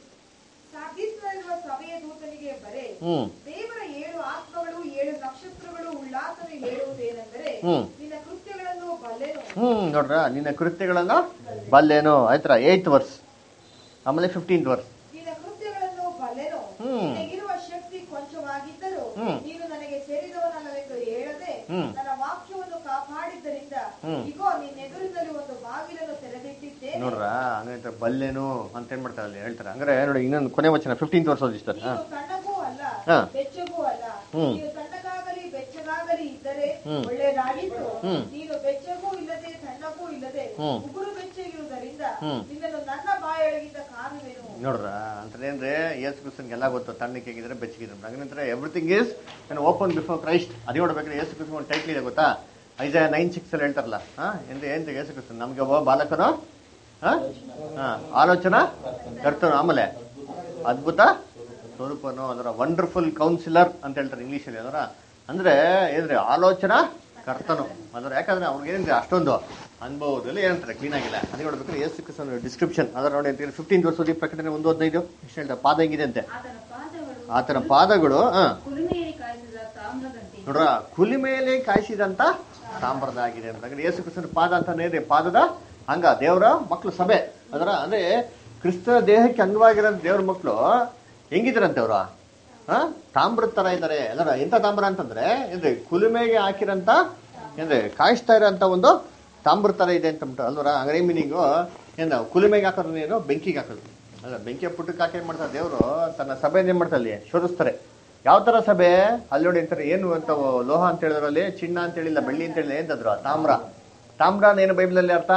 ಸಾಧಿಸಿರುವ ಸಭೆಯ ದೂತನಿಗೆ ಬರೆ ಹ್ಮ್ ದೇವರ ಏಳು ಆತ್ಮಗಳು ಏಳು ನಕ್ಷತ್ರಗಳು ಉಳ್ಳಾತನು ಹೇಳುವುದೇನೆಂದರೆ ಹ್ಮ್. ನಿನ್ನ ಕೃತ್ಯಗಳನ್ನು ಬಲ್ಲೆನು ಹ್ಮ್ ನೋಡ್ರ ನಿನ್ನ ಕೃತ್ಯಗಳನ್ನ ಬಲ್ಲೇನು ಆಯ್ತರ ಏಯ್ತ್ ವರ್ಸ್ ಆಮೇಲೆ ಫಿಫ್ಟೀನ್ತ್ ವರ್ಸ್ ನಿನ್ನ ಕೃತ್ಯಗಳನ್ನು ಬಲ್ಲೆನು ಹ್ಮ್. ನಿನಗಿರುವ ಶಕ್ತಿ ಕೊಂಚವಾಗಿದ್ದರೂ ಹ್ಮ್. ನೀನು ನನಗೆ ಸೇರಿದವನಲ್ಲವೆಂದು ಹೇಳದೆ ಹ್ಮ್. ನನ್ನ ವಾಕ್ಯವನ್ನು ಕಾಪಾಡಿದ್ದರಿಂದ ಹ್ಮ್. ಇಗೋ ನಿನ್ನೆದುರಿನಲ್ಲಿ ಒಂದು ಬಾಗಿಲನ್ನು ತೆರೆದಿಟ್ಟಿದ್ದೇನೆ ನೋಡ್ರ ಹಂಗಂತ ಬಲ್ಲೇನು ಅಂತ ಏನ್ ಮಾಡ್ತಾರೆ ಅಲ್ಲಿ ಹೇಳ್ತಾರೆ ಅಂದ್ರೆ ನೋಡಿ ಇನ್ನೊಂದು ಕೊನೆ ವಚನ ಫಿಫ್ಟೀನ್ತ್ ವರ್ಸ್ ಓದಿಸ್ತಾರೆ ಹಾ ನೀನು ಸಣ್ಣಗೂ ಅಲ್ಲ ಹಾ. ಬೆಚ್ಚಗೂ ಅಲ್ಲ ಹ್ಮ್. ನೀನು ಸಣ್ಣಗಾಗಲಿ ಬೆಚ್ಚಗಾಗಲಿ ಇದ್ದರೆ ಹ್ಮ್. ಒಳ್ಳೆಯದಾಗಿತ್ತು ಹ್ಮ್. ನೀನು ಬೆಚ್ಚಗೂ ಇಲ್ಲದೆ ಸಣ್ಣಗೂ ಇಲ್ಲದೆ ಹ್ಮ್. ಉಗುರು ಬೆಚ್ಚಗಿರುವುದರಿಂದ ಹ್ಮ್. ನಿನ್ನನ್ನು ನನ್ನ ಬಾಯೊಳಗಿಂದ ಕಾಣುವೆನು ನೋಡ್ರ ಅಂತಂದ್ರೆ ಯೇಸು ಕ್ರಿಸ್ತನ್ಗೆ ಎಲ್ಲ ಗೊತ್ತು ತಣ್ಣಕ್ಕಿದ್ರೆ ಬೆಚ್ಚಗಿದ್ರೆ ಹಂಗಂದ್ರೆ everything is open before Christ ಅದೇ ನೋಡ್ಬೇಕಾದ್ರೆ ಯೇಸು ಕ್ರಿಸ್ತನ್ ಒಂದು ಟೈಟ್ಲ್ ಇದೆ ಗೊತ್ತಾ ಐಜ ನೈನ್ ಸಿಕ್ಸ್ ಅಲ್ಲಿ ಹೇಳ್ತಾರಲ್ಲ ಹಾ ಎಂದು ಏನ್ ಯೇಸು ಕ್ರಿಸ್ತನ್ ನಮ್ಗೆ ಒಬ್ಬ ಬಾಲಕನು ಹಾ ಹಾ ಆಲೋಚನಾ ಕರ್ತನು ಆಮೇಲೆ ಅದ್ಭುತ ಸ್ವರೂಪನು ಅದರ ವಂಡರ್ಫುಲ್ ಕೌನ್ಸಿಲರ್ ಅಂತ ಹೇಳ್ತಾರೆ ಇಂಗ್ಲಿಷ್ ಅಲ್ಲಿ ಅದರ ಅಂದ್ರೆ ಏನ್ರಿ ಆಲೋಚನಾ ಕರ್ತನು ಅದರ ಯಾಕಂದ್ರೆ ಅವ್ರಿಗೆ ಏನಿದೆ ಅಷ್ಟೊಂದು ಅನುಭವದಲ್ಲಿ ಏನಂತಾರೆ ಕ್ಲೀನ್ ಆಗಿಲ್ಲ ಅದೇ ನೋಡ್ಬೇಕಾದ್ರೆ ಯೇಸು ಕ್ರಿಸ್ತನ ಡಿಸ್ಕ್ರಿಪ್ಷನ್ ಅದರ ನೋಡಿ ಅಂತ ಫಿಫ್ಟೀನ್ ವರ್ಷದ ಪ್ರಕಟಣೆ ಒಂದು ಹದಿನೈದು ಎಷ್ಟು ಹೇಳ್ತಾರೆ ಪಾದ ಹೆಂಗಿದೆ ಅಂತೆ ಆತನ ಪಾದಗಳು ಆತನ ಪಾದಗಳು ಹಾ ಕುಲುಮೆಯಲ್ಲಿ ಕಾಯಿಸಿದ ತಾಮ್ರದಂತೆ ನೋಡ್ರ ಕುಲಿ ಮೇಲೆ ಕಾಯಿಸಿದಂತ ಸಾಂಬಾರ್ದ ಆಗಿದೆ ಅಂತ ಅಂದ್ರೆ ಯೇಸು ಕ್ರಿಸ್ತನ ಪಾದ ಅಂತಾನೆ ಇದೆ ಪಾದದ ಹಂಗ ದೇವರ ಮಕ್ಕಳು ಸಭೆ ಅದರ ಅಂದ್ರೆ ಕ್ರಿಸ್ತನ ದೇಹಕ್ಕೆ ಅಂಗವಾಗಿರೋ ದೇವ್ರ ಮಕ್ಕಳು ಹೆಂಗಿದಾರಂತೆ ಅವರು ಹಾ ತಾಮ್ರದ ತರ ಇದ್ದಾರೆ ಅದರ ಎಂತ ತಾಮ್ರ ಅಂತಂದ್ರೆ ಏನ್ರಿ ಕುಲುಮೆಗೆ ಹಾಕಿರಂತ ಏನ್ರಿ ಕಾಯಿಸ್ತಾ ಇರೋಂತ ಒಂದು ತಾಮ್ರ ತರ ಇದೆ ಅಂತ ಅಂದ್ಬಿಟ್ಟು ಅಲ್ವರ ಅಂಗಡಿ ಮೀನಿಂಗು ಏನು ಕುಲುಮೆಗೆ ಹಾಕೋದು ಏನು ಬೆಂಕಿಗೆ ಹಾಕೋದು ಅಲ್ಲ ಬೆಂಕಿಯ ಪುಟ್ಟಕ್ಕೆ ಹಾಕಿ ಏನ್ ಮಾಡ್ತಾರೆ ದೇವರು ತನ್ನ ಸಭೆ ಏನ್ ಮಾಡ್ತಾರೆ ಅಲ್ಲಿ ಶೋಧಿಸ್ತಾರೆ ಯಾವ ತರ ಸಭೆ ಅಲ್ಲಿ ನೋಡಿ ಅಂತಾರೆ ಏನು ಅಂತ ಲೋಹ ಅಂತ ಹೇಳಿದ್ರಲ್ಲಿ ಚಿನ್ನ ಅಂತ ಹೇಳಿಲ್ಲ ಬೆಳ್ಳಿ ಅಂತ ಹೇಳಿಲ್ಲ ಏನಂತಂದ್ರು ತಾಮ್ರ ತಾಮ್ರ ಏನು ಬೈಬಲಲ್ಲಿ ಅರ್ಥ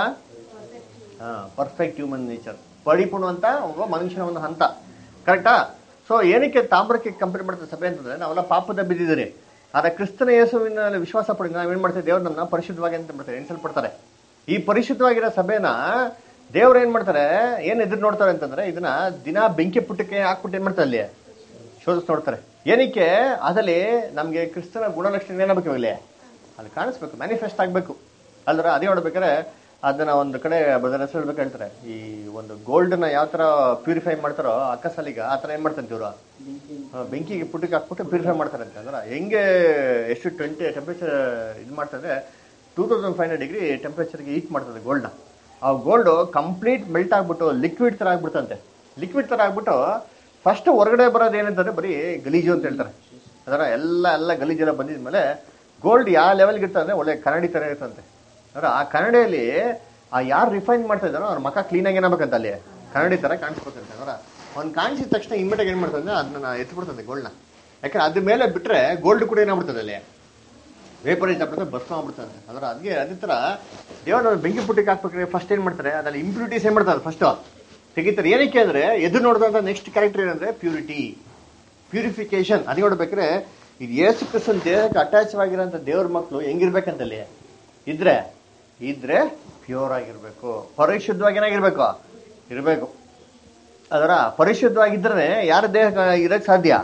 ಪರ್ಫೆಕ್ಟ್ ಹ್ಯೂಮನ್ ನೇಚರ್ ಪರಿಪೂರ್ಣ ಅಂತ ಒಬ್ಬ ಮನುಷ್ಯನ ಒಂದು ಹಂತ ಕರೆಕ್ಟಾ ಸೊ ಏನಕ್ಕೆ ತಾಮ್ರಕ್ಕೆ ಕಂಪೇರ್ ಮಾಡ್ತಾರೆ ಸಭೆ ಅಂತಂದ್ರೆ ನಾವೆಲ್ಲ ಪಾಪದ ಬಿದ್ದಿದ್ದೀರಿ ಆದ್ರೆ ಕ್ರಿಸ್ತನ ಯೇಸುವಿನ ವಿಶ್ವಾಸ ಪಡಿ ನಾವೇನ್ ಮಾಡ್ತೀವಿ ದೇವ್ರು ನಮ್ಮನ್ನ ಪರಿಶುದ್ಧವಾಗಿ ಅಂತ ಮಾಡ್ತಾರೆ ಎಣಿಸಲ್ಪಡ್ತಾರೆ ಈ ಪರಿಶುದ್ಧವಾಗಿರೋ ಸಭೆನ ದೇವ್ರು ಏನ್ ಮಾಡ್ತಾರೆ ಏನ್ ಎದುರು ನೋಡ್ತಾರೆ ಅಂತಂದ್ರೆ ಇದನ್ನ ದಿನ ಬೆಂಕಿ ಪುಟ್ಟಕ್ಕೆ ಹಾಕ್ಬಿಟ್ಟು ಏನ್ ಮಾಡ್ತಾರೆ ಅಲ್ಲಿ ಶೋಧಿಸ್ ನೋಡ್ತಾರೆ ಏನಕ್ಕೆ ಅದಲ್ಲಿ ನಮ್ಗೆ ಕ್ರಿಸ್ತನ ಗುಣಲಕ್ಷಣ ಏನಾಗಬೇಕು ಇವಾಗಲೇ ಅಲ್ಲಿ ಕಾಣಿಸ್ಬೇಕು ಮ್ಯಾನಿಫೆಸ್ಟ್ ಆಗ್ಬೇಕು ಅಲ್ದ್ರ ಅದೇ ನೋಡ್ಬೇಕಾದ್ರೆ ಅದನ್ನ ಒಂದು ಕಡೆ ಬದಲ ಹೆಸರು ಹೇಳ್ಬೇಕು ಹೇಳ್ತಾರೆ ಈ ಒಂದು ಗೋಲ್ಡ್ ನ ಯಾವ ತರ ಪ್ಯೂರಿಫೈ ಮಾಡ್ತಾರೋ ಅಕ್ಕಸಾಲಿಗ ಆ ತರ ಏನ್ ಮಾಡ್ತಂತೆ ಇವ್ರು ಹಾ, ಬೆಂಕಿಗೆ ಪುಟ್ಟಿಗೆ ಹಾಕ್ಬಿಟ್ಟು ಪ್ಯೂರಿಫೈ ಮಾಡ್ತಾರೆ ಅಂತ ಅಂದ್ರೆ ಹೆಂಗೆ ಎಷ್ಟು ಟ್ವೆಂಟಿ ಟೆಂಪರೇಚರ್ ಇದು ಮಾಡ್ತಾರೆ two thousand five hundred degree ಟೆಂಪರೇಚರ್ಗೆ ಹೀಟ್ ಮಾಡ್ತದೆ ಗೋಲ್ಡ್ನ ಆ ಗೋಲ್ಡ್ ಕಂಪ್ಲೀಟ್ ಮೆಲ್ಟ್ ಆಗ್ಬಿಟ್ಟು ಲಿಕ್ವಿಡ್ ತರ ಆಗ್ಬಿಡ್ತಂತೆ ಲಿಕ್ವಿಡ್ ತರ ಆಗ್ಬಿಟ್ಟು ಫಸ್ಟ್ ಹೊರಗಡೆ ಬರೋದು ಏನಂತಂದ್ರೆ ಬರೀ ಗಲೀಜು ಅಂತ ಹೇಳ್ತಾರೆ ಅದರ ಎಲ್ಲ ಎಲ್ಲ ಗಲೀಜೆಲ್ಲ ಬಂದಿದ್ಮೇಲೆ ಗೋಲ್ಡ್ ಯಾವ ಲೆವೆಲ್ಗೆ ಇರ್ತದೆ ಅಂದ್ರೆ ಒಳ್ಳೆ ಕನ್ನಡಿ ತರ ಇರ್ತಂತೆ ಅಂದ್ರೆ ಆ ಕನ್ನಡಿಯಲ್ಲಿ ಆ ಯಾರು ರಿಫೈನ್ ಮಾಡ್ತಾ ಇದ್ದಾರೋ ಅವ್ರ ಮಕ್ಕ ಕ್ಲೀನಾಗಿ ಏನಾಗಬೇಕಂತ ಅಲ್ಲಿ ಕನ್ನಡಿ ತರ ಕಾಣಿಸ್ಬೇಕಂತ ಅವರ ಅವ್ನು ಕಾಣಿಸಿದ ತಕ್ಷಣ ಇಮ್ಮಿಡಿಯಾಗಿ ಏನ್ ಮಾಡ್ತದೆ ಅದನ್ನ ಎತ್ಬಿಡ್ತದೆ ಗೋಲ್ಡ್ನ ಯಾಕಂದ್ರೆ ಅದ್ರ ಮೇಲೆ ಬಿಟ್ರೆ ಗೋಲ್ಡ್ ಕೂಡ ಏನಾಗ್ಬಿಡ್ತದೆ ಅಲ್ಲಿ ವೇಪರೈಸ್ ಆಗ್ಬಿಡುತ್ತೆ ಭಸ್ಮ ಆಗ್ಬಿಡ್ತದೆ ಅದರ ಅದಕ್ಕೆ ಅದೇ ಥರ ದೇವ್ರ ಬೆಂಕಿ ಪುಟ್ಟಿಗೆ ಹಾಕ್ಬೇಕಾದ್ರೆ ಫಸ್ಟ್ ಏನು ಮಾಡ್ತಾರೆ ಅದ್ರಲ್ಲಿ ಇಂಪ್ಯೂರಿಟೀಸ್ ಏನು ಮಾಡ್ತಾರೆ ಫಸ್ಟ್ ತೆಗಿತಾರೆ ಏನಕ್ಕೆ ಅಂದರೆ ಎದುರು ನೋಡಿದಂಥ ನೆಕ್ಸ್ಟ್ ಕ್ಯಾರೆಕ್ಟರ್ ಏನಂದ್ರೆ ಪ್ಯೂರಿಟಿ ಪ್ಯೂರಿಫಿಕೇಶನ್ ಅದು ನೋಡ್ಬೇಕಾದ್ರೆ ಇದು ಯೇಸು ಕ್ರಿಸ್ತನ್ ದೇಹಕ್ಕೆ ಅಟ್ಯಾಚ್ ಆಗಿರೋಂಥ ದೇವ್ರ ಮಕ್ಕಳು ಹೆಂಗಿರ್ಬೇಕಂತಲ್ಲಿ ಇದ್ರೆ ಇದ್ರೆ ಪ್ಯೂರ್ ಆಗಿರ್ಬೇಕು ಪರಿಶುದ್ಧವಾಗಿ ಏನಾಗಿರ್ಬೇಕು ಇರಬೇಕು ಅದರ ಪರಿಶುದ್ಧವಾಗಿದ್ರೆ ಯಾರ ದೇಹ ಇರಕ್ಕೆ ಸಾಧ್ಯ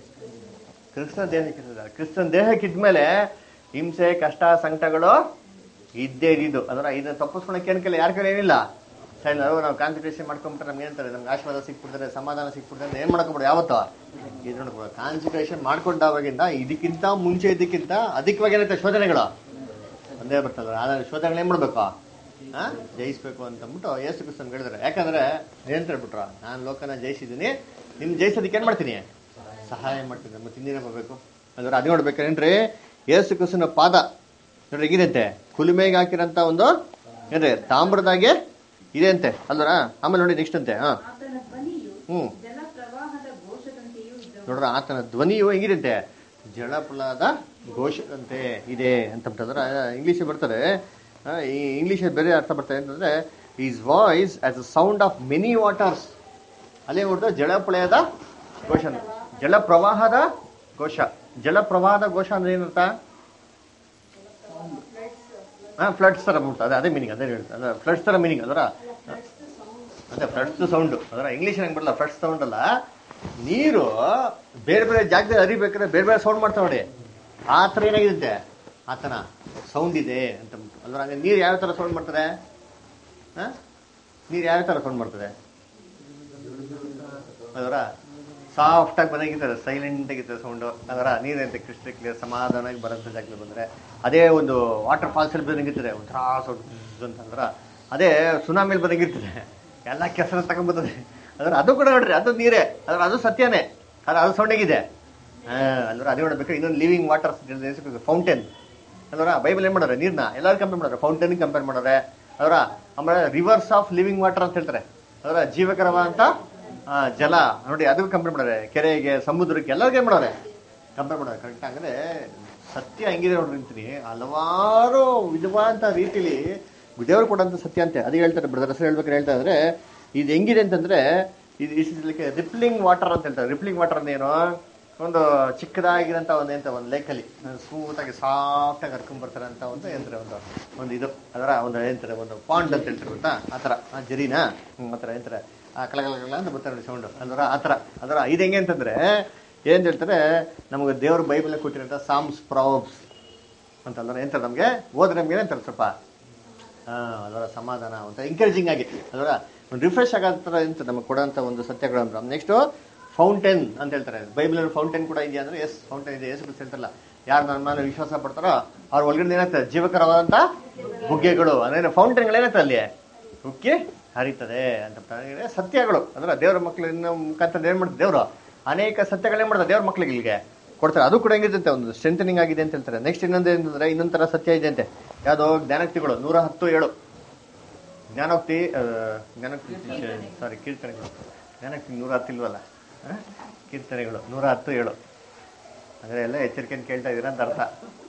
ಕ್ರಿಸ್ತನ ದೇಹಕ್ಕೆ ಇರ್ತದೆ. ಕ್ರಿಸ್ತನ ದೇಹಕ್ಕೆ ಇದ್ಮೇಲೆ ಹಿಂಸೆ ಕಷ್ಟ ಸಂಕಟಗಳು ಇದ್ದೇ ಇದ್ದು ಅದರ ಇದನ್ನ ತಪ್ಪಿಸ್ಕೊಳಕ್ಕೆ ಏನ್ ಕೈಲಿ ಯಾರ ಕೈಲಿ ಏನಿಲ್ಲ ಸರಿ ನಾವು ನಾವು ಕಾನ್ಸಂಟ್ರೇಷನ್ ಮಾಡ್ಕೊಂಬಿಟ್ರೆ ನಮ್ಗೆ ಏನಂತಾರೆ ನಮ್ಗೆ ಆಶೀರ್ವಾದ ಸಿಕ್ಬಿಡ್ತಾರೆ ಸಮಾಧಾನ ಸಿಕ್ಬಿಡ್ತಾರೆ ಏನ್ ಮಾಡ್ಕೊಬಿಡು ಯಾವತ್ತೋ ಇದು ನೋಡ್ಬೋದು ಕಾನ್ಸಂಟ್ರೇಷನ್ ಮಾಡ್ಕೊಂಡಾವಾಗಿಂದ ಇದಕ್ಕಿಂತ ಮುಂಚೆ ಇದಕ್ಕಿಂತ ಅಧಿಕವಾಗಿ ಏನಂತೆ ಶೋಧನೆಗಳು ಒಂದೇ ಬರ್ತಲ್ಲ ಆದ್ರೆ ಶೋಧನೆಗಳು ಏನ್ ಮಾಡ್ಬೇಕು ಹಾ ಜಯಿಸ್ಬೇಕು ಅಂತ ಅಂದ್ಬಿಟ್ಟು ಯೇಸು ಕ್ರಿಸ್ತನ್ ಹೇಳಿದ್ರೆ ಯಾಕಂದ್ರೆ ಏನ್ ಹೇಳ್ಬಿಟ್ರ ನಾನು ಲೋಕನ ಜಯಿಸಿದ್ದೀನಿ ನಿಮ್ ಜಯಿಸೋದಕ್ಕೆ ಏನ್ ಮಾಡ್ತೀನಿ ಸಹಾಯ ಮಾಡ್ತೀನಿ ಮತ್ತೆ ಹಿಂದಿನ ಬರಬೇಕು ಅಂದ್ರೆ ಅದು ನೋಡ್ಬೇಕೇನ್ರಿ ಯೇಸು ಕ್ರಿಸ್ತನ ಪಾದ ನೋಡ್ರಿ ಹೇಗಿದೆಂತೆ ಕುಲುಮೆಗೆ ಹಾಕಿರಂತ ಒಂದು ಏನ್ರಿ ತಾಮ್ರದಾಗೆ ಇದೆ ಅಂತೆ ಅಲ್ವರ ಆಮೇಲೆ ನೋಡಿ ನೆಕ್ಸ್ಟ್ ಅಂತೆ ಹಾ ಆತನ ಧ್ವನಿಯು ಹ್ಮ್ ಜಲ ಪ್ರವಾಹದ ಘೋಷದಂತೆಯೂ ಇದ್ದವು ನೋಡ್ರ ಆತನ ಧ್ವನಿಯು ಹೆಂಗಿರುತ್ತೆ ಜಳಪುಲದ ಘೋಷದಂತೆ ಇದೆ ಅಂತ ಅಂತಂದ್ರೆ ಇಂಗ್ಲಿಷ್ ಬರ್ತಾರೆ ಆ, ಈ ಇಂಗ್ಲಿಷ್ ಬೇರೆ ಅರ್ಥ ಬರ್ತದೆ ಅಂತಂದ್ರೆ his voice as a sound of many waters ಅಲ್ಲೇ ಹೊರತು ಜಲಪ್ರಳಯದ ಘೋಷ ಜಲ ಪ್ರವಾಹದ ಘೋಷ ಜಲ ಪ್ರವಾಹದ ಘೋಷ ಅಂದ್ರೆ ಏನರ್ಥ ಹಾ ಫ್ಲಡ್ಸ್ ತರ ಬಿಡ್ತು ಅದೇ ಅದೇ ಮೀನಿಂಗ್ ಅದೇ ಹೇಳ್ತಾರೆ ಅದೇ ಫ್ಲಡ್ಸ್ ತರ ಮೀನಿಂಗ್ ಅದರ ಅದೇ ಫ್ಲಡ್ಸ್ ಸೌಂಡ್ ಅದರ ಇಂಗ್ಲಿಷ್ ಹಂಗೆ ಬರಲ್ಲ ಫ್ಲಡ್ಸ್ ಸೌಂಡ್ ಅಲ್ಲ ನೀರು ಬೇರೆ ಬೇರೆ ಜಾಗದಲ್ಲಿ ಹರಿಬೇಕಾದ್ರೆ ಬೇರೆ ಬೇರೆ ಸೌಂಡ್ ಮಾಡ್ತಾವ ನೋಡಿ ಆ ಥರ ಏನಾಗಿದೆ ಆತನ ಸೌಂಡ್ ಇದೆ ಅಂತ ಅಂದ್ಬಿಟ್ಟು. ಅಲ್ವಾ ಹಂಗೆ ನೀರು ಯಾವ ಥರ ಸೌಂಡ್ ಮಾಡ್ತಾರೆ ಹಾ ನೀರು ಯಾವ ಥರ ಸೌಂಡ್ ಮಾಡ್ತದೆ ಅದರ ಸಾಫ್ಟ್ ಆಗಿ ಬಂದಾಗಿರ್ತಾರೆ ಸೈಲೆಂಟ್ ಆಗಿರ್ತಾರೆ ಸೌಂಡು ಅದರ ನೀರಂತೆ ಕ್ರಿಸ್ಟಲ್ ಕ್ಲಿಯರ್ ಸಮಾಧಾನವಾಗಿ ಬರೋಂಥ ಜಾಗದಲ್ಲಿ ಬಂದರೆ ಅದೇ ಒಂದು ವಾಟರ್ ಫಾಲ್ಸ್ ಅಲ್ಲಿ ಬಂದಂಗಿರ್ತದೆ ಒಂಥರ ಸೌಂಡ್ ಅಂತಂದ್ರೆ ಅದೇ ಸುನಾಮಿಲಿ ಬಂದಂಗಿರ್ತದೆ ಎಲ್ಲ ಕೆಸರ ತಗೊಂಡ್ಬರ್ತದೆ ಅದ್ರ ಅದು ಕೂಡ ನೋಡ್ರಿ ಅದು ನೀರೇ ಅದ್ರ ಅದು ಸತ್ಯನೇ ಅದ್ರ ಅದು ಸೌಂಡಾಗಿದೆ ಹಾ ಅಲ್ವರ ಅದೇ ನೋಡ್ಬೇಕು ಇನ್ನೊಂದು ಲಿವಿಂಗ್ ವಾಟರ್ ಫೌಂಟೇನ್ ಅಲ್ವರ ಬೈಬಲ್ ಏನ್ ಮಾಡೋರೆ ನೀರ್ನ ಎಲ್ಲರೂ ಕಂಪೇರ್ ಮಾಡೋರೆ ಫೌಂಟೇನ್ ಕಂಪೇರ್ ಮಾಡೋರೆ ಅದರ ಆಮೇಲೆ ರಿವರ್ಸ್ ಆಫ್ ಲಿವಿಂಗ್ ವಾಟರ್ ಅಂತ ಹೇಳ್ತಾರೆ ಅದರ ಜೀವಕರವಾದಂತ ಆ, ಜಲ ನೋಡಿ ಅದಕ್ಕೂ ಕಂಪೇರ್ ಮಾಡೋರೆ ಕೆರೆಗೆ ಸಮುದ್ರಕ್ಕೆ ಎಲ್ಲರಿಗೂ ಏನ್ ಮಾಡೋರೆ ಕಂಪೇರ್ ಮಾಡೋರೆ ಕರೆಕ್ಟ್ ಅಂದ್ರೆ ಸತ್ಯ ಹೆಂಗಿದೆ ನೋಡ್ರಿ ಅಂತೀನಿ ಹಲವಾರು ವಿಧವಾದಂತ ರೀತಿಲಿ ದೇವರು ಕೊಡಂತ ಸತ್ಯ ಅಂತೆ ಅದಕ್ಕೆ ಹೇಳ್ತಾರೆ ಬ್ರದರ್ ಹೆಸರು ಹೇಳ್ಬೇಕಾದ್ರೆ ಹೇಳ್ತಾ ಇದ್ರೆ ಇದು ಹೆಂಗಿದೆ ಅಂತಂದ್ರೆ ಇದು ಇಷ್ಟಕ್ಕೆ ರಿಪ್ಲಿಂಗ್ ವಾಟರ್ ಅಂತ ಹೇಳ್ತಾರೆ ರಿಪ್ಲಿಂಗ್ ವಾಟರ್ ಅಂದೇನು ಒಂದು ಚಿಕ್ಕದಾಗಿರೋಂಥ ಒಂದು ಎಂತ ಒಂದು ಲೇಕಲ್ಲಿ ಸ್ಮೂತ್ ಆಗಿ ಸಾಫ್ಟ್ ಆಗಿ ಹರ್ಕೊಂಡ್ ಬರ್ತಾರೆ ಅಂತ ಒಂದು ಏನಂತಾರೆ ಒಂದು ಒಂದು ಇದು ಅದರ ಒಂದು ಏನಂತಾರೆ ಒಂದು ಪಾಂಡ್ ಅಂತ ಹೇಳ್ತಾರೆ ಗೊತ್ತಾ ಆ ಥರ ಆ ಜರಿನಾ ಹ್ಮ್, ಆ ಥರ ಏನಂತಾರೆ ಆ ಕಲ ಕಲ ಕಲ ಅಂತ ಬರ್ತಾರೆ ಸೌಂಡ್ ಅದರ ಆ ಥರ ಅದರ ಇದು ಹೆಂಗೆ ಅಂತಂದ್ರೆ ಏನ್ ಹೇಳ್ತಾರೆ ನಮಗೆ ದೇವ್ರ ಬೈಬಲ್ ಕೊಟ್ಟಿರೋಂಥ ಸಾಮ್ಸ್ ಪ್ರಾಬ್ಸ್ ಅಂತ ಅಂದ್ರೆ ಎಂತಾರೆ ನಮಗೆ ಓದ್ರೆ ನಮ್ಗೆ ಏನಂತಾರೆ ಸ್ವಲ್ಪ ಆ, ಅದರ ಸಮಾಧಾನ ಅಂತ ಎಂಕರೇಜಿಂಗ್ ಆಗಿ ಅದರ ಒಂದು ರಿಫ್ರೆಶ್ ಆಗೋ ಥರ ಅಂತ ನಮಗೆ ಕೊಡೋಂಥ ಒಂದು ಸತ್ಯಗಳು ಅಂದ್ರೆ ನೆಕ್ಸ್ಟ್ ಫೌಂಟೇನ್ ಅಂತ ಹೇಳ್ತಾರೆ ಬೈಬಲ್ ಫೌಂಟೇನ್ ಕೂಡ ಇದೆಯಾ ಅಂದ್ರೆ ಎಸ್ ಫೌಂಟೇನ್ ಇದೆ ಎಸ್ ಹೇಳ್ತಾರಲ್ಲ ಯಾರು ನನ್ನ ಮೇಲೆ ವಿಶ್ವಾಸ ಪಡ್ತಾರೋ ಅವ್ರ ಒಳಗಡೆ ಏನಾಗ್ತದೆ ಜೀವಕರವಾದಂಥ ಬುಗ್ಗೆಗಳು ಅಂದ್ರೆ ಫೌಂಟೇನ್ಗಳು ಏನಾಗ್ತದೆ ಅಲ್ಲಿ ಉಕ್ಕಿ ಹರಿತದೆ ಅಂತ ಹೇಳಿದ್ರೆ ಸತ್ಯಗಳು ಅಂದ್ರೆ ದೇವರ ಮಕ್ಕಳಿನ ಮುಖಾಂತರ ಏನ್ ಮಾಡ್ತಾರೆ ದೇವರು ಅನೇಕ ಸತ್ಯಗಳೇನ್ ಮಾಡ್ತಾರೆ ದೇವ್ರ ಮಕ್ಕಳಿಗೆ ಇಲ್ಲಿಗೆ ಕೊಡ್ತಾರೆ ಅದು ಕೂಡ ಹೆಂಗಿದೆ ಒಂದು ಸ್ಟ್ರೆಂಥನಿಂಗ್ ಆಗಿದೆ ಅಂತ ಹೇಳ್ತಾರೆ ನೆಕ್ಸ್ಟ್ ಇನ್ನೊಂದು ಏನಂದ್ರೆ ಇನ್ನೊಂದ್ ತರ ಸತ್ಯ ಇದೆ ಅಂತೆ ಯಾವ್ದೋ ಜ್ಞಾನೋಕ್ತಿಗಳು ನೂರ ಹತ್ತು ಏಳು ಜ್ಞಾನೋಕ್ತಿ ಆ, ಜ್ಞಾನೋಕ್ತಿ ಸಾರಿ ಕೀರ್ತನೆಗಳು ಜ್ಞಾನೋಕ್ತಿ ನೂರ ಹತ್ತು ಇಲ್ವಲ್ಲ ಆ? ಕೀರ್ತನೆಗಳು ನೂರ ಹತ್ತು ಏಳು ಅಂದ್ರೆ ಎಲ್ಲ ಎಚ್ಚರಿಕೆಯನ್ನು ಕೇಳ್ತಾ ಇದೀರ ಅಂತ ಅರ್ಥ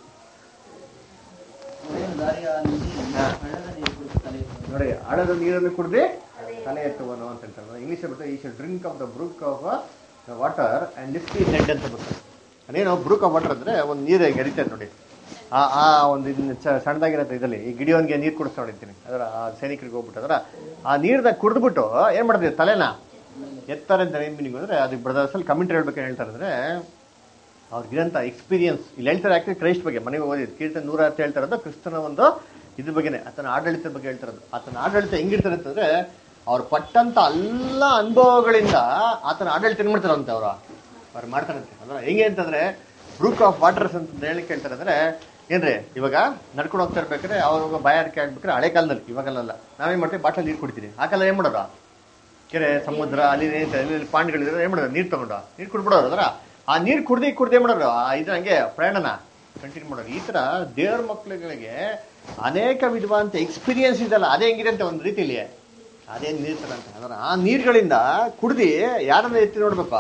ದಾರಿಯ ನಿಧಿ ಹಾ. ಹಳ್ಳದ ನೀರು ಕುಡಿದು ತಲೆ ಎತ್ತುವನು. ನೋಡಿ ಹಳದ ನೀರನ್ನು ಕುಡ್ದು ತಲೆ ಎತ್ತುವನು ಅಂತ ಹೇಳ್ತಾರೆ ಇಂಗ್ಲಿಷ್ ಬರ್ತದೆ he should drink of the brook of the water and lift his head ಅಂತ ಬರ್ತದೆ ಅದೇನು ಬ್ರೂಕ್ ಆಫ್ ವಾಟರ್ ಅಂದ್ರೆ ಒಂದು ನೀರು ಹೇಗೆ ಹರಿತದೆ ನೋಡಿ ಆ ಆ ಒಂದು ಇದನ್ನ ಚ- ಸಣ್ಣದಾಗಿರತ್ತೆ ಇದರಲ್ಲಿ ಈ ಗಿಡಿಯೋನ್ಗೆ ನೀರು ಕುಡಿಸ್ತಾ ಹೊಡಿತೀನಿ ಅದರ ಆ ಸೈನಿಕರಿಗೆ ಹೋಗ್ಬಿಟ್ಟು ಅದರ ಆ ನೀರ್ನ ಕುಡಿದ್ಬಿಟ್ಟು ಏನ್ ಮಾಡ್ತೀವಿ ತಲೆನ ಎತ್ತಾರೆ ಅಂತ ಏನ್ ಮೀನಿಂಗ್ ಅಂದ್ರೆ ಅದಕ್ಕೆ ಬ್ರದರ್ಸ್ ಅಲ್ಲಿ ಕಮೆಂಟ್ ಹೇಳ್ಬೇಕು ಏನ್ ಹೇಳ್ತಾರೆ ಅಂದ್ರೆ ಅವ್ರಿಗಿರಂತ ಎಕ್ಸ್ಪೀರಿಯನ್ಸ್ ಇಲ್ಲಿ ಹೇಳ್ತಾರೆ ಆಕ್ಚುಲಿ ಕ್ರೈಸ್ಟ್ ಬಗ್ಗೆ ಮನೆಗೆ ಓದಿದ್ ಕೀರ್ತನೆ ನೂರ ಹತ್ತು ಹೇಳ್ತಾ ಇರೋದು ಕ್ರಿಸ್ತನ ಒಂದು ಇದ್ರ ಬಗ್ಗೆನೆ ಆತನ ಆಡಳಿತದ ಬಗ್ಗೆ ಹೇಳ್ತಿರೋದು ಆತನ ಆಡಳಿತ ಹೆಂಗಿರ್ತಾರೆ ಅಂತಂದ್ರೆ ಅವ್ರು ಪಟ್ಟಂತ ಎಲ್ಲ ಅನುಭವಗಳಿಂದ ಆತನ ಆಡಳಿತ ಏನ್ ಮಾಡ್ತಾರಂತೆ ಅವರು ಅವ್ರು ಮಾಡ್ತಾರಂತೆ ಅಂದ್ರೆ ಹೆಂಗೆ ಅಂತಂದ್ರೆ ಬ್ರೂಕ್ ಆಫ್ ವಾಟರ್ಸ್ ಅಂತ ಹೇಳಿ ಕೇಳ್ತಾರೆ ಅಂದ್ರೆ ಏನ್ರಿ ಇವಾಗ ನಡ್ಕೊಂಡು ಹೋಗ್ತಾ ಇರ್ಬೇಕಾದ್ರೆ ಅವ್ರ ಬಾಯಾರಿಕೆ ಆಗ್ಬೇಕಾದ್ರೆ ಹಳೆ ಕಾಲದಲ್ಲಿ ಇವಾಗಲ್ಲ ನಾವೇನ್ ಮಾಡ್ತೀವಿ ಬಾಟಲ್ ನೀರು ಕುಡಿತೀವಿ ಆ ಕಾಲ ಏನ್ ಮಾಡೋರು ಕೆರೆ ಸಮುದ್ರ ಅಲ್ಲಿ ಏನ್- ಅಲ್ಲಿ ಪಾಂಡ್ಗಳಿದ್ರೆ ಏನ್ ಮಾಡೋದು ನೀರು ತಗೊಂಡು ನೀರು ಕುಡ್ಬಿಡೋರು ಅದರ ಆ ನೀರು ಕುಡ್ದು ಕುಡ್ದೇ ಮಾಡೋರು ಆ ಇದು ಹಂಗೆ ಪ್ರಯಾಣನ ಕಂಟಿನ್ಯೂ ಮಾಡೋರು ಈ ತರ ದೇವ್ರ ಮಕ್ಳುಗಳಿಗೆ ಅನೇಕ ವಿಧವಾದಂತ ಎಕ್ಸ್ಪೀರಿಯನ್ಸ್ ಇದೆಲ್ಲ ಅದೇ ಹೆಂಗಿದೆ ಅಂತ ಒಂದು ರೀತಿಲಿ ಅದೇ ನೀರು ತರ ಅಂತ ಅದರ ಆ ನೀರುಗಳಿಂದ ಕುಡ್ದು ಯಾರನ್ನ ಎತ್ತಿ ನೋಡ್ಬೇಕು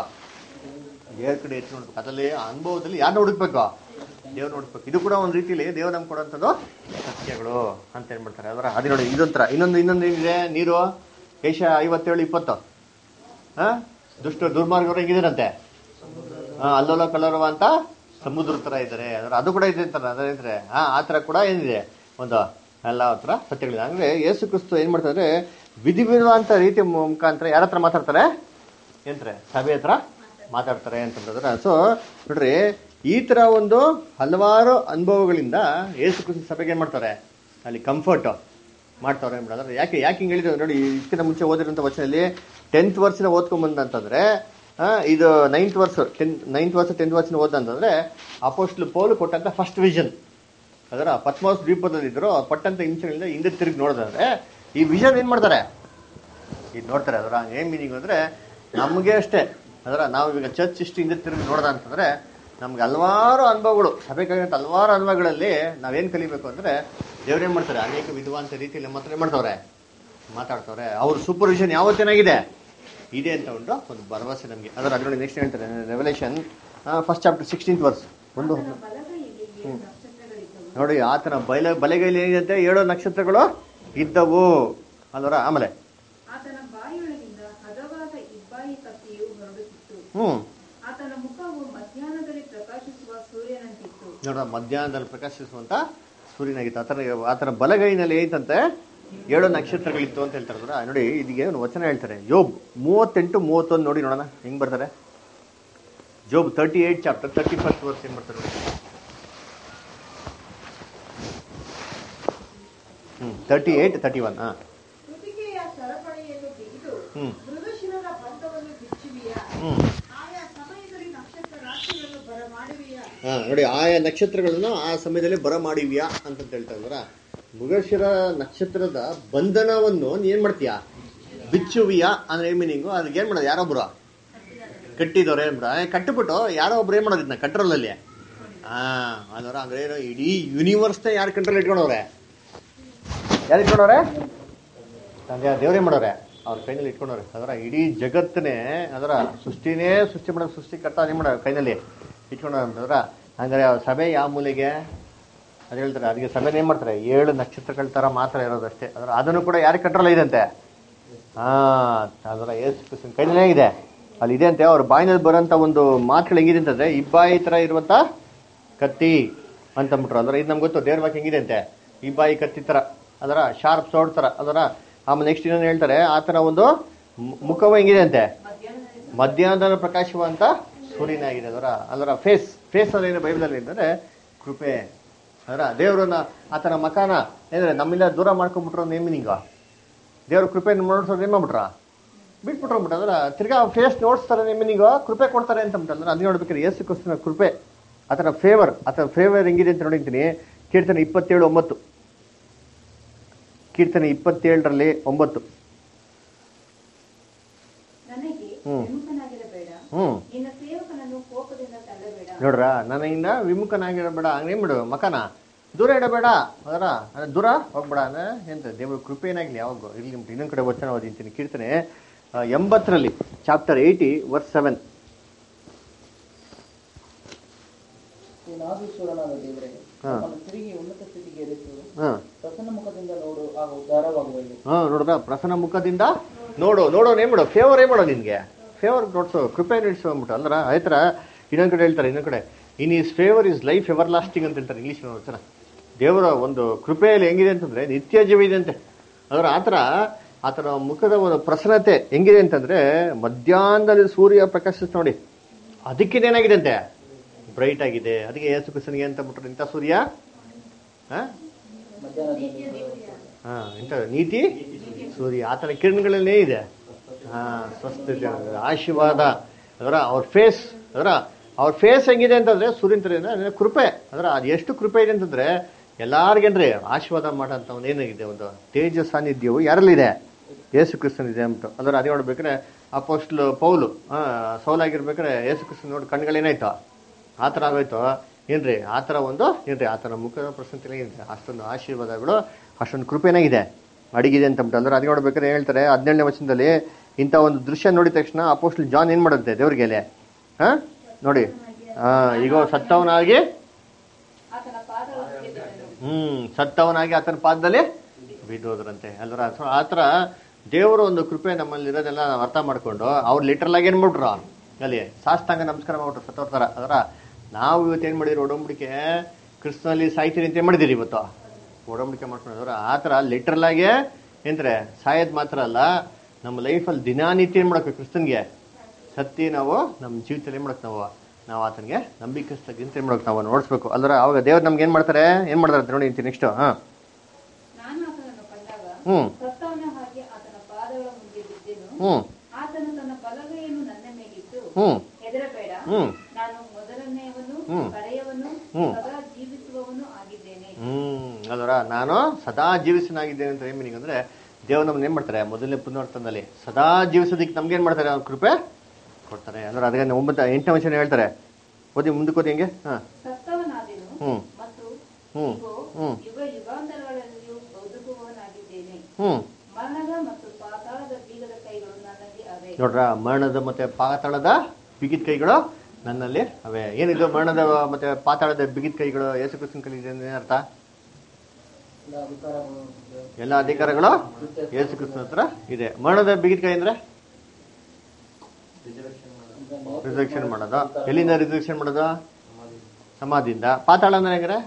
ದೇವ್ರ ಕಡೆ ಎತ್ತಿ ನೋಡ್ಬೇಕು ಅದರಲ್ಲಿ ಆ ಅನುಭವದಲ್ಲಿ ಯಾರನ್ನ ಹುಡುಕ್ಬೇಕು ದೇವ್ರ ನೋಡ್ಬೇಕು ಇದು ಕೂಡ ಒಂದು ರೀತಿಲಿ ದೇವ್ರ ನಮ್ಗೆ ಕೊಡುವಂಥದ್ದು ಸತ್ಯಗಳು ಅಂತ ಹೇಳ್ಬಿಡ್ತಾರೆ ಅದರ ಅದೇ ನೋಡಿ ಇದೊಂಥರ ಇನ್ನೊಂದು ಇನ್ನೊಂದು ಏನಿದೆ ನೀರು ಏಷ ಐವತ್ತೇಳು ಇಪ್ಪತ್ತು ಹಾ ದುಷ್ಟ ದುರ್ಮಾರ್ಗರು ಹೆಂಗಿದಾರಂತೆ ಹಾ ಅಲ್ಲೋಲ ಕಲ್ಲರವ ಅಂತ ಸಮುದ್ರ ತರ ಇದ್ದಾರೆ ಅದರ ಅದು ಕೂಡ ಇದೆ ಅಂತಾರೆ ಅದೇಂದ್ರೆ ಹಾ ಆ ತರ ಕೂಡ ಏನಿದೆ ಒಂದು ಎಲ್ಲ ಹತ್ರ ಸತ್ಯಗಳಿದೆ ಅಂದ್ರೆ ಯೇಸು ಕ್ರಿಸ್ತು ಏನ್ ಮಾಡ್ತಾರೆ ವಿಧಿ ವಿಧವಾದಂತ ರೀತಿ ಮುಖಾಂತರ ಯಾರ ಹತ್ರ ಮಾತಾಡ್ತಾರೆ ಏನ್ರೆ ಸಭೆ ಹತ್ರ ಮಾತಾಡ್ತಾರೆ ಅಂತಂದ್ರೆ ಸೊ ನೋಡ್ರಿ ಈ ತರ ಒಂದು ಹಲವಾರು ಅನುಭವಗಳಿಂದ ಯೇಸು ಕ್ರಿಸ್ತು ಸಭೆಗೆ ಏನ್ ಮಾಡ್ತಾರೆ ಅಲ್ಲಿ ಕಂಫರ್ಟ್ ಮಾಡ್ತಾವ್ರೆ ಅಂದ್ರೆ ಯಾಕೆ ಯಾಕೆ ಹಿಂಗೆ ಹೇಳಿದ್ರು ನೋಡಿ ಇದಕ್ಕಿಂತ ಮುಂಚೆ ಓದಿರೋಂಥ ವಚನದಲ್ಲಿ ಟೆಂತ್ ವರ್ಷನ ಓದ್ಕೊಂಬಂದಂತಂದ್ರೆ ಆ, ಇದು ನೈನ್ತ್ ವರ್ಷ ಟೆಂತ್ ನೈನ್ತ್ ವರ್ಷ ಟೆಂತ್ ವರ್ಷನ ಓದಂತಂದ್ರೆ ಅಪೋಸ್ಟ್ಲು ಪೌಲು ಕೊಟ್ಟಂತ ಫಸ್ಟ್ ವಿಷನ್ ಅದರ ಪದ್ಮಾವಸ್ ದ್ವೀಪದಲ್ಲಿದ್ರು ಪಟ್ಟಂತ ಹಿಂಸೆಗಳಿಂದ ಹಿಂದೆ ತಿರುಗಿ ನೋಡಿದ್ರೆ ಈ ವಿಷನ್ ಏನ್ ಮಾಡ್ತಾರೆ ಇದು ನೋಡ್ತಾರೆ ಅದರ ಏನ್ ಮೀನಿಂಗ್ ಅಂದ್ರೆ ನಮಗೆ ಅಷ್ಟೇ ಅದರ ನಾವು ಈಗ ಚರ್ಚ್ ಇಷ್ಟು ಹಿಂದೆ ತಿರುಗಿ ನೋಡ್ದ ಅಂತಂದ್ರೆ ನಮ್ಗೆ ಹಲವಾರು ಅನುಭವಗಳು ಸಭೆಗಾಗಿರಂತ ಹಲವಾರು ಅನುಭವಗಳಲ್ಲಿ ನಾವೇನ್ ಕಲಿಬೇಕು ಅಂದ್ರೆ ದೇವ್ರೇನ್ ಮಾಡ್ತಾರೆ ಅನೇಕ ವಿಧವಾಂತ ರೀತಿಯಲ್ಲಿ ನಮ್ಮ ಹತ್ರ ಏನ್ ಮಾಡ್ತವ್ರೆ ಮಾತಾಡ್ತವ್ರೆ ಅವ್ರ ಸೂಪರ್ವಿಷನ್ ಯಾವತ್ತೇನಾಗಿದೆ ಇದೆ ಅಂತ ಉಂಟು ಒಂದು ಭರವಸೆ ನಮಗೆ ಅದರ ಅದರಲ್ಲಿ ನೆಕ್ಸ್ಟ್ ಹೇಳ್ತಾರೆ Revelation first chapter sixteenth verse ಒಂದು ಆತನ ಬಲಗೈಯಲ್ಲಿ ಏಳು ನಕ್ಷತ್ರಗಳಿದ್ದವು ನೋಡಿ ಆತನ ಬಲ ಬಲೆಗೈಲಿ ಏನಿದೆ ಏಳು ನಕ್ಷತ್ರಗಳು ಇದ್ದವು ಅಲ್ವರ ಆಮೇಲೆ ಆತನ ಬಾಯಿಯೊಳಗಿಂದ ಹದವಾದ ಇಬ್ಬಾಯಿ ಕತ್ತಿಯು ಹೊರಡುತ್ತಿತ್ತು ಹ್ಮ್ ಆತನ ಮುಖವು ಮಧ್ಯಾಹ್ನದಲ್ಲಿ ಪ್ರಕಾಶಿಸುವ ಸೂರ್ಯನಂತಿತ್ತು ನೋಡ ಮಧ್ಯಾಹ್ನದಲ್ಲಿ ಪ್ರಕಾಶಿಸುವಂತ ಸೂರ್ಯನಾಗಿತ್ತು ಆತನ ಆತನ ಬಲಗೈನಲ್ಲಿ ಐತಂತೆ ಏಳು ನಕ್ಷತ್ರಗಳಿತ್ತು ಅಂತ ಹೇಳ್ತಾರೆ ಅದರ ನೋಡಿ ಇದಕ್ಕೆ ಒಂದು ವಚನ ಹೇಳ್ತಾರೆ ಯೋಬ್ ಮೂವತ್ತೆಂಟು ಮೂವತ್ತೊಂದು ನೋಡಿ ನೋಡೋಣ ಹೆಂಗ್ ಬರ್ತಾರೆ Job thirty eight chapter thirty first verse ಏನ್ ಬರ್ತಾರೆ ನೋಡಿ ಹ್ಮ್ ತರ್ಟಿ ಏಟ್ ತರ್ಟಿ ಒನ್ ಹಾ ಕೃತಿಕೆಯ ಸರಪಳಿಯನ್ನು ತೆಗೆದು ಹ್ಮ್ ಮೃಗಶಿರದ ಬಂಧವನ್ನು ಬಿಚ್ಚುವಿಯಾ ಹ್ಮ್ ಆಯಾ ಸಮಯದಲ್ಲಿ ನಕ್ಷತ್ರ ರಾಶಿಗಳನ್ನು ಬರಮಾಡುವಿಯಾ ಹಾ ನೋಡಿ ಆಯಾ ನಕ್ಷತ್ರಗಳನ್ನು ಆ ಸಮಯದಲ್ಲಿ ಬರಮಾಡಿವ್ಯಾ ಅಂತ ಹೇಳ್ತಾ ಇದ್ರ ಮೃಗಶಿರ ನಕ್ಷತ್ರದ ಬಂಧನವನ್ನು ನೀ ಏನ್ ಮಾಡ್ತೀಯಾ ಬಿಚ್ಚುವಿಯಾ ಅಂದ್ರೆ ಏನ್ ಮೀನಿಂಗು ಅದಕ್ಕೆ ಏನ್ ಮಾಡೋದು ಯಾರೊಬ್ರು ಕಟ್ಟಿದವ್ರು ಏನ್ ಬಿಡ ಕಟ್ಟಿಬಿಟ್ಟು ಯಾರೋ ಒಬ್ರು ಏನ್ ಮಾಡೋದು ಇದನ್ನ ಕಂಟ್ರೋಲಲ್ಲಿ ಹಾ ಅದರ ಅಂದ್ರೆ ಏನು ಇಡೀ ಯೂನಿವರ್ಸ್ನ ಯಾರು ಕಂಟ್ರೋಲ್ ಇಟ್ಕೊಂಡವ್ರೆ ಯಾರು ಇಟ್ಕೊಂಡವ್ರೆ ತಂದೆ ದೇವ್ರೇ ಮಾಡೋರೆ ಅವ್ರ ಕೈನಲ್ಲಿ ಇಟ್ಕೊಂಡವ್ರೆ ಅದರ ಇಡೀ ಜಗತ್ತನ್ನೇ ಅದರ ಸೃಷ್ಟಿನೇ ಸೃಷ್ಟಿ ಮಾಡೋ ಸೃಷ್ಟಿಕರ್ತ ಏನ್ ಮಾಡೋ ಕೈನಲ್ಲಿ ಇಟ್ಕೊಂಡವ್ರ ಹಂಗಾರೆ ಅವ್ರ ಸಭೆ ಯಾವ ಮೂಲೆಗೆ ಅದು ಹೇಳ್ತಾರೆ ಅದಕ್ಕೆ ಸಭೆನ ಏನ್ ಮಾಡ್ತಾರೆ ಏಳು ನಕ್ಷತ್ರಗಳ ತರ ಮಾತ್ರ ಇರೋದಷ್ಟೇ ಅದರ ಅದನ್ನು ಕೂಡ ಯಾರಿಗೆ ಕಂಟ್ರೋಲ್ ಇದೆ ಹಾ ಅದರ ಏಸು ಕ್ರಿಸ್ತನ ಕೈನಲ್ಲೇ ಇದೆ ಅಲ್ಲಿ ಇದೆ ಅಂತೆ ಅವ್ರ ಬಾಯಿನಲ್ಲಿ ಬರೋಂಥ ಒಂದು ಮಾತುಗಳು ಹೆಂಗಿದೆ ಅಂತಂದ್ರೆ ಇಬ್ಬಾಯಿ ತರ ಇರುವಂತ ಕತ್ತಿ ಅಂತ ಅಂದ್ಬಿಟ್ರು ಅಂದ್ರೆ ಇದು ನಮ್ಗೆ ಗೊತ್ತು ದೇವ್ರ ವಾಕ್ಯ ಹೆಂಗಿದೆ ಅಂತೆ ಇಬ್ಬಾಯಿ ಕತ್ತಿ ತರ ಅದರ ಶಾರ್ಪ್ ಸೋಡ್ ತರ ಅದರ ಆಮೇಲೆ ನೆಕ್ಸ್ಟ್ ಇನ್ನೊಂದು ಹೇಳ್ತಾರೆ ಆತನ ಒಂದು ಮು- ಮುಖವು ಹೆಂಗಿದೆ ಅಂತೆ ಮಧ್ಯಾಹ್ನದಲ್ಲಿ ಮಧ್ಯಾಹ್ನದ ಪ್ರಕಾಶವಂತ ಸೂರ್ಯನಾಗಿದೆ ಅದರ ಅದರ ಫೇಸ್ ಫೇಸ್ ಅಂದ್ರೆ ಏನು ಬೈಬಲಲ್ಲಿ ಅಂತಂದ್ರೆ ಕೃಪೆ ಅದರ ದೇವರನ್ನ ಆತನ ಮಕಾನ ಏನಂದ್ರೆ ನಮ್ಮಿಂದ ದೂರ ಮಾಡ್ಕೊಂಡ್ಬಿಟ್ರು ನೇಮಿನಿಂಗ ದೇವ್ರ ಕೃಪೆ ನೋಡ್ಸೋದು ಏನ್ ಮಾಡ್ಬಿಟ್ರ ಬಿಟ್ಬಿಟ್ರು ಅಂದ್ಬಿಟ್ಟು ಅದರ ತಿರ್ಗಾ ಫೇಸ್ ನೋಡ್ಸ್ತಾರೆ ನೇಮಿನಿಂಗ ಕೃಪೆ ಕೊಡ್ತಾರೆ ಅಂತ ಅಂದ್ಬಿಟ್ಟು ಅಂದ್ರೆ ಅದು ನೋಡ್ಬೇಕಾದ್ರೆ ಯೇಸು ಕ್ರಿಸ್ತನ ಕೃಪೆ ಆತನ ಫೇವರ್ ಆತನ ಫೇವರ್ ಹೆಂಗಿದೆ ಅಂತ ನೋಡಿದ್ದೀನಿ ಕೀರ್ತನೆ ಇಪ್ಪತ್ತೇಳು ಒಂಬತ್ತು ಕೀರ್ತನೆ ಇಪ್ಪತ್ತೇಳರಲ್ಲಿ ಒಂಬತ್ತು ನನಗೆ ಹ್ಮ್. ವಿಮುಖನಾಗಿರಬೇಡ ಹ್ಮ್ ನಿನ್ನ ಸೇವಕನನ್ನು ಕೋಪದಿಂದ ತಳ್ಳಬೇಡ ನೋಡ್ರ ನನ್ನಿಂದ ವಿಮುಖನಾಗಿರಬೇಡ ಹಂಗೇನ್ ಬಿಡು ಮಕನ ದೂರ ಇಡಬೇಡ ಅದರ ಅಂದ್ರೆ ದೂರ ಹೋಗ್ಬೇಡ ಅಂದ್ರೆ ಎಂತ ದೇವ್ರ ಕೃಪೆ ಏನಾಗ್ಲಿ ಯಾವಾಗ ಇರ್ಲಿ ಅಂದ್ಬಿಟ್ಟು ಇನ್ನೊಂದ್ ಕಡೆ ವಚನ ಓದಿಂತೀನಿ ಕೀರ್ತನೆ ಆ, ಎಂಬತ್ತರಲ್ಲಿ ಚಾಪ್ಟರ್ ಏಯ್ಟಿ ವರ್ಸ್ ಸೆವೆನ್ ನಾದೀಶ್ವರನಾದ ದೇವರೇ ಹಾ. ನಮ್ಮನ್ನು ತಿರುಗಿ ಉನ್ನತ ಸ್ಥಿತಿಗೆ ಏರಿಸು ಹಾ ಪ್ರಸನ್ನ ಮುಖದಿಂದ ನೋಡು ಆಗ ಉದ್ಧಾರವಾಗುವುದು ಹಾ ನೋಡ್ರ ಪ್ರಸನ್ನ ಮುಖದಿಂದ ನೋಡು ನೋಡೋನ್ ಏನ್ ಮಾಡು ಫೇವರ್ ಏನ್ ಮಾಡೋ ನಿನ್ಗೆ ಫೇವರ್ ನೋಡ್ಸು ಕೃಪೆ ನಡೆಸು ಅಂದ್ಬಿಟ್ಟು ಅಲ್ರ ಆಯ್ತರ ಇನ್ನೊಂದ್ ಕಡೆ ಹೇಳ್ತಾರೆ ಇನ್ನೊಂದ್ ಕಡೆ in his favour is life everlasting ಅಂತ ಹೇಳ್ತಾರೆ ಇಂಗ್ಲಿಷ್ ವಚನ ದೇವರ ಒಂದು ಕೃಪೆಯಲ್ಲಿ ಹೆಂಗಿದೆ ಅಂತಂದ್ರೆ ನಿತ್ಯ ಜೀವ ಇದೆ ಅಂತೆ ಅದರ ಆತರ ಆತನ ಮುಖದ ಒಂದು ಪ್ರಸನ್ನತೆ ಹೆಂಗಿದೆ ಅಂತಂದ್ರೆ ಮಧ್ಯಾಹ್ನದಲ್ಲಿ ಸೂರ್ಯ ಪ್ರಕಾಶಿಸ್ ನೋಡಿ ಅದಕ್ಕಿದೇನಾಗಿದೆ ಅಂತೆ ಬ್ರೈಟ್ ಆಗಿದೆ ಅದಕ್ಕೆ ಯೇಸು ಕ್ರಿಸ್ತನಿಗೆ ಅಂತ ಬಿಟ್ರು ಇಂಥ ಸೂರ್ಯ ಹಾ ಮಧ್ಯಾಹ್ನದಲ್ಲಿ ಹಾ ಇಂಥ ನೀತಿ ಸೂರ್ಯ ಆತನ ಕಿರಣಗಳಲ್ಲೇ ಇದೆ ಹಾ ಸ್ವಸ್ಥತೆ ಆಶೀರ್ವಾದ ಅದರ ಅವ್ರ ಫೇಸ್ ಅದರ ಅವ್ರ ಫೇಸ್ ಹೆಂಗಿದೆ ಅಂತಂದ್ರೆ ಸೂರ್ಯನ ತರ ಇದೆ. ಅಂದ್ರೆ ಕೃಪೆ ಅದರ ಅದು ಎಷ್ಟು ಕೃಪೆ ಇದೆ ಅಂತಂದ್ರೆ ಎಲ್ಲಾರ್ಗೇನ್ರಿ ಆಶೀರ್ವಾದ ಮಾಡಂತ ಒಂದು ಏನಾಗಿದೆ ಒಂದು ತೇಜ ಸಾನ್ನಿಧ್ಯವು ಯಾರಲ್ಲಿದೆ ಯೇಸು ಕ್ರಿಸ್ತನ್ ಇದೆ ಅಂದ್ಬಿಟ್ಟು ಅದರ ಅದೇ ನೋಡ್ಬೇಕಾದ್ರೆ ಅಪೋಸ್ಟ್ಲ್ ಪೌಲು ಆ ಸೌಲಾಗಿರ್ಬೇಕಾದ್ರೆ ಯೇಸು ಕ್ರಿಸ್ತನ್ ನೋಡಿ ಕಣ್ಗಳೇನಾಯ್ತು ಆ ಥರ ಆಗೋಯ್ತು ಏನ್ರಿ ಆ ಥರ ಒಂದು ಏನ್ರಿ ಆತನ ಮುಖದ ಪ್ರಶಂಸೆ ಏನ್ರಿ ಅಷ್ಟೊಂದು ಆಶೀರ್ವಾದಗಳು ಅಷ್ಟೊಂದು ಕೃಪೆನಾಗಿದೆ ಅಡಿಗಿದೆ ಅಂತ ಅಂದ್ಬಿಟ್ಟು ಅಂದ್ರೆ ಅದು ನೋಡ್ಬೇಕಾದ್ರೆ ಹೇಳ್ತಾರೆ ಹದಿನೇಳನೇ ವಚನದಲ್ಲಿ ಇಂಥ ಒಂದು ದೃಶ್ಯ ನೋಡಿದ ತಕ್ಷಣ ಅಪೋಸ್ಟ್ಲ್ ಜಾನ್ ಏನ್ ಮಾಡುತ್ತೆ ದೇವ್ರಿಗೆ ಹಾ ನೋಡಿ ಹಾ ಈಗ ಸತ್ತವನಾಗಿ ಆತನ ಪಾದಗಳಿಗೆ ಬಿದ್ದನು. ಹ್ಮ್ ಸತ್ತವನಾಗಿ ಆತನ ಪಾದದಲ್ಲಿ ಬಿದ್ದೋದ್ರಂತೆ ಅಲ್ರ ಆ ಥರ ದೇವರ ಒಂದು ಕೃಪೆ ನಮ್ಮಲ್ಲಿ ಇರೋದೆಲ್ಲ ನಾವು ಅರ್ಥ ಮಾಡ್ಕೊಂಡು ಅವ್ರು ಲಿಟ್ರಲ್ ಆಗಿ ಏನ್ ಮಾಡ್ಬಿಟ್ರು ಅಲ್ಲಿ ಸಾಷ್ಟಾಂಗ ನಮಸ್ಕಾರ ಮಾಡ್ಬಿಟ್ರು ಸತ್ತವ್ರ ಥರ ಅದರ ನಾವು ಇವತ್ತು ಏನ್ ಮಾಡಿದ್ರಿ ಒಡಂಬಡಿಕೆ ಕ್ರಿಸ್ತನಲ್ಲಿ ಸಾಯ್ತೀರಿ ಅಂತ ಏನ್ ಮಾಡಿದಿರಿ ಇವತ್ತು ಒಡಂಬಡಿಕೆ ಮಾಡ್ಕೊಂಡ್ರ ಆ ಥರ ಲಿಟ್ರಲ್ ಆಗಿ ಏನ್ರೆ ಸಾಯೋದ್ ಮಾತ್ರ ಅಲ್ಲ ನಮ್ಮ ಲೈಫಲ್ಲಿ ದಿನಾನಿತ್ಯ ಏನ್ ಮಾಡಬೇಕು ಕ್ರಿಸ್ತನ್ಗೆ ಸತ್ಯ ನಾವು ನಮ್ಮ ಜೀವಿತದಲ್ಲಿ ಏನ್ ಮಾಡಕ್ ನಾವು ನಾವು ಆತನಿಗೆ ನಂಬಿಕಸ್ತಾಗಿಂತ ಏನ್ ಮಾಡಕ್ ನಾವು ನೋಡಿಸ್ಬೇಕು ಅಲ್ರ ಅವಾಗ ದೇವ್ರು ನಮ್ಗೆ ಏನ್ ಮಾಡ್ತಾರೆ ಏನ್ ಮಾಡ್ತಾರೆ ಅಂತ ನೋಡಿ ನೆಕ್ಸ್ಟ್ ಹಾ ನಾನು ಆತನನ್ನು ಕಂಡಾಗ ಹ್ಮ್ ಸತ್ತವನ ಹಾಗೆ ಆತನ ಪಾದಗಳ ಮುಂದೆ ಬಿದ್ದೆನು ಹ್ಮ್ ಆತನು ತನ್ನ ಬಲಗೈಯನ್ನು ನನ್ನ ಮೇಲಿಟ್ಟು ಹ್ಮ್ ಹೆದರಬೇಡ ಹ್ಮ್ ನಾನು ಮೊದಲನೆಯವನು ಹ್ಮ್. ಕಡೆಯವನು ಹ್ಮ್. ಸದಾ ಜೀವಿಸುವವನು ಆಗಿದ್ದೇನೆ ಹ್ಮ್ ಅಲ್ವರ ನಾನು ಸದಾ ಜೀವಿಸನಾಗಿದ್ದೇನೆ ಅಂತ ಏನ್ ಮೀನಿಂಗ್ ಅಂದ್ರೆ ದೇವ್ರು ನಮ್ನ ಏನ್ ಮಾಡ್ತಾರೆ ಮೊದಲನೇ ಪುನರ್ತನದಲ್ಲಿ ಸದಾ ಜೀವಿಸೋದಕ್ಕೆ ನಮ್ಗೆ ಏನ್ ಮಾಡ್ತಾರೆ ಅವ್ರ ಕೃಪೆ ಕೊಡ್ತಾರೆ ಅಂದ್ರೆ ಅದಕ್ಕೆ ಒಂಬತ್ತು ಎಂಟನೇ ವಚನ ಹೇಳ್ತಾರೆ ಓದಿ ಮುಂದಕ್ಕೆ ಓದಿ ಹೆಂಗೆ ಹಾ ಸತ್ತವನಾದೆನು ಹ್ಮ್ ಮತ್ತು ಹ್ಮ್ ಇಗೋ ಹ್ಮ್ ಯುಗ ಯುಗಾಂತರಗಳಲ್ಲಿಯೂ ಬದುಕುವವನಾಗಿದ್ದೇನೆ ಹ್ಮ್ ಮರಣದ ಮತ್ತು ಪಾತಾಳದ ಬೀಗದ ಕೈಗಳು ನನ್ನಲ್ಲಿ ಅವೆ ನೋಡ್ರ ಮರಣದ ಮತ್ತೆ ಪಾತಾಳದ ಬಿಗಿದ ಕೈಗಳು ನನ್ನಲ್ಲಿ ಅವೇ ಏನಿದು ಮರಣದ ಮತ್ತೆ ಪಾತಾಳದ ಬಿಗಿದ ಕೈಗಳು ಯೇಸು ಕ್ರಿಸ್ತನ ಕಲಿದೆ ಅಂದ್ರೆ ಏನ್ ಅರ್ಥ ಎಲ್ಲ ಅಧಿಕಾರಗಳು ಎಲ್ಲ ಅಧಿಕಾರಗಳು ಯೇಸು ಕ್ರಿಸ್ತನ ಹತ್ರ ಇದೆ ಮರಣದ ಬಿಗಿದ ಕೈ ಅಂದ್ರೆ ರಿಸರ್ವೇಷನ್ ಮಾಡೋದು ಎಲ್ಲಿಂದ ರಿಸರ್ವೇಷನ್ ಮಾಡೋದು ಸಮಾಧಿಯಿಂದ ಪಾತಾಳ ಅಂದ್ರೆ ಹೆಂಗ್ರೆ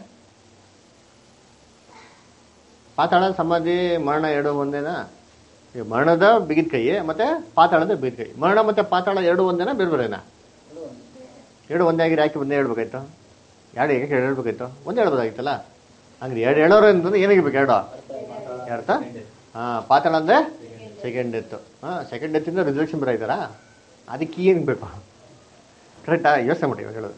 ಪಾತಾಳ ಸಮಾಧಿ ಮರಣ ಎರಡು ಒಂದೇನಾ ಈ ಮರಣದ ಬಿಗಿದ ಕೈ ಮತ್ತೆ ಪಾತಾಳದ ಬಿಗಿದ ಕೈ ಮರಣ ಮತ್ತೆ ಪಾತಾಳ ಎರಡು ಒಂದೇನಾ ಬೇರೆ ಬೇರೆನಾ ಎರಡು ಒಂದೇ ಆಗಿರಿ ಯಾಕೆ ಒಂದೇ ಹೇಳ್ಬೇಕಾಯ್ತು ಎರಡು ಹೇಗೆ ಎರಡು ಹೇಳ್ಬೇಕಾಯ್ತು ಒಂದೇ ಹೇಳ್ಬೋದಾಗಿತ್ತಲ್ಲ ಹಂಗ್ರಿ ಎರಡು ಹೇಳೋರು ಅಂತಂದ್ರೆ ಏನಾಗಿರ್ಬೇಕು ಎರಡು ಅರ್ಥ ಹಾ ಪಾತಾಳ ಅಂದ್ರೆ ಸೆಕೆಂಡ್ ಡೆತ್ ಹಾ ಸೆಕೆಂಡ್ ಡೆತ್ತಿಂದ ರಿಸರ್ವೇಷನ್ ಬರಾಯ್ತಾರಾ ಅದಕ್ಕೆ ಏನು ಬೇಕು ಕರೆಕ್ಟಾ ಯೋಚನೆ ಮಾಡಿ ಇವಾಗ ಹೇಳೋದು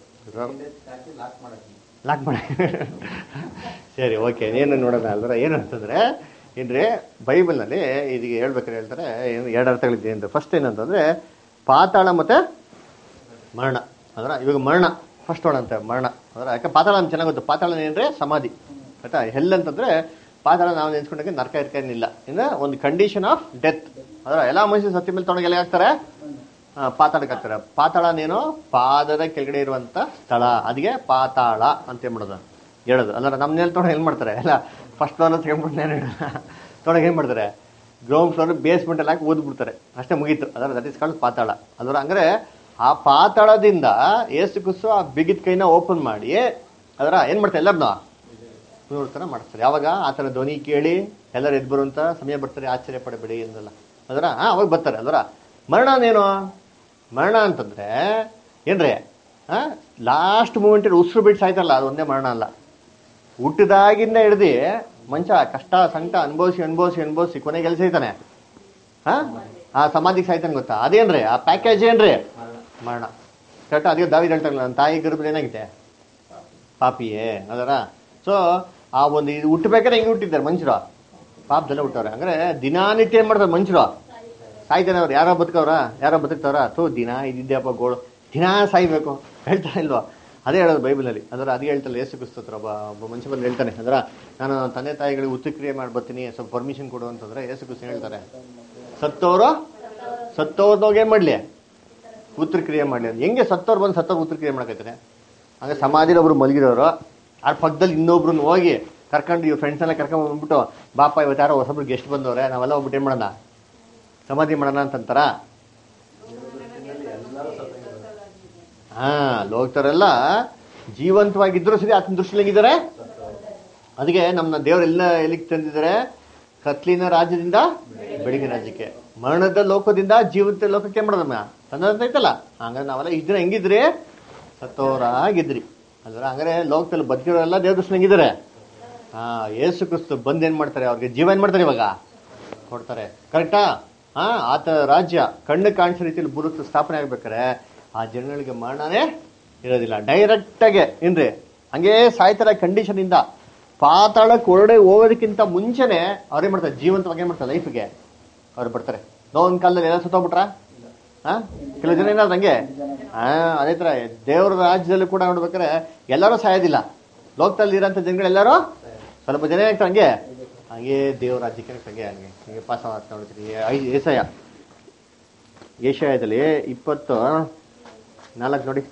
ಲಾಕ್ ಮಾಡಿ ಸರಿ ಓಕೆ ಏನು ನೋಡೋಣ ಅಲ್ದ್ರ ಏನು ಅಂತಂದ್ರೆ ಏನ್ರಿ ಬೈಬಲ್ನಲ್ಲಿ ಇದಕ್ಕೆ ಹೇಳ್ಬೇಕಾದ್ರೆ ಹೇಳ್ತಾರೆ ಏನು ಎರಡು ಅರ್ಥಗಳಿದೆ ಅಂತ ಫಸ್ಟ್ ಏನಂತಂದ್ರೆ ಪಾತಾಳ ಮತ್ತೆ ಮರಣ ಅದರ ಇವಾಗ ಮರಣ ಫಸ್ಟ್ ಅಂತ ಮರಣ ಅದರ ಯಾಕೆ ಪಾತಾಳ ಅಂತ ಚೆನ್ನಾಗಿ ಗೊತ್ತು ಪಾತಾಳ ಏನಂದ್ರೆ ಸಮಾಧಿ ಆಯ್ತಾ ಹೆಲ್ ಅಂತಂದ್ರೆ ಪಾತಾಳ ನಾವು ನೆನ್ಸ್ಕೊಂಡಾಗ ನರಕ ಇರ್ಕ ಏನಿಲ್ಲ ಇನ್ನು ಒಂದು ಕಂಡೀಷನ್ ಆಫ್ ಡೆತ್ ಅದರ ಎಲ್ಲ ಮನುಷ್ಯ ಸತ್ಯ ಮೇಲೆ ತೊಗೊಂಡು ಎಲ್ಲಿ ಹಾಕ್ತಾರೆ ಆ, ಪಾತಾಳಕ್ಕೆ ಹಾಕ್ತಾರೆ ಪಾತಾಳನೇನು ಪಾದದ ಕೆಳಗಡೆ ಇರುವಂತ ಸ್ಥಳ ಅದಕ್ಕೆ ಪಾತಾಳ ಅಂತ ಏನ್ ಮಾಡೋದು ಹೇಳೋದು ಅಲ್ಲ ನಮ್ಮನೇಲಿ ತೊಗೊಂಡು ಏನ್ ಮಾಡ್ತಾರೆ ಎಲ್ಲ ಫಸ್ಟ್ ಫ್ಲೋರ್ ಸೆಕೆಂಡ್ ಫ್ಲೋರ್ ಏನು ತೊಗೊಂಡಾಗ ಏನ್ ಮಾಡ್ತಾರೆ ಗ್ರೌಂಡ್ ಫ್ಲೋರ್ ಬೇಸ್ಮೆಂಟ್ ಎಲ್ಲ ಹಾಕಿ ಓದ್ಬಿಡ್ತಾರೆ ಅಷ್ಟೇ ಮುಗೀತು ಅದರ ದಟ್ ಇಸ್ ಕಾಲ್ಡ್ ಪಾತಾಳ ಅದರ ಅಂದ್ರೆ ಆ ಪಾತಾಳದಿಂದ ಏಸು ಕುಸು ಆ ಬಿಗಿದ ಕೈನ ಓಪನ್ ಮಾಡಿ ಅದರ ಏನ್ ಮಾಡ್ತಾರೆ ಎಲ್ಲರನ್ನ ನೋಡ್ತಾನೆ ಮಾಡ್ತಾರೆ ಯಾವಾಗ ಆತನ ಧ್ವನಿ ಕೇಳಿ ಎಲ್ಲರೂ ಎದ್ದು ಬರುವಂತ ಸಮಯ ಬರ್ತಾರೆ ಆಶ್ಚರ್ಯ ಪಡಬೇಡಿ ಎಂದಲ್ಲ ಅದರ ಹಾ ಅವಾಗ ಬರ್ತಾರೆ ಅದರ ಮರಣನೇನು ಮರಣ ಅಂತಂದ್ರೆ ಏನ್ರಿ ಹಾ ಲಾಸ್ಟ್ ಮೂಮೆಂಟ್ ಉಸಿರು ಬಿಟ್ಟು ಸಾಯ್ತಲ್ಲ ಅದು ಒಂದೇ ಮರಣ ಅಲ್ಲ ಹುಟ್ಟಿದಾಗಿಂದ ಹಿಡ್ದು ಮನುಷ್ಯ ಕಷ್ಟ ಸಂಕಟ ಅನುಭವಿಸಿ ಅನುಭವಿಸಿ ಅನುಭವಿಸಿ ಕೊನೆಗೆ ಎಲ್ಲಿ ಸಾಯ್ತಾನೆ ಹಾ ಆ ಸಮಾಧಿಗೆ ಸಾಯ್ತಾನೆ ಗೊತ್ತಾ ಅದೇನ್ರಿ ಆ ಪ್ಯಾಕೇಜ್ ಏನ್ರಿ ಮರಣ ಕರೆಕ್ಟ್ ಅದೇ ದಾವಿ ಹೇಳ್ತಾರಲ್ಲ ನನ್ನ ತಾಯಿ ಗರ್ಭದಲ್ಲಿ ಏನಾಗಿದೆ ಪಾಪಿಯೇ ಅದರ ಸೊ ಆ ಒಂದು ಇದು ಹುಟ್ಟಬೇಕಾದ್ರೆ ಹೆಂಗೆ ಹುಟ್ಟಿದ್ದಾರೆ ಮನುಷ್ಯರು ಪಾಪದಲ್ಲೇ ಹುಟ್ಟವ್ರೆ ಅಂದ್ರೆ ದಿನಾನಿತ್ಯ ಏನ್ ಮಾಡ್ತಾರೆ ಮನುಷ್ಯರು ಸಾಯ್ತಾನೆ ಅವ್ರು ಯಾರೋ ಬದುಕವ್ರ ಯಾರೋ ಬದುಕ್ತವ್ರ ಥೂ ದಿನ ಇದ್ದಿದ್ಯಪ್ಪ ಗೋಳು ದಿನ ಸಾಯ್ಬೇಕು ಹೇಳ್ತಾ ಇಲ್ವಾ ಅದೇ ಹೇಳೋದು ಬೈಬಲಲ್ಲಿ ಅಂದ್ರೆ ಅದೇ ಹೇಳ್ತಲ್ಲ ಏಸು ಕ್ರಿಸ್ತತ್ರ ಒಬ್ಬ ಒಬ್ಬ ಮನುಷ್ಯ ಬಂದು ಹೇಳ್ತಾನೆ ಅಂದ್ರೆ ನಾನು ತಂದೆ ತಾಯಿಗಳಿಗೆ ಉತ್ತಕ್ರಿಯೆ ಮಾಡಿ ಬರ್ತೀನಿ ಸ್ವಲ್ಪ ಪರ್ಮಿಷನ್ ಕೊಡು ಅಂತಂದ್ರೆ ಏಸು ಕ್ರಿಸ್ತ ಹೇಳ್ತಾರೆ ಸತ್ತೋರು ಸತ್ತೋರ್ದೋಗ ಏನ್ ಮಾಡ್ಲಿ ಉತ್ತರಕ್ರಿಯೆ ಮಾಡ್ಲಿ ಅಂತ ಹೆಂಗೆ ಸತ್ತೋರು ಬಂದು ಸತ್ತೋರು ಉತ್ತರಕ್ರಿಯೆ ಮಾಡಕೈತಾರೆ ಹಂಗೆ ಸಮಾಧಿಲಿ ಒಬ್ರು ಮಲಗಿರೋರು ಆ ಪಕ್ಕದಲ್ಲಿ ಇನ್ನೊಬ್ರನ್ನ ಹೋಗಿ ಕರ್ಕೊಂಡು ಇವ್ ಫ್ರೆಂಡ್ಸ್ ಎಲ್ಲ ಕರ್ಕೊಂಡ್ ಬಂದ್ಬಿಟ್ಟು ಬಾಪ ಇವತ್ತು ಯಾರೋ ಹೊಸಬ್ರು ಗೆಸ್ಟ್ ಬಂದವ್ರೆ ನಾವೆಲ್ಲ ಹೋಗ್ಬಿಟ್ಟು ಏನ್ ಮಾಡೋಣ ಸಮಾಧಿ ಮಾಡೋಣ ಅಂತಂತಾರ ಹಾ ಲೋಕದವರೆಲ್ಲ ಜೀವಂತವಾಗಿದ್ರು ಸರಿ ಆತನ ದೃಷ್ಟಿಲಿ ಹೆಂಗಿದ್ದಾರೆ ಅದಕ್ಕೆ ನಮ್ಮನ್ನ ದೇವ್ರು ಎಲ್ಲ ಎಲ್ಲಿಗೆ ತಂದಿದ್ದಾರೆ ಕತ್ಲಿನ ರಾಜ್ಯದಿಂದ ಬೆಳಗಿನ ರಾಜ್ಯಕ್ಕೆ ಮರಣದ ಲೋಕದಿಂದ ಜೀವಂತ ಲೋಕಕ್ಕೆ ಮಾಡೋದಮ್ಮ ತಂದಂತ ಐತಲ್ಲ ಹಂಗಾರೆ ನಾವೆಲ್ಲ ಇಷ್ಟ ದಿನ ಹೆಂಗಿದ್ರಿ ಸತ್ತೋರಾಗಿದ್ರಿ ಅಂದ್ರೆ ಹಂಗಾರೆ ಲೋಕದಲ್ಲಿ ಬದುಕಿರೋರೆಲ್ಲ ದೇವ್ರ ದೃಷ್ಟಿ ಹೆಂಗಿದ್ದಾರೆ ಹಾ ಏಸು ಕ್ರಿಸ್ತು ಬಂದ್ ಏನ್ ಮಾಡ್ತಾರೆ ಅವ್ರಿಗೆ ಜೀವ ಏನ್ ಮಾಡ್ತಾರೆ ಇವಾಗ ಕೊಡ್ತಾರೆ ಕರೆಕ್ಟಾ ಹಾ ಆತ ರಾಜ್ಯ ಕಣ್ಣು ಕಾಣಿಸೋ ರೀತಿಯಲ್ಲಿ ಬುರುತು ಸ್ಥಾಪನೆ ಆಗ್ಬೇಕಾರೆ ಆ ಜನಗಳಿಗೆ ಮರಣನೇ ಇರೋದಿಲ್ಲ ಡೈರೆಕ್ಟ್ ಆಗಿ ಏನ್ರಿ ಹಂಗೆ ಸಾಯ್ತಾರ ಕಂಡೀಷನ್ ಇಂದ ಪಾತಾಳಕ್ಕೆ ಹೊರಡೆ ಹೋಗೋದಕ್ಕಿಂತ ಮುಂಚೆನೆ ಅವ್ರೇನ್ ಮಾಡ್ತಾರೆ ಜೀವಂತವಾಗಿ ಏನ್ ಮಾಡ್ತಾರೆ ಲೈಫ್ಗೆ ಅವ್ರು ಬರ್ತಾರೆ ನೋವೊಂದ್ ಕಾಲದಲ್ಲಿ ಎಲ್ಲ ಸುತ್ತೋಗ್ಬಿಟ್ರ ಹಾ ಕೆಲವು ಜನ ಏನಾದ್ರು ಹಂಗೆ ಹಾ ಅದೇ ತರ ದೇವರ ರಾಜ್ಯದಲ್ಲೂ ಕೂಡ ನೋಡ್ಬೇಕಾರೆ ಎಲ್ಲರೂ ಸಾಯೋದಿಲ್ಲ ಲೋಕದಲ್ಲಿ ಇರೋಂಥ ಜನಗಳೆಲ್ಲರೂ ಸ್ವಲ್ಪ ಜನ ಏನಾಗ್ತಾರೆ ಹಂಗೆ ಹಂಗೆ ದೇವ್ರ ರಾಜ್ಯಕ್ಕೆ ಹಂಗೆ ಹಂಗೆ ಹಂಗೆ ಪಾಸ್ ಆಗ್ತಾ ನೋಡ್ತೀರಿ ಐದು ಏಸಯ ಏಷಯದಲ್ಲಿ ಇಪ್ಪತ್ತು ನಾಲ್ಕು ನೋಡಿ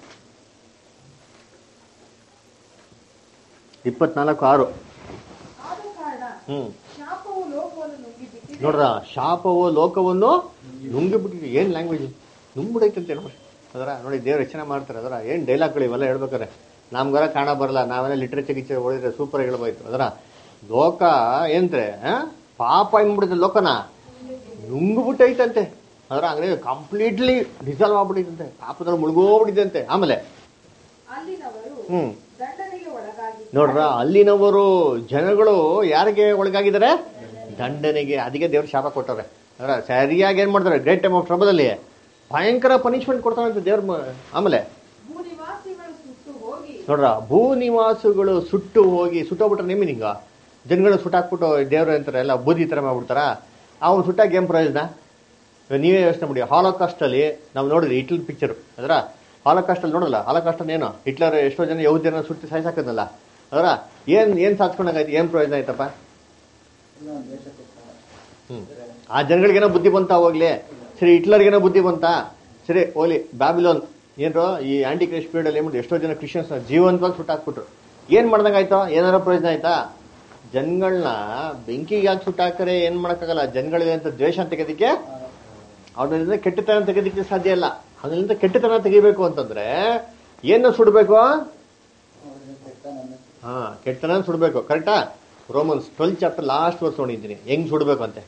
ಇಪ್ಪತ್ನಾಲ್ಕು ಆರು ಆದ ಕಾರಣ ಹ್ಮ್ ಶಾಪವು ಲೋಕವನ್ನು ನುಂಗಿಬಿಟ್ಟಿದೆ ನೋಡ್ರ ಶಾಪವು ಲೋಕವನ್ನು ನುಂಗಿಬಿಟ್ಟಿದೆ ಏನ್ ಲ್ಯಾಂಗ್ವೇಜ್ ನುಂಗ್ಬಿಡೈತಂತೆ ನೋಡಿ ಅದರ ನೋಡಿ ದೇವ್ರು ರಚನೆ ಮಾಡ್ತಾರೆ ಅದರ ಏನ್ ಡೈಲಾಗ್ಗಳು ಇವೆಲ್ಲ ಹೇಳ್ಬೇಕಾರೆ ನಮ್ಗಾರ ಕಾಣ ಬರಲ್ಲ ನಾವೆಲ್ಲ ಲಿಟ್ರೇಚರ್ ಗಿಚರ್ ಓದಿದ್ರೆ ಸೂಪರ್ ಹೇಳ್ಬೋಯ್ತು ಅದರ ಲೋಕ ಏನ್ರೆ ಆ? ಪಾಪ ಹೆಂಗ್ಬಿಡುತ್ತೆ ಲೋಕನ ನುಂಗ್ಬಿಟ್ಟೈತಂತೆ ಅದರ ಹಂಗ್ರೆ ಕಂಪ್ಲೀಟ್ಲಿ ಡಿಸಾಲ್ವ್ ಆಗ್ಬಿಟ್ಟಿದಂತೆ ಪಾಪದಲ್ಲಿ ಮುಳುಗೋಗ್ಬಿಟ್ಟಿದಂತೆ ಆಮೇಲೆ ಅಲ್ಲಿನವರು ಹ್ಮ್ ದಂಡನೆಗೆ ಒಳಗಾಗಿ ನೋಡ್ರ ಅಲ್ಲಿನವರು ಜನಗಳು ಯಾರಿಗೆ ಒಳಗಾಗಿದ್ದಾರೆ ದಂಡನೆಗೆ ಅದಕ್ಕೆ ದೇವ್ರು ಶಾಪ ಕೊಟ್ಟವ್ರೆ ಅದರ ಸರಿಯಾಗಿ ಏನ್ ಮಾಡ್ತಾರೆ ಗ್ರೇಟ್ ಟೈಮ್ ಆಫ್ ಟ್ರಬಲ್ ಅಲ್ಲಿ ಭಯಂಕರ ಪನಿಷ್ಮೆಂಟ್ ಕೊಡ್ತಾನೆ ಅಂತ ದೇವ್ರ ಮ- ಆಮೇಲೆ ಭೂನಿವಾಸಿಗಳು ಸುಟ್ಟು ಹೋಗಿ ನೋಡ್ರ ಭೂ ನಿವಾಸುಗಳು ಸುಟ್ಟು ಹೋಗಿ ಸುಟ್ಟೋಗ್ಬಿಟ್ರೆ ನಿಮ್ಮ ನಿಂಗ ಜನಗಳು ಸುಟ್ಟಾಕ್ಬಿಟ್ಟು ದೇವ್ರು ಅಂತಾರೆ ಎಲ್ಲ ಬೂದಿ ತರ ಮಾಡ್ಬಿಡ್ತಾರ ಅವ್ನು ಸುಟ್ಟಾಗ ಏನ್ ಪ್ರಯೋಜನ ಇವಾಗ ನೀವೇ ಯೋಚನೆ ಮಾಡಿ ಹಾಲೋಕಾಸ್ಟ್ ಅಲ್ಲಿ ನಾವು ನೋಡಿದ್ರಿ ಹಿಟ್ಲರ್ ಪಿಕ್ಚರ್ ಅದರ ಹಾಲೋಕಾಸ್ಟ್ ಅಲ್ಲಿ ನೋಡಲ್ಲ ಹಾಲೋಕಾಸ್ಟ್ ಅಲ್ಲಿ ಏನು ಹಿಟ್ಲರ್ ಎಷ್ಟೋ ಜನ ಯಹೂದ್ ಜನ ಸುಟ್ಟು ಸಾಯ್ಸಾಕದಲ್ಲ ಅದರ ಏನ್ ಏನ್ ಸಾಧ್ಕೊಂಡಾಗೈತಿ ಏನ್ ಪ್ರಯೋಜನ ಆಯ್ತಪ್ಪ ಇಲ್ಲ ದ್ವೇಷಕ್ಕೋಸ್ಕರ ಹ್ಮ್ ಆ ಜನಗಳಿಗೇನೋ ಬುದ್ಧಿ ಬಂತ ಹೋಗ್ಲಿ ಸರಿ ಹಿಟ್ಲರ್ಗೇನೋ ಬುದ್ಧಿ ಬಂತ ಸರಿ ಓಲಿ ಬ್ಯಾಬಿಲೋನ್ ಏನ್ರೋ ಈ ಆಂಟಿ ಕ್ರೈಸ್ಟ್ ಪೀರಿಯಡ್ ಅಲ್ಲಿ ಏನ್ಬಿಟ್ಟು ಎಷ್ಟೋ ಜನ ಕ್ರಿಶ್ಚಿಯನ್ಸ್ ಜೀವಂತವಾಗಿ ಸುಟ್ಟಾಕ್ಬಿಟ್ರು ಏನ್ ಮಾಡ್ದಂಗಾಯ್ತು ಏನಾರ ಪ್ರಯೋಜನ ಆಯ್ತಾ ಜನಗಳನ್ನ ಬೆಂಕಿಗೆ ಯಾಕೆ ಸುಟ್ಟಾಕ್ತಾರೆ ಏನ್ ಮಾಡಕ್ಕಾಗಲ್ಲ ಜನಗಳಿಗೆ ಅಂತ ದ್ವೇಷ ಅಂತ ತೆಗೆದಕ್ಕೆ ಅವ್ರಿಂದ ಕೆಟ್ಟತನ ತೆಗೆದಕ್ಕೆ ಸಾಧ್ಯ ಇಲ್ಲ ಅದರಿಂದ ಕೆಟ್ಟತನ ತೆಗಿಬೇಕು ಅಂತಂದ್ರೆ ಏನು ಸುಡ್ಬೇಕು ಅವ್ರಿಗೆ ಕೆಟ್ಟ ನನ್ನ ಹಾ ಕೆಟ್ಟತನ ಸುಡ್ಬೇಕು ಕರೆಕ್ಟಾ Romans twelve chapter last verse ನೋಡಿದ್ದೀನಿ ಹೆಂಗ್ ಸುಡ್ಬೇಕು ಅಂತೆ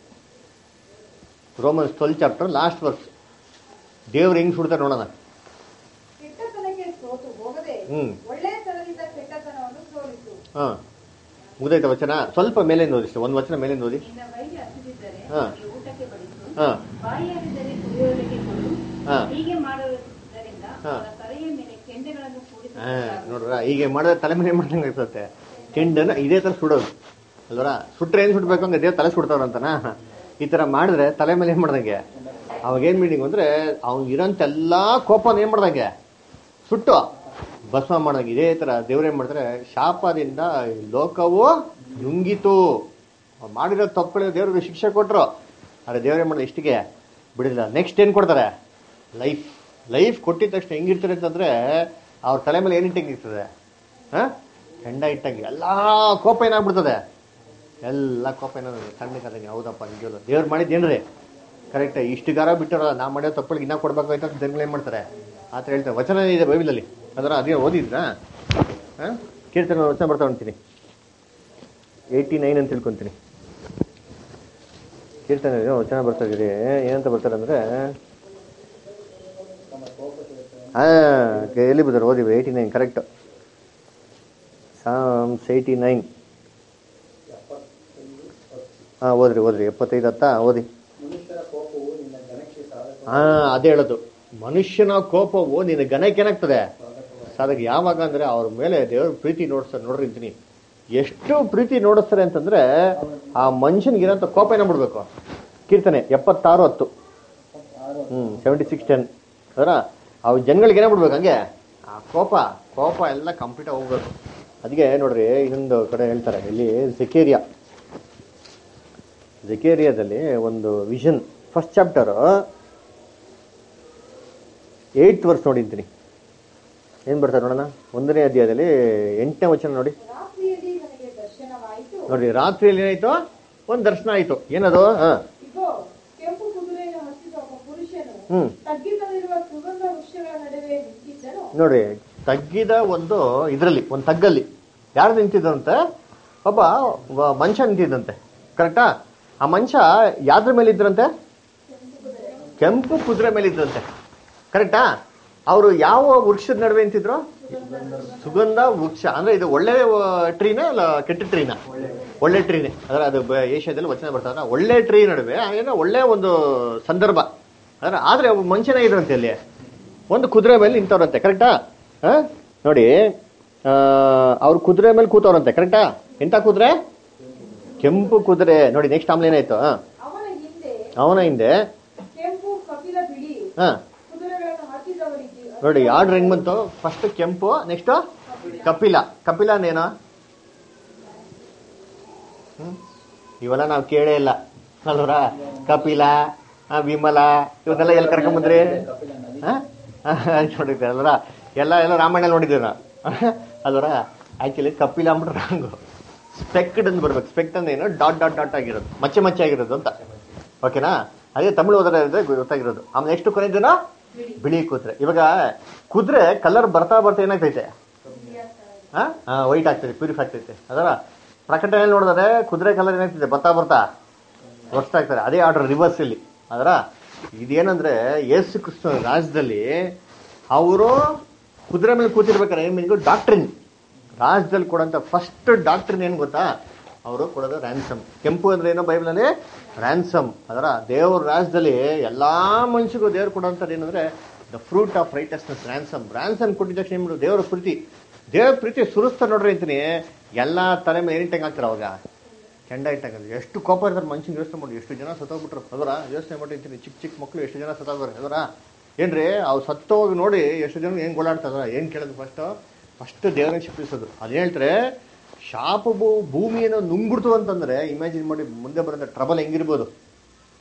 Romans twelve chapter last verse ದೇವ್ರು ಹೆಂಗ್ ಸುಡ್ತಾರೆ ನೋಡೋಣ ಕೆಟ್ಟತನಕ್ಕೆ ಸೋತು ಹೋಗದೆ ಹ್ಮ್. ಒಳ್ಳೆತನದಿಂದ ಕೆಟ್ಟತನವನ್ನು ಸೋಲಿಸು ಹಾ ಮುಗ್ದೈತೆ ವಚನ ಸ್ವಲ್ಪ ಮೇಲಿಂದ ಓದಿ ಒಂದ್ ವಚನ ಮೇಲಿಂದ ಓದಿ ನಿನ್ನ ವೈರಿ ಹಸಿದಿದ್ದರೆ ಹಾ. ಅವನಿಗೆ ಊಟಕ್ಕೆ ಬಡಿಸು ಹಾ ಬಾಯಿಯಾರಿದ್ದರೆ ಕುಡಿಯುವುದಕ್ಕೆ ಕೊಡು ಹಾ. ಹೀಗೆ ಮಾಡುವುದರಿಂದ ಹಾ. ಅವರ ತಲೆಯ ಮೇಲೆ ಕೆಂಡೆಗಳನ್ನು ಹಾ ಕೂಡಿಸುತ್ತಾರೆ ನೋಡ್ರ ಹೀಗೆ ಮಾಡಿದ್ರೆ ತಲೆ ಮೇಲೆ ಮಾಡ್ದಂಗೆ ಇರ್ತದೆ ಕೆಂಡನ ಇದೇ ತರ ಸುಡೋದು ಅಲ್ವರ ಸುಟ್ರೆ ಏನ್ ಸುಡ್ಬೇಕು ಹಂಗೆ ದೇವ್ ತಲೆ ಸುಡ್ತಾವ್ರಂತನ ಈ ತರ ಮಾಡಿದ್ರೆ ತಲೆ ಮೇಲೆ ಏನ್ ಮಾಡ್ದಂಗೆ ಅವಾಗ ಏನ್ ಮೀನಿಂಗ್ ಅಂದ್ರೆ ಅವ್ನ್ ಇರೋಂತ ಎಲ್ಲಾ ಕೋಪನ ಏನ್ ಮಾಡ್ದಂಗೆ ಸುಟ್ಟು ಭಸ್ಮ ಮಾಡ್ದಂಗೆ ಇದೇ ತರ ದೇವ್ರು ಏನ್ ಮಾಡ್ತಾರೆ ಶಾಪದಿಂದ ಈ ಲೋಕವು ನುಂಗಿತು ಅವ್ರು ಮಾಡಿರೋ ತಪ್ಪುಗಳಿಗೆ ದೇವ್ರಿಗೆ ಶಿಕ್ಷೆ ಕೊಟ್ರು ಆದ್ರೆ ದೇವ್ರು ಏನ್ ಮಾಡಿದ್ರೆ ಇಷ್ಟಿಗೆ ಬಿಡಿಲ್ಲ ನೆಕ್ಸ್ಟ್ ಏನ್ ಕೊಡ್ತಾರೆ ಲೈಫ್ ಲೈಫ್ ಕೊಟ್ಟಿದ ತಕ್ಷಣ ಹೆಂಗಿರ್ತಾರೆ ಅಂತಂದ್ರೆ ಅವ್ರ ತಲೆ ಮೇಲೆ ಏನ್ ಇಟ್ಟಂಗಿರ್ತದೆ ಹಾ ಹೆಂಡ ಇಟ್ಟಂಗೆ ಎಲ್ಲಾ ಕೋಪ ಏನಾಗ್ಬಿಡ್ತದೆ ಎಲ್ಲ ಕೋಪ ಏನಾದ್ರು ಸಣ್ಣಕ್ಕಾದಂಗೆ ಹೌದಪ್ಪ ನಿಜವಲ್ಲ ದೇವ್ರು ಮಾಡಿದ್ದೇನ್ರಿ ಕರೆಕ್ಟ್ ಇಷ್ಟುಗಾರ ಬಿಟ್ಟರಲ್ಲ ನಾ ಮಾಡೋ ತಪ್ಪಳಿಗೆ ಇನ್ನ ಕೊಡ್ಬೇಕಾಯ್ತು ಅಂತ ಜನಗಳು ಏನ್ ಮಾಡ್ತಾರೆ ಆ ಥರ ಹೇಳ್ತಾರೆ ವಚನ ಇದೆ ಬೈಬಲಲ್ಲಿ ಅದರ ಅದೇ ಓದಿದ್ರಾ ಹಾ ಕೀರ್ತನೆ ವಚನ ಬರ್ತಾ ಅಂತೀನಿ ಏಯ್ಟಿ ನೈನ್ ಅಂತ ತಿಳ್ಕೊಂತೀನಿ ಕೀರ್ತನೆ ಇದೆ, ವಚನ ಬರ್ತಾ ಇದೀರಿ ಏನಂತ ಬರ್ತಾರೆ ಅಂದ್ರೆ ನಮ್ಮ ಕೋಪ ತಿರುಗ್ತದೆ. ಹಾ ಎಲ್ಲಿ ಬರ್ತಾರೆ ಓದಿವಿ eighty nine correct Psalms eighty nine ಎಪ್ಪತ್ತೈದು ಹತ್ತು. ಹಾ ಓದ್ರಿ ಓದ್ರಿ ಎಪ್ಪತ್ತೈದು ಹತ್ತ ಓದಿ ಮನುಷ್ಯರ ಕೋಪವು ನಿನ್ನ ಜನಕ್ಕೆ ಸಾಧಕ ಹಾ ಅದೇ ಹೇಳೋದು ಮನುಷ್ಯನ ಕೋಪವು ನಿನ್ನ ಗಣಕ್ಕೆ ಏನಾಗ್ತದೆ ಸಾಧಕ ಯಾವಾಗ ಅಂದ್ರೆ ಅವ್ರ ಮೇಲೆ ದೇವ್ರ ಪ್ರೀತಿ ನೋಡಿಸ್ತಾರೆ ನೋಡ್ರಿ ಅಂತೀನಿ ಎಷ್ಟು ಪ್ರೀತಿ ನೋಡಿಸ್ತಾರೆ ಅಂತಂದ್ರೆ ಆ ಮನುಷ್ಯನಿಗಿರೋಂಥ ಕೋಪ ಏನ ಬಿಡ್ಬೇಕು ಕೀರ್ತನೆ ಎಪ್ಪತ್ತಾರು ಹತ್ತು ಆರು ಹ್ಮ್ ಸೆವೆಂಟಿ ಸಿಕ್ಸ್ ಟೆನ್ ಅದರ ಅವ್ ಜನಗಳಿಗೆ ಏನೇ ಬಿಡ್ಬೇಕು ಹಂಗೆ ಆ ಕೋಪ ಕೋಪ ಎಲ್ಲ ಕಂಪ್ಲೀಟ್ ಹೋಗ್ಬೇಕು ಅದಕ್ಕೆ ನೋಡ್ರಿ ಇನ್ನೊಂದು ಕಡೆ ಹೇಳ್ತಾರೆ ಇಲ್ಲಿ ಜೆಕೇರಿಯಾ ಜೆಕೇರಿಯಾದಲ್ಲಿ ಒಂದು vision first chapter eight verse ನೋಡಿದ್ದೀನಿ ಏನ್ ಬರ್ತಾರೆ ನೋಡೋಣ ಒಂದನೇ ಅಧ್ಯಾಯದಲ್ಲಿ ಎಂಟನೇ ವಚನ ನೋಡಿ ರಾತ್ರಿಯಲ್ಲಿ ನನಗೆ ದರ್ಶನವಾಯಿತು ನೋಡ್ರಿ ರಾತ್ರಿಯಲ್ಲಿ ಏನಾಯ್ತು ಒಂದ್ ದರ್ಶನ ಆಯ್ತು ಏನದು ಹಾ ಇಗೋ ಕೆಂಪು ಕುದುರೆಯನ್ನು ಹತ್ತಿದ ಒಬ್ಬ ಪುರುಷನು ಹ್ಮ್ ತಗ್ಗಿನಲ್ಲಿರುವ ಸುಗಂಧ ವೃಕ್ಷಗಳ ನಡುವೆ ನಿಂತಿದ್ದನು ನೋಡಿ ತಗ್ಗಿದ ಒಂದು ಇದರಲ್ಲಿ ಒಂದು ತಗ್ಗಲ್ಲಿ ಯಾರು ನಿಂತಿದ್ದಂತೆ ಒಬ್ಬ ಒಬ್ಬ ಮನುಷ್ಯ ನಿಂತಿದ್ದಂತೆ ಕರೆಕ್ಟಾ ಆ ಮನುಷ್ಯ ಯಾವ್ದ್ರ ಮೇಲೆ ಇದ್ರಂತೆ ಕೆಂಪು ಕುದುರೆ ಮೇಲೆ ಇದ್ರಂತೆ ಕರೆಕ್ಟಾ ಅವರು ಯಾವ ವೃಕ್ಷದ ನಡುವೆ ನಿಂತಿದ್ರು ಸುಗಂಧ ವೃಕ್ಷ ಅಂದ್ರೆ ಇದು ಒಳ್ಳೆ ಟ್ರೀನ ಅಲ್ಲ ಕೆಟ್ಟ ಟ್ರೀನ ಒಳ್ಳೆ ಟ್ರೀನೆ ಅದರ ಅದು ಬ- ಏಷ್ಯಾದಲ್ಲಿ ವಚನ ಬರ್ತಾರ ಒಳ್ಳೆ ಟ್ರೀ ನಡುವೆ ಏನೋ ಒಳ್ಳೆ ಒಂದು ಸಂದರ್ಭ ಅದರ ಆದ್ರೆ ಒಬ್ಬ ಮನುಷ್ಯನೇ ಇದ್ರಂತೆ ಅಲ್ಲಿ ಒಂದು ಕುದುರೆ ಮೇಲೆ ನಿಂತವ್ರಂತೆ ಕರೆಕ್ಟಾ ಆ? ನೋಡಿ ಆ, ಅವ್ರು ಕುದುರೆ ಮೇಲೆ ಕೂತವ್ರಂತೆ ಕರೆಕ್ಟಾ ಎಂತ ಕುದುರೆ ಕೆಂಪು ಕುದುರೆ ನೋಡಿ ನೆಕ್ಸ್ಟ್ ಆಮೇಲೆ ಏನಾಯ್ತು ಆ, ಅವನ ಹಿಂದೆ ಅವನ ಹಿಂದೆ ಕೆಂಪು ಕಪಿಲ ಬಿಳಿ ಹಾ ಕುದುರೆಗಳನ್ನು ಹತ್ತಿದವರಿಗೆ ನೋಡಿ ಆರ್ಡರ್ ಹೆಂಗ್ ಬಂತು ಫಸ್ಟ್ ಕೆಂಪು ನೆಕ್ಸ್ಟ್ ಕಪಿಲ ಕಪಿಲ ಅಂದೇನು ಹ್ಮ್? ಇವೆಲ್ಲ ನಾವು ಕೇಳೇ ಇಲ್ಲ ಅಲ್ವರ ಕಪಿಲ ಆ, ವಿಮಲ ಇವನ್ನೆಲ್ಲ ಎಲ್ಲಿ ಕರ್ಕೊಂಬಂದ್ರಿ ಕಪಿಲ ನದಿ ಹಾ? ನೋಡಿದ್ದೆ ಅಲ್ವರ ಎಲ್ಲ ಎಲ್ಲ ರಾಮಾಯಣ ನೋಡಿದ್ವಿ ನಾವು ಅಲ್ವರ ಆಕ್ಚುಲಿ ಕಪಿಲ ಅಂದ್ಬಿಟ್ಟು ರಾಂಗು ಸ್ಪೆಕ್ಡ್ ಅಂತ ಬರ್ಬೇಕು ಸ್ಪೆಕ್ಟ್ ಅಂದ್ರೆ ಏನು ಡಾಟ್ ಡಾಟ್ ಡಾಟ್ ಆಗಿರೋದು ಮಚ್ಚೆ ಮಚ್ಚೆ ಆಗಿರೋದು ಅಂತ ಓಕೆನಾ ಅದೇ ತಮಿಳು ಓದರ ಗೊತ್ತಾಗಿರೋದು ಆಮೇಲೆ ನೆಕ್ಸ್ಟ್ ಕೊನೆದೇನೋ ಬಿಳಿ ಕುದುರೆ ಇವಾಗ ಕುದುರೆ ಕಲರ್ ಬರ್ತಾ ಬರ್ತಾ ಏನಾಗ್ತೈತೆ ವೈಟ್ ಆಗ್ತೈತೆ ಪ್ಯೂರಿಫ್ ಆಗ್ತೈತೆ ಅದರ ಪ್ರಕಟಣೆಯಲ್ಲಿ ನೋಡಿದ್ರೆ ಕುದುರೆ ಕಲರ್ ಏನಾಗ್ತೈತೆ ಬರ್ತಾ ಬರ್ತಾ ವರ್ಷ ಆಗ್ತಾರೆ ಅದೇ ಆರ್ಡರ್ ರಿವರ್ಸ್ ಇಲ್ಲಿ ಅದರ ಇದೇನಂದ್ರೆ ಯೇಸು ಕೃಷ್ಣ ರಾಜ್ಯದಲ್ಲಿ ಅವರು ಕುದುರೆ ಮೇಲೆ ಕೂತಿರ್ಬೇಕಾದ್ರೆ ಏನ್ ಮೀನಿಂಗು ಡಾಕ್ಟ್ರಿನ್ ರಾಜ್ಯದಲ್ಲಿ ಕೊಡೋಂಥ ಫಸ್ಟ್ ಡಾಕ್ಟ್ರಿನ್ ಏನ್ ಗೊತ್ತಾ ಅವರು ಕೊಡೋದು ರ್ಯಾನ್ಸಮ್ ಕೆಂಪು ಅಂದ್ರೆ ಏನೋ ಬೈಬಲಲ್ಲಿ ರ್ಯಾನ್ಸಮ್ ಅದರ ದೇವ್ರ ರಾಜ್ಯದಲ್ಲಿ ಎಲ್ಲಾ ಮನುಷ್ಯರಿಗೂ ದೇವ್ರು ಕೊಡೋಂಥದ್ದು ಏನಂದ್ರೆ the fruit of righteousness ransom ransom ಕೊಟ್ಟಿದ ತಕ್ಷಣ ಏನ್ ಮಾಡೋದು? ದೇವರ ಪ್ರೀತಿ ದೇವ್ರ ಪ್ರೀತಿ ಸುರಿಸ್ತಾ ನೋಡ್ರಿ ಅಂತೀನಿ ಎಲ್ಲಾ ತಲೆ ಮೇಲೆ ಏನಿಟ್ಟಂಗೆ ಆಗ್ತಾರೆ ಅವಾಗ ಕೆಂಡ ಇಟ್ಟಂಗೆ ಎಷ್ಟು ಕೋಪ ಇರ್ತಾರೆ ಮನುಷ್ಯನ ಯೋಚನೆ ಮಾಡಿ ಎಷ್ಟು ಜನ ಸತ್ತೋಗ್ಬಿಟ್ರು ಅದರ ಯೋಚನೆ ಮಾಡಿರ್ತೀನಿ ಚಿಕ್ಕ ಚಿಕ್ಕ ಮಕ್ಕಳು ಎಷ್ಟು ಜನ ಸತ್ತೋಗ್ತಾರೆ ಅದರ ಏನ್ರಿ ಅವ್ರು ಸತ್ತೋಗಿ ನೋಡಿ ಎಷ್ಟು ಜನ ಏನ್ ಗೋಳಾಡ್ತದ ಏನ್ ಕೇಳೋದು ಫಸ್ಟ್ ಫಸ್ಟ್ ದೇವರನ್ನ ಶಿಕ್ಷಿಸೋದು ಅದು ಹೇಳ್ತಾರೆ ಶಾಪ ಭೂ ಭೂಮಿಯನ್ನು ನುಂಗ್ಬಿಡ್ತು ಅಂತಂದ್ರೆ ಇಮ್ಯಾಜಿನ್ ಮಾಡಿ ಮುಂದೆ ಬರೋದ ಟ್ರಬಲ್ ಹೆಂಗಿರ್ಬೋದು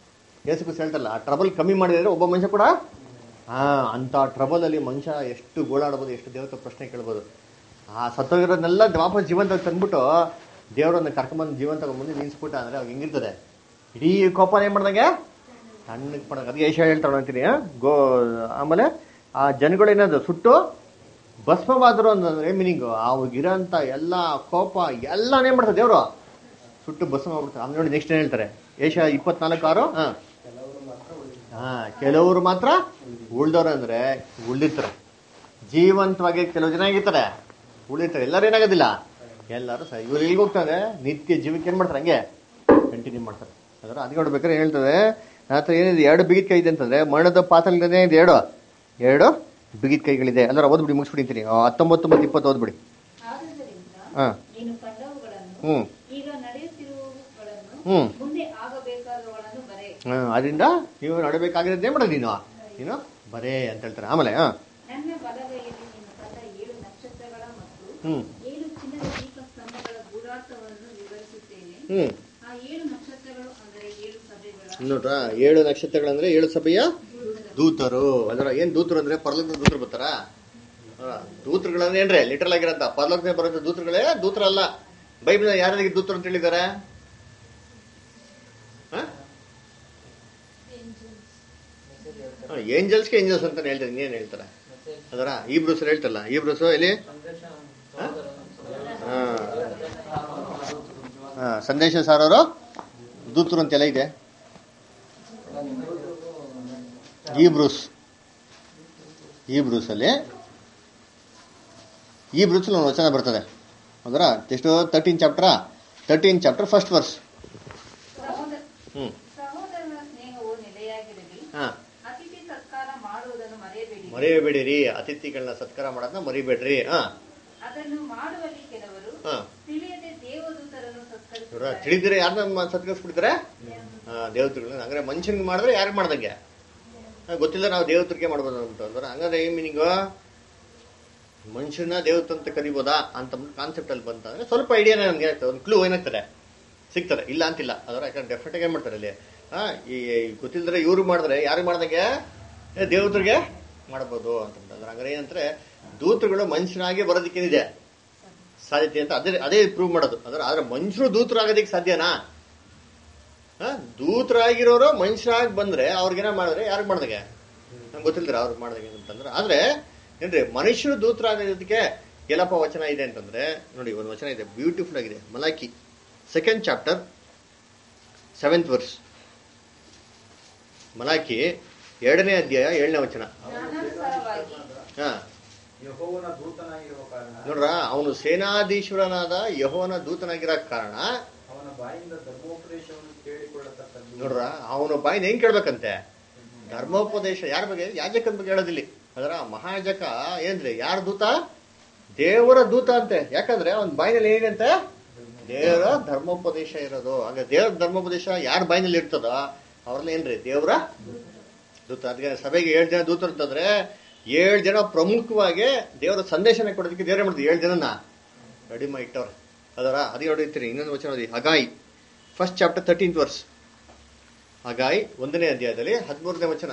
ಯೇಸು ಕ್ರಿಸ್ತ ಹೇಳ್ತಲ್ಲ ಆ ಟ್ರಬಲ್ ಕಮ್ಮಿ ಮಾಡಿದ್ರೆ ಒಬ್ಬ ಮನುಷ್ಯ ಕೂಡ ಹಾ ಅಂತ ಟ್ರಬಲ್ ಅಲ್ಲಿ ಮನುಷ್ಯ ಎಷ್ಟು ಗೋಳಾಡ್ಬೋದು ಎಷ್ಟು ದೇವತೆ ಪ್ರಶ್ನೆ ಕೇಳ್ಬೋದು ಆ ಸತ್ತೋಗಿರೋದನ್ನೆಲ್ಲ ವಾಪಸ್ ಜೀವಂತ ತಂದ್ಬಿಟ್ಟು ದೇವರನ್ನ ಕರ್ಕೊಂಬಂದು ಜೀವಂತ ಮುಂದೆ ನಿಲ್ಸ್ಬಿಟ್ಟ ಅಂದ್ರೆ ಅವಾಗ ಹೆಂಗಿರ್ತದೆ ಇಡೀ ಕೋಪನ ಏನ್ ಮಾಡ್ದಂಗೆ ಸಣ್ಣಗೆ ಪಡಂಗ ಅದಕ್ಕೆ ಏಷ್ಯಾ ಹೇಳ್ತಾಳೆ ಅಂತೀನಿ ಆ? ಗೋ ಆಮೇಲೆ ಆ ಜನಗಳು ಏನದು ಸುಟ್ಟು ಭಸ್ಮವಾದ್ರು ಅಂತಂದ್ರೆ ಮೀನಿಂಗು ಅವ್ರಿಗಿರೋಂಥ ಎಲ್ಲ ಕೋಪ ಎಲ್ಲಾನೇ ಮಾಡ್ತಾರೆ ದೇವರು ಸುಟ್ಟು ಭಸ್ಮ ಮಾಡ್ಬಿಡ್ತಾರೆ ಆಮೇಲೆ ನೋಡಿ ನೆಕ್ಸ್ಟ್ ಏನ್ ಹೇಳ್ತಾರೆ ಏಷ್ಯಾ ಇಪ್ಪತ್ನಾಲ್ಕು ಆರು ಹಾ ಕೆಲವರು ಮಾತ್ರ ಉಳಿದ ಹಾ ಕೆಲವರು ಮಾತ್ರ ಉಳ್ದವ್ರು ಅಂದ್ರೆ ಉಳಿದಿರ್ತಾರೆ ಜೀವಂತವಾಗಿ ಕೆಲವು ಜನ ಆಗಿರ್ತಾರೆ ಉಳಿದಿರ್ತಾರೆ ಎಲ್ಲರೂ ಏನಾಗೋದಿಲ್ಲ ಎಲ್ಲರೂ ಸಹ ಇವ್ರು ಎಲ್ಲಿಗೆ ಹೋಗ್ತಾರೆ ನಿತ್ಯ ಜೀವಕ್ಕೆ ಏನ್ ಮಾಡ್ತಾರೆ ಹಂಗೆ ಕಂಟಿನ್ಯೂ ಮಾಡ್ತಾರೆ ಅದರ ಅದಕ್ಕೆ ನೋಡ್ಬೇಕಾದ್ರೆ ಹೇಳ್ತದೆ ನನ್ನ ಹತ್ರ ಏನಿದೆ ಎರಡು ಬಿಗಿದ ಕೈ ಇದೆ ಅಂತಂದ್ರೆ ಮರಣದ ಪಾತ್ರಗಳೇ ಇದೆ ಎರಡು ಎರಡು ಬಿಗಿದ ಕೈಗಳಿದೆ ಅಂದ್ರೆ ಓದ್ಬಿಡಿ ಮುಗಿಸ್ಬಿಡಿತೀನಿ ಹತ್ತೊಂಬತ್ತು ಮತ್ತು ಇಪ್ಪತ್ತು ಓದ್ಬಿಡಿ ಆದುದರಿಂದ ಹಾ ನೀನು ಕಂಡವುಗಳನ್ನು ಹ್ಮ್ ಈಗ ನಡೆಯುತ್ತಿರುವವುಗಳನ್ನು ಹ್ಮ್. ಮುಂದೆ ಆಗಬೇಕಾದವುಗಳನ್ನು ಬರೆ ಹ್ಮ್, ಅದರಿಂದ ನೀವು ನಡಬೇಕಾಗಿರೋದು ಏನ್ ಮಾಡೋದು ನೀನು ನೀನು ಬರೇ ಅಂತ ಹೇಳ್ತಾರೆ ಆಮೇಲೆ ಹಾ ನನ್ನ ಬಲಗೈಯಲ್ಲಿ ನೀನು ಕಂಡ ಏಳು ನಕ್ಷತ್ರಗಳ ಮತ್ತು ಹ್ಮ್ ಏಳು ಚಿನ್ನದ ದೀಪ ಸ್ತಂಭಗಳ ಗೂಢಾರ್ಥವನ್ನು ವಿವರಿಸುತ್ತೇನೆ ಹ್ಮ್ ಆ ಏಳು ನಕ್ಷತ್ರಗಳು ಅಂದರೆ ಏಳು ಸಭೆಗಳ ನೋಡ್ರ ಏಳು ನಕ್ಷತ್ರಗಳಂದ್ರೆ ಏಳು ಸಭೆಯ ದೂತರು ಅದರ ಏನ್ ದೂತರು ಅಂದ್ರೆ ಪರಲೋಕದ ದೂತರು ಬರ್ತಾರ ದೂತರುಗಳಂದ್ರೆ ಏನ್ರಿ ಲಿಟರಲ್ ಆಗಿರಂತ ಪರಲೋಕದ ಬರೋಂಥ ದೂತರುಗಳೇ ದೂತರಲ್ಲ ಬೈಬಲ್ ಯಾರಿಗೆ ದೂತರು ಅಂತ ಹೇಳಿದ್ದಾರೆ ಏಂಜಲ್ಸ್ಗೆ ಏಂಜಲ್ಸ್ ಅಂತ ಹೇಳ್ತಾರೆ ಇನ್ನೇನ್ ಹೇಳ್ತಾರೆ ಅದರ ಈ ಬ್ರೂಸ್ ಹೇಳ್ತಲ್ಲ ಈ ಬ್ರೂಸ್ ಎಲ್ಲಿ ಹಾ? ಹಾ, ಸಂದೇಶ ಸಾರೋರು ದೂತರು ಅಂತೆಲ್ಲ ಇದೆ ಈ ಬ್ರೂಸ್ ಈ ಬ್ರೂಸ್ ಅಲ್ಲಿ ಈ ಬ್ರೂಸ್ ಒಂದು ವಚನ ಬರ್ತದೆ ಅದರ ಎಷ್ಟು thirteen chapter thirteen chapter first verse ಸಹೋದರ ಹ್ಮ್ ಸಹೋದರನ ಸ್ನೇಹವು ನೆಲೆಯಾಗಿರಲಿ ಹಾ ಅತಿಥಿ ಸತ್ಕಾರ ಮಾಡುವುದನ್ನು ಮರೆಯಬೇಡಿ ಮರೆಯಬೇಡಿರಿ ಅತಿಥಿಗಳನ್ನ ಸತ್ಕಾರ ಮಾಡೋದನ್ನ ಮರಿಬೇಡ್ರಿ ಹಾ ಅದನ್ನು ಮಾಡುವಲ್ಲಿ ಕೆಲವರು ಹಾ ತಿಳಿಯದೆ ದೇವದೂತರನ್ನು ನೋಡ್ರ ಸತ್ಕರಿಸುತ್ತಾರೆ ತಿಳಿದ್ರೆ ಯಾರನ್ನ ಸತ್ಕರಿಸ್ಬಿಡ್ತಾರೆ ದೇವತೆಗಳನ್ನ ಹಂಗಾರೆ ಮನುಷ್ಯನಿಗೆ ಮಾಡಿದ್ರೆ ಯಾರಿಗೆ ಮಾಡ್ದಂಗೆ ಆ, ಗೊತ್ತಿಲ್ಲ ನಾವು ದೇವತರಿಗೆ ಮಾಡ್ಬೋದು ಅಂತ ಅಂದ್ರೆ ಹಂಗಾದ್ರೆ ಏನ್ ಮೀನಿಂಗ್ ಮನುಷ್ಯನ ದೇವತ ಅಂತ ಕರಿಬೋದಾ ಅಂತ ಕಾನ್ಸೆಪ್ಟ್ ಅಲ್ಲಿ ಬಂತಂದ್ರೆ ಸ್ವಲ್ಪ ಐಡಿಯಾನೇ ನಮ್ಗೆ ಒಂದು ಕ್ಲೂ ಏನಾಗ್ತದೆ ಸಿಗ್ತದೆ ಇಲ್ಲ ಅಂತಿಲ್ಲ ಅದರ ಯಾಕಂದ್ರೆ ಡೆಫಿನೆಟ್ ಏನ್ ಮಾಡ್ತಾರೆ ಅಲ್ಲಿ ಆ, ಈ ಈ ಗೊತ್ತಿಲ್ಲದ್ರೆ ಇವ್ರು ಮಾಡಿದ್ರೆ ಯಾರಿಗೆ ಮಾಡ್ದಂಗೆ ಏ, ದೇವತರಿಗೆ ಮಾಡ್ಬೋದು ಅಂತ ಅಂದ್ರೆ ಹಂಗಾರೆ ಏನಂದ್ರೆ ದೂತರುಗಳು ಮನುಷ್ಯನಾಗಿ ಬರೋದಕ್ಕೇನಿದೆ ಸಾಧ್ಯತೆ ಅಂತ ಅದೇ ಅದೇ ಪ್ರೂವ್ ಮಾಡೋದು ಅಂದ್ರೆ ಆದ್ರೆ ಮನುಷ್ಯರು ದೂತರಾಗೋದಕ್ಕೆ ಸಾಧ್ಯನಾ ಆ, ದೂತರಾಗಿರೋರು ಮನುಷ್ಯರಾಗಿ ಬಂದ್ರೆ ಅವ್ರಿಗೇನ ಮಾಡಿದ್ರೆ ಯಾರಿಗೆ ಮಾಡ್ದಂಗೆ ನಮ್ಗೆ ಗೊತ್ತಿಲ್ದಿರ ಅವ್ರಿಗೆ ಮಾಡ್ದಂಗೆ ಅಂತಂದ್ರೆ ಆದ್ರೆ ಏನ್ರಿ ಮನುಷ್ಯರು ದೂತರಾಗೋದಕ್ಕೆ ಎಲ್ಲಪ್ಪ ವಚನ ಇದೆ ಅಂತಂದ್ರೆ ನೋಡಿ ಒಂದು ವಚನ ಇದೆ ಬ್ಯೂಟಿಫುಲ್ ಆಗಿದೆ Malachi second chapter seventh verse Malachi ಎರಡನೇ ಅಧ್ಯಾಯ ಏಳನೇ ವಚನ ಜ್ಞಾನಾನುಸಾರವಾಗಿ ಹಾ ಯಹೋವನ ದೂತನಾಗಿರುವ ಕಾರಣ ನೋಡ್ರ ಅವನು ಸೇನಾಧೀಶ್ವರನಾದ ಯಹೋವನ ದೂತನಾಗಿರೋ ಕಾರಣ ಅವನ ಬಾಯಿಂದ ಧರ್ಮೋಪದೇಶವನ್ನು ಕೇಳಿಕೊಳ್ಳತಕ್ಕದ್ದು ನೋಡ್ರ ಅವನ ಬಾಯಿನ ಹೆಂಗ್ ಕೇಳ್ಬೇಕಂತೆ ಧರ್ಮೋಪದೇಶ ಯಾರ ಬಗ್ಗೆ ಯಾಜಕನ ಬಗ್ಗೆ ಹೇಳೋದಿಲ್ಲಿ ಅದರ ಮಹಾಜಕ ಏನ್ರಿ ಯಾರ ದೂತ ದೇವರ ದೂತ ಅಂತೆ ಯಾಕಂದ್ರೆ ಅವನ ಬಾಯಿನಲ್ಲಿ ಏನಂತೆ ದೇವರ ಧರ್ಮೋಪದೇಶ ಇರೋದು ಹಾಗೆ ದೇವರ ಧರ್ಮೋಪದೇಶ ಯಾರ ಬಾಯಿನಲ್ಲಿ ಇರ್ತದೋ ಅವ್ರನ್ನ ಏನ್ರಿ ದೇವರ ದೂತ ಅದಕ್ಕೆ ಸಭೆಗೆ ಏಳು ಜನ ದೂತರು ಅಂತಂದ್ರೆ ಏಳು ಜನ ಪ್ರಮುಖವಾಗಿ ದೇವರ ಸಂದೇಶನ ಕೊಡೋದಕ್ಕೆ ದೇವರೇ ಮಾಡಿದ್ರು ಏಳು ಜನನ ರೆಡಿ ಮಾಡಿ ಇಟ್ಟವ್ರೆ ಅದರ ಅದೇ ಹೊಡಿತೀರಿ ಇನ್ನೊಂದು ವಚನ ಓದಿ Haggai first chapter thirteenth verse Haggai ಒಂದನೇ ಅಧ್ಯಾಯದಲ್ಲಿ ಹದಿಮೂರನೇ ವಚನ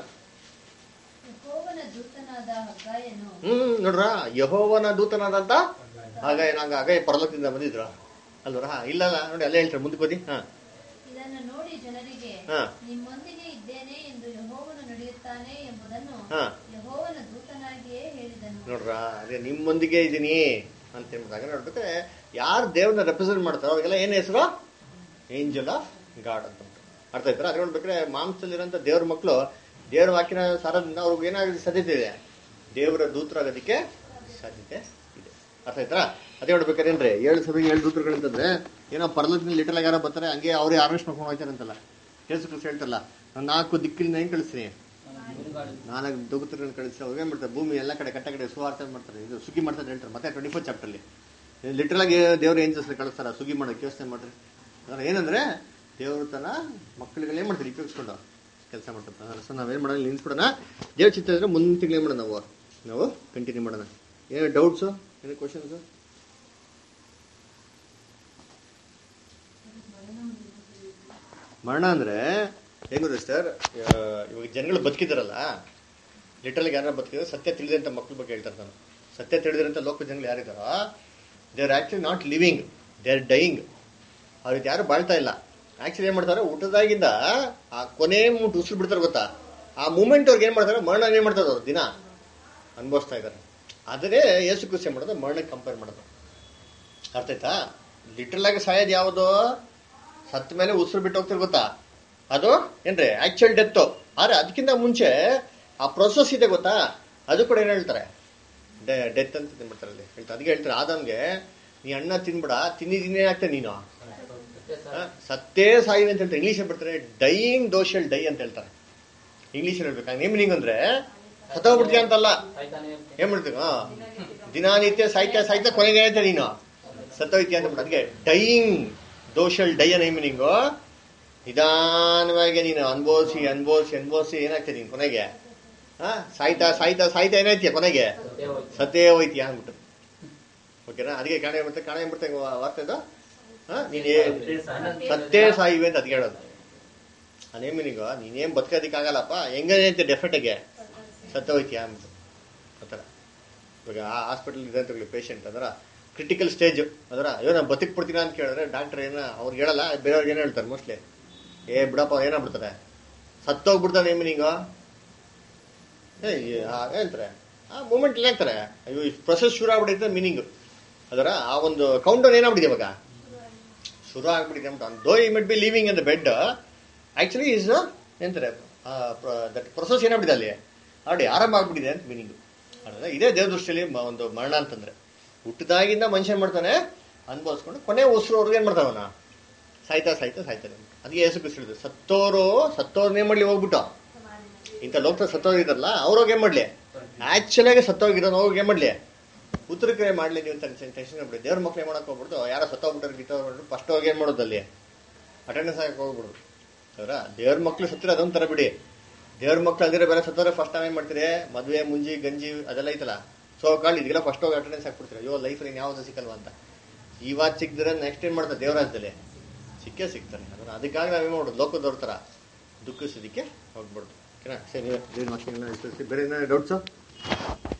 ಯೆಹೋವನ ದೂತನಾದ ಹಗ್ಗಾಯನು ಹ್ಮ್ ನೋಡ್ರ ಯಹೋವನ ದೂತನಾದಂತ ಹಾಗಾಯ ನಂಗ ಹಾಗಾಯ ಪರಲೋಕದಿಂದ ಬಂದಿದ್ರ ಅಲ್ವರ ಹಾ ಇಲ್ಲ ಇಲ್ಲ ನೋಡಿ ಅಲ್ಲೇ ಹೇಳ್ತಾರೆ ಮುಂದಕ್ಕೆ ಓದಿ ಹಾ ಇದನ್ನು ನೋಡಿ ಜನರಿಗೆ ಹಾ. ನಿಮ್ಮೊಂದಿಗೆ ಇದ್ದೇನೆ ಎಂದು ಯೆಹೋವನು ನಡೆಯುತ್ತಾನೆ ಎಂಬುದನ್ನು ಹಾ. ಯೆಹೋವನ ದೂತನಾಗಿಯೇ ಹೇಳಿದನು ನೋಡ್ರ ಅದೇ ನಿಮ್ಮೊಂದಿಗೆ ಇದೀನಿ ಅಂತ ಹೇಳ್ಬಿಟ್ಟಾಗ ನೋಡ್ಬೇಕು ಯಾರು ದೇವ್ರನ್ನ ರೆಪ್ರೆಸೆಂಟ್ ಮಾಡ್ತಾರೋ ಅವ್ರಿಗೆಲ್ಲ ಏನ್ ಹೆಸರು ಏಂಜಲ್ ಆಫ್ ಗಾಡ್ ಅಂತ ಅರ್ಥ ಆಯ್ತಾರ ಅದ್ರ ನೋಡ್ಬೇಕಾದ್ರೆ ಮಾಂಸದಲ್ಲಿರೋಂಥ ದೇವ್ರ ಮಕ್ಕಳು ದೇವ್ರ ವಾಕ್ಯನ ಸಾರೋದ್ರಿಂದ ಅವ್ರಿಗೆ ಏನಾಗೋದು ಸಾಧ್ಯತೆ ಇದೆ ದೇವರ ದೂತರಾಗೋದಕ್ಕೆ ಸಾಧ್ಯತೆ ಇದೆ ಅರ್ಥ ಆಯ್ತಾ ಅದೇ ನೋಡ್ಬೇಕಾರೇನ್ರಿ ಏಳು ಸಭೆಗೆ ಏಳು ದೂತರುಗಳಂತಂದ್ರೆ ಏನೋ ಪರ್ಲದಿಂದ ಲಿಟಲ್ ಯಾರೋ ಬರ್ತಾರೆ ಹಂಗೆ ಅವ್ರೇ ಅರೆಸ್ಟ್ ಮಾಡ್ಕೊಂಡು ಹೋಗ್ತಾರೆ ಅಂತಲ್ಲ ಕೇಸು ಕೃಷಿ ಹೇಳ್ತಲ್ಲ ನಾನು ನಾಲ್ಕು ದಿಕ್ಕಿನಿಂದ ಹೆಂಗ್ ಕಳಿಸ್ತೀನಿ ನಾಲ್ಕು ದೂತರುಗಳನ್ನ ಕಳಿಸಿ ಅವ್ರು ಏನ್ ಮಾಡ್ತಾರೆ ಭೂಮಿ ಎಲ್ಲ ಕಡೆ ಕಟ್ಟ ಕಡೆ ಸುವಾರ್ತೆ ಮಾಡ್ತಾರೆ ಇದು ಸುಗ್ಗಿ ಮಾಡ್ತಾರೆ ಹೇಳ್ತಾರೆ ಮತ್ತೆ ಟ್ವೆಂಟಿ ಫೋರ್ ಚಾಪ್ಟರ್ಲಿ ಲಿಟರಲ್ ಆಗಿ ದೇವ್ರ ಏಂಜಲ್ಸ್ ಕಳಿಸ್ತಾರ ಸುಗ್ಗಿ ಮಾಡೋಕೆ ಯೋಚನೆ ಮಾಡ್ರಿ ಅಂದ್ರೆ ಏನಂದ್ರೆ ದೇವ್ರ ತನ ಮಕ್ಕಳಿಗೆಲ್ಲ ಏನ್ ಮಾಡ್ತಾರೆ ಉಪಯೋಗಿಸ್ಕೊಂಡು ಕೆಲಸ ಮಾಡ್ತಾರೆ ಸೊ ನಾವೇನ್ ಮಾಡೋಣ ನಿಲ್ಸ್ಬಿಡೋಣ ದೇವ್ರ ಚಿತ್ತ ಇದ್ರೆ ಮುಂದಿನ ತಿಂಗಳು ಏನ್ ಮಾಡೋಣ ನಾವು ನಾವು ಕಂಟಿನ್ಯೂ ಮಾಡೋಣ ಏನೋ ಡೌಟ್ಸು ಏನೋ ಕ್ವಶನ್ಸು ಮರಣ ಅಂದ್ರೆ ಹೆಂಗುದು ಸರ್ ಇವಾಗ ಜನಗಳು ಬದುಕಿದಾರಲ್ಲ ಲಿಟರಲ್ ಯಾರು ಬದುಕಿದ್ರೆ ಸತ್ಯ ತಿಳಿದಂತ ಮಕ್ಳ ಬಗ್ಗೆ ಹೇಳ್ತಾರೆ ನಾನು ಸತ್ಯ ತಿಳಿದಿರಂತ ಲೋಕ ಜನಗಳು ಯಾರಿದಾರೋ they are actually not living they are dying ಅವ್ರಿಗೆ ಯಾರು ಬಾಳ್ತಾ ಇಲ್ಲ ಆಕ್ಚುಲಿ ಏನ್ ಮಾಡ್ತಾರೆ ಊಟದಾಗಿಂದ ಆ ಕೊನೆ ಮುಟ್ಟು ಉಸಿರು ಬಿಡ್ತಾರೆ ಗೊತ್ತಾ ಆ ಮೂಮೆಂಟ್ ಅವ್ರಿಗೆ ಏನ್ ಮಾಡ್ತಾರೆ ಮರಣ ಏನ್ ಮಾಡ್ತಾರೆ ಅವ್ರು ದಿನ ಅನುಭವಿಸ್ತಾ ಇದ್ದಾರೆ ಆದರೆ ಯೇಸು ಕೃಷಿ ಮಾಡೋದು ಮರಣಕ್ಕೆ ಕಂಪೇರ್ ಮಾಡೋದು ಅರ್ಥ ಆಯ್ತಾ ಲಿಟ್ರಲ್ ಆಗಿ ಸಾಯೋದು ಯಾವುದು ಸತ್ತ ಮೇಲೆ ಉಸಿರು ಬಿಟ್ಟು ಹೋಗ್ತಾರೆ ಗೊತ್ತಾ ಅದು ಏನ್ರಿ ಆಕ್ಚುಯಲ್ ಡೆತ್ ಆದ್ರೆ ಅದಕ್ಕಿಂತ ಮುಂಚೆ ಆ ಪ್ರೊಸೆಸ್ ಇದೆ ಗೊತ್ತಾ ಅದು ಕೂಡ ಏನ್ ಹೇಳ್ತಾರೆ ಡೆತ್ ಅಂತ ತಿನ್ಬಿಡ್ತಾರೆ ಅಲ್ಲಿ ಹೇಳ್ತಾರೆ ಅದಕ್ಕೆ ಹೇಳ್ತಾರೆ ಆದಮ್ಗೆ ನೀ ಅಣ್ಣ ತಿನ್ಬಿಡ ತಿನ್ನಿದ್ದೀನಿ ಏನಾಗ್ತದೆ ನೀನು ಹ? ಸತ್ತೇ ಸಾಯಿವೆ ಅಂತ ಹೇಳ್ತಾರೆ ಇಂಗ್ಲೀಷ್ ಬಿಡ್ತಾರೆ ಡೈಯಿಂಗ್ ದೋಷಲ್ ಡೈ ಅಂತ ಹೇಳ್ತಾರೆ ಇಂಗ್ಲೀಷ್ ಹೇಳ್ಬೇಕು ನೇಮ್ ಮೀನಿಂಗ್ ಅಂದ್ರೆ ಸತ್ತೋಗ್ಬಿಡ್ತೀಯ ಅಂತಲ್ಲ ಏನ್ ಮಾಡ್ತೀವಿ ಹಾ ದಿನನಿತ್ಯ ಸಾಹಿತ್ಯ ಸಾಹಿತ್ಯ ಕೊನೆಗೆ ಆಯ್ತಾ ನೀನು ಸತ್ತೋಯ್ತೀಯ ಅಂತ ಅದಕ್ಕೆ ಡೈಯಿಂಗ್ ದೋಷಲ್ ಡೈ ಅನ್ನೋ ಮೀನಿಂಗು ನಿಧಾನವಾಗಿ ನೀನು ಅನ್ಭವಿಸಿ ಅನ್ಭವಿಸಿ ಅನ್ಭವಿಸಿ ಏನಾಗ್ತದೆ ನೀನು ಕೊನೆಗೆ ಹಾ ಸಾಯ್ತಾ ಸಾಯ್ತಾ ಸಾಯ್ತಾ ಏನಾಯ್ತೀಯ ಕೊನೆಗೆ ಸತ್ತೇ ಹೋಯ್ತೀಯ ಅಂದ್ಬಿಟ್ಟು ಓಕೆನಾ ಅದಕ್ಕೆ ಕಾಣ ಏನ್ ಕಾಣ ಏನ್ ಬಿಡ್ತಾ ವಾರ್ತೆ ಇದು ಹಾ ನೀನ್ ಏ- ಸತ್ತೇ ಸಾಯಿವೆ ಅಂತ ಅದಕ್ಕೆ ಹೇಳೋದು ಅದೇ ಮೀನಿಂಗು ನೀನೇನ್ ಬದುಕೋದಕ್ಕಾಗಲ್ಲಪ್ಪ ಹೆಂಗೈತೆ ಡೆಫಿನೆಟ್ಗೆ ಸತ್ತ ಹೋಯ್ತೀಯ ಅಂದ್ಬಿಟ್ಟು ಆ ಥರ ಇವಾಗ ಆ ಹಾಸ್ಪಿಟಲ್ ಇದೆ ಅಂತ ಹೇಳಿ ಪೇಷಂಟ್ ಅದರ ಕ್ರಿಟಿಕಲ್ ಸ್ಟೇಜ್ ಅದರ ಅಯ್ಯೋ ನಾನು ಬದುಕ್ ಬಿಡ್ತೀನ ಅಂತ ಕೇಳಿದ್ರೆ ಡಾಕ್ಟರ್ ಏನ ಅವ್ರಿಗೆ ಹೇಳಲ್ಲ ಬೇರೆಯವ್ರಿಗೆ ಏನೋ ಹೇಳ್ತಾರೆ ಮೋಸ್ಟ್ಲಿ ಏ ಬಿಡಪ್ಪ ಏನಾಗ್ಬಿಡ್ತಾರೆ ಸತ್ತೋಗ್ಬಿಡ್ತಾನೆ ಮೀನಿಂಗು ಏ ಆ- ಹೇಳ್ತಾರೆ ಆ ಮೂಮೆಂಟ್ ಹೇಳ್ತಾರೆ ಅಯ್ಯೋ ಈ ಪ್ರೊಸೆಸ್ ಶುರು ಆಗ್ಬಿಟ್ಟೈತೆ ಮೀನಿಂಗ್ ಅದರ ಆ ಒಂದು ಕೌಂಟ್ ಡೌನ್ ಏನಾಗ್ಬಿಟ್ಟಿದೆ ಇವಾಗ ಶುರು ಆಗ್ಬಿಟ್ಟಿದೆ ಅಂತ though he might be living in the bed actually is ಎಂತಾರೆ ದಟ್ ಪ್ರೊಸೆಸ್ ಏನಾಗ್ಬಿಟ್ಟಿದೆ ಅಲ್ಲಿ ಆಲ್ರೆಡಿ ಆರಂಭ ಆಗ್ಬಿಟ್ಟಿದೆ ಅಂತ ಮೀನಿಂಗ್ ಅಲ್ಲ ಇದೇ ದೇವ್ರ ದೃಷ್ಟಿಯಲ್ಲಿ ಮ- ಒಂದು ಮರಣ ಅಂತಂದ್ರೆ ಹುಟ್ಟಿದಾಗಿಂದ ಮನುಷ್ಯ ಏನ್ ಮಾಡ್ತಾನೆ ಅನ್ಭವಿಸ್ಕೊಂಡು ಕೊನೆ ಉಸಿರು ಅವ್ರಿಗೆ ಏನ್ ಮಾಡ್ತಾವನ ಸಾಯ್ತಾ ಸಾಯ್ತಾ ಸಾಯ್ತಾನೆ ಅದಕ್ಕೆ ಯೇಸು ಕ್ರಿಸ್ತ ಸತ್ತೋರು ಸತ್ತೋರ್ನೇ ಮಾಡ್ಲಿ ಹೋಗ್ಬಿಟ್ಟು ಇಂಥ ಲೋಕ ಸತ್ತೋಗಿದಾರಲ್ಲ ಅವ್ರೋಗಿ ಏನ್ ಮಾಡ್ಲಿ ಆಕ್ಚುಲ್ ಆಗಿ ಸತ್ತೋಗಿರೋನು ಹೋಗಿ ಏನ್ ಮಾಡ್ಲಿ ಉತ್ತರಕ್ಕೆ ಮಾಡ್ಲಿ ನೀವು ಟೆನ್ಷನ್ ಮಾಡ್ಬಿಡಿ ದೇವ್ರ ಮಕ್ಳು ಏನ್ ಮಾಡಕ್ ಹೋಗ್ಬಿಡ್ತು ಯಾರೋ ಸತ್ತೋಗ್ಬಿಟ್ಟಾರೆ ಗಿತ್ತೋಗ್ಬಿಟ್ಟು ಫಸ್ಟ್ ಹೋಗಿ ಏನ್ ಮಾಡೋದು ಅಲ್ಲಿ ಅಟೆಂಡೆನ್ಸ್ ಆಗಕ್ಕೆ ಹೋಗ್ಬಿಡುದು ಅವರ ದೇವ್ರ ಮಕ್ಳು ಸತ್ತಿರ ಅದೊಂದು ತರ ಬಿಡಿ ದೇವ್ರ ಮಕ್ಳು ಅದಿರೋ ಬೇರೆ ಸತ್ತೋರೆ ಫಸ್ಟ್ ನಾವೇನ್ ಮಾಡ್ತೀರಿ ಮದ್ವೆ ಮುಂಜಿ ಗಂಜಿ ಅದೆಲ್ಲ ಐತಲ್ಲ ಸೊ ಕಾಲ್ ಇದೆಲ್ಲ ಫಸ್ಟ್ ಹೋಗಿ ಅಟೆಂಡೆನ್ಸ್ ಹಾಕ್ಬಿಡ್ತೀರಿ ಅಯ್ಯೋ ಲೈಫ್ ನೀನು ಯಾವ್ದು ಸಿಕ್ಕಲ್ವಾ ಅಂತ ಇವಾಗ ಸಿಕ್ಕಿದ್ರೆ ನೆಕ್ಸ್ಟ್ ಏನ್ ಮಾಡ್ತಾರೆ ದೇವರಾಜ್ಯದಲ್ಲಿ ಸಿಕ್ಕೇ ಸಿಗ್ತಾನೆ ಅದನ್ನ ಅದಕ್ಕಾಗಿ ನಾವೇನ್ ಮಾಡೋದು ಲೋಕದವ್ರ ತರ ದುಃಖಿಸೋದಕ್ಕೆ ಹೋಗ್ಬಿಡ್ತು ಓಕೆನಾ ಸರಿ ನೀವು ಬೇರೆ ಏನಾದ್ರು ಡೌಟ್ಸು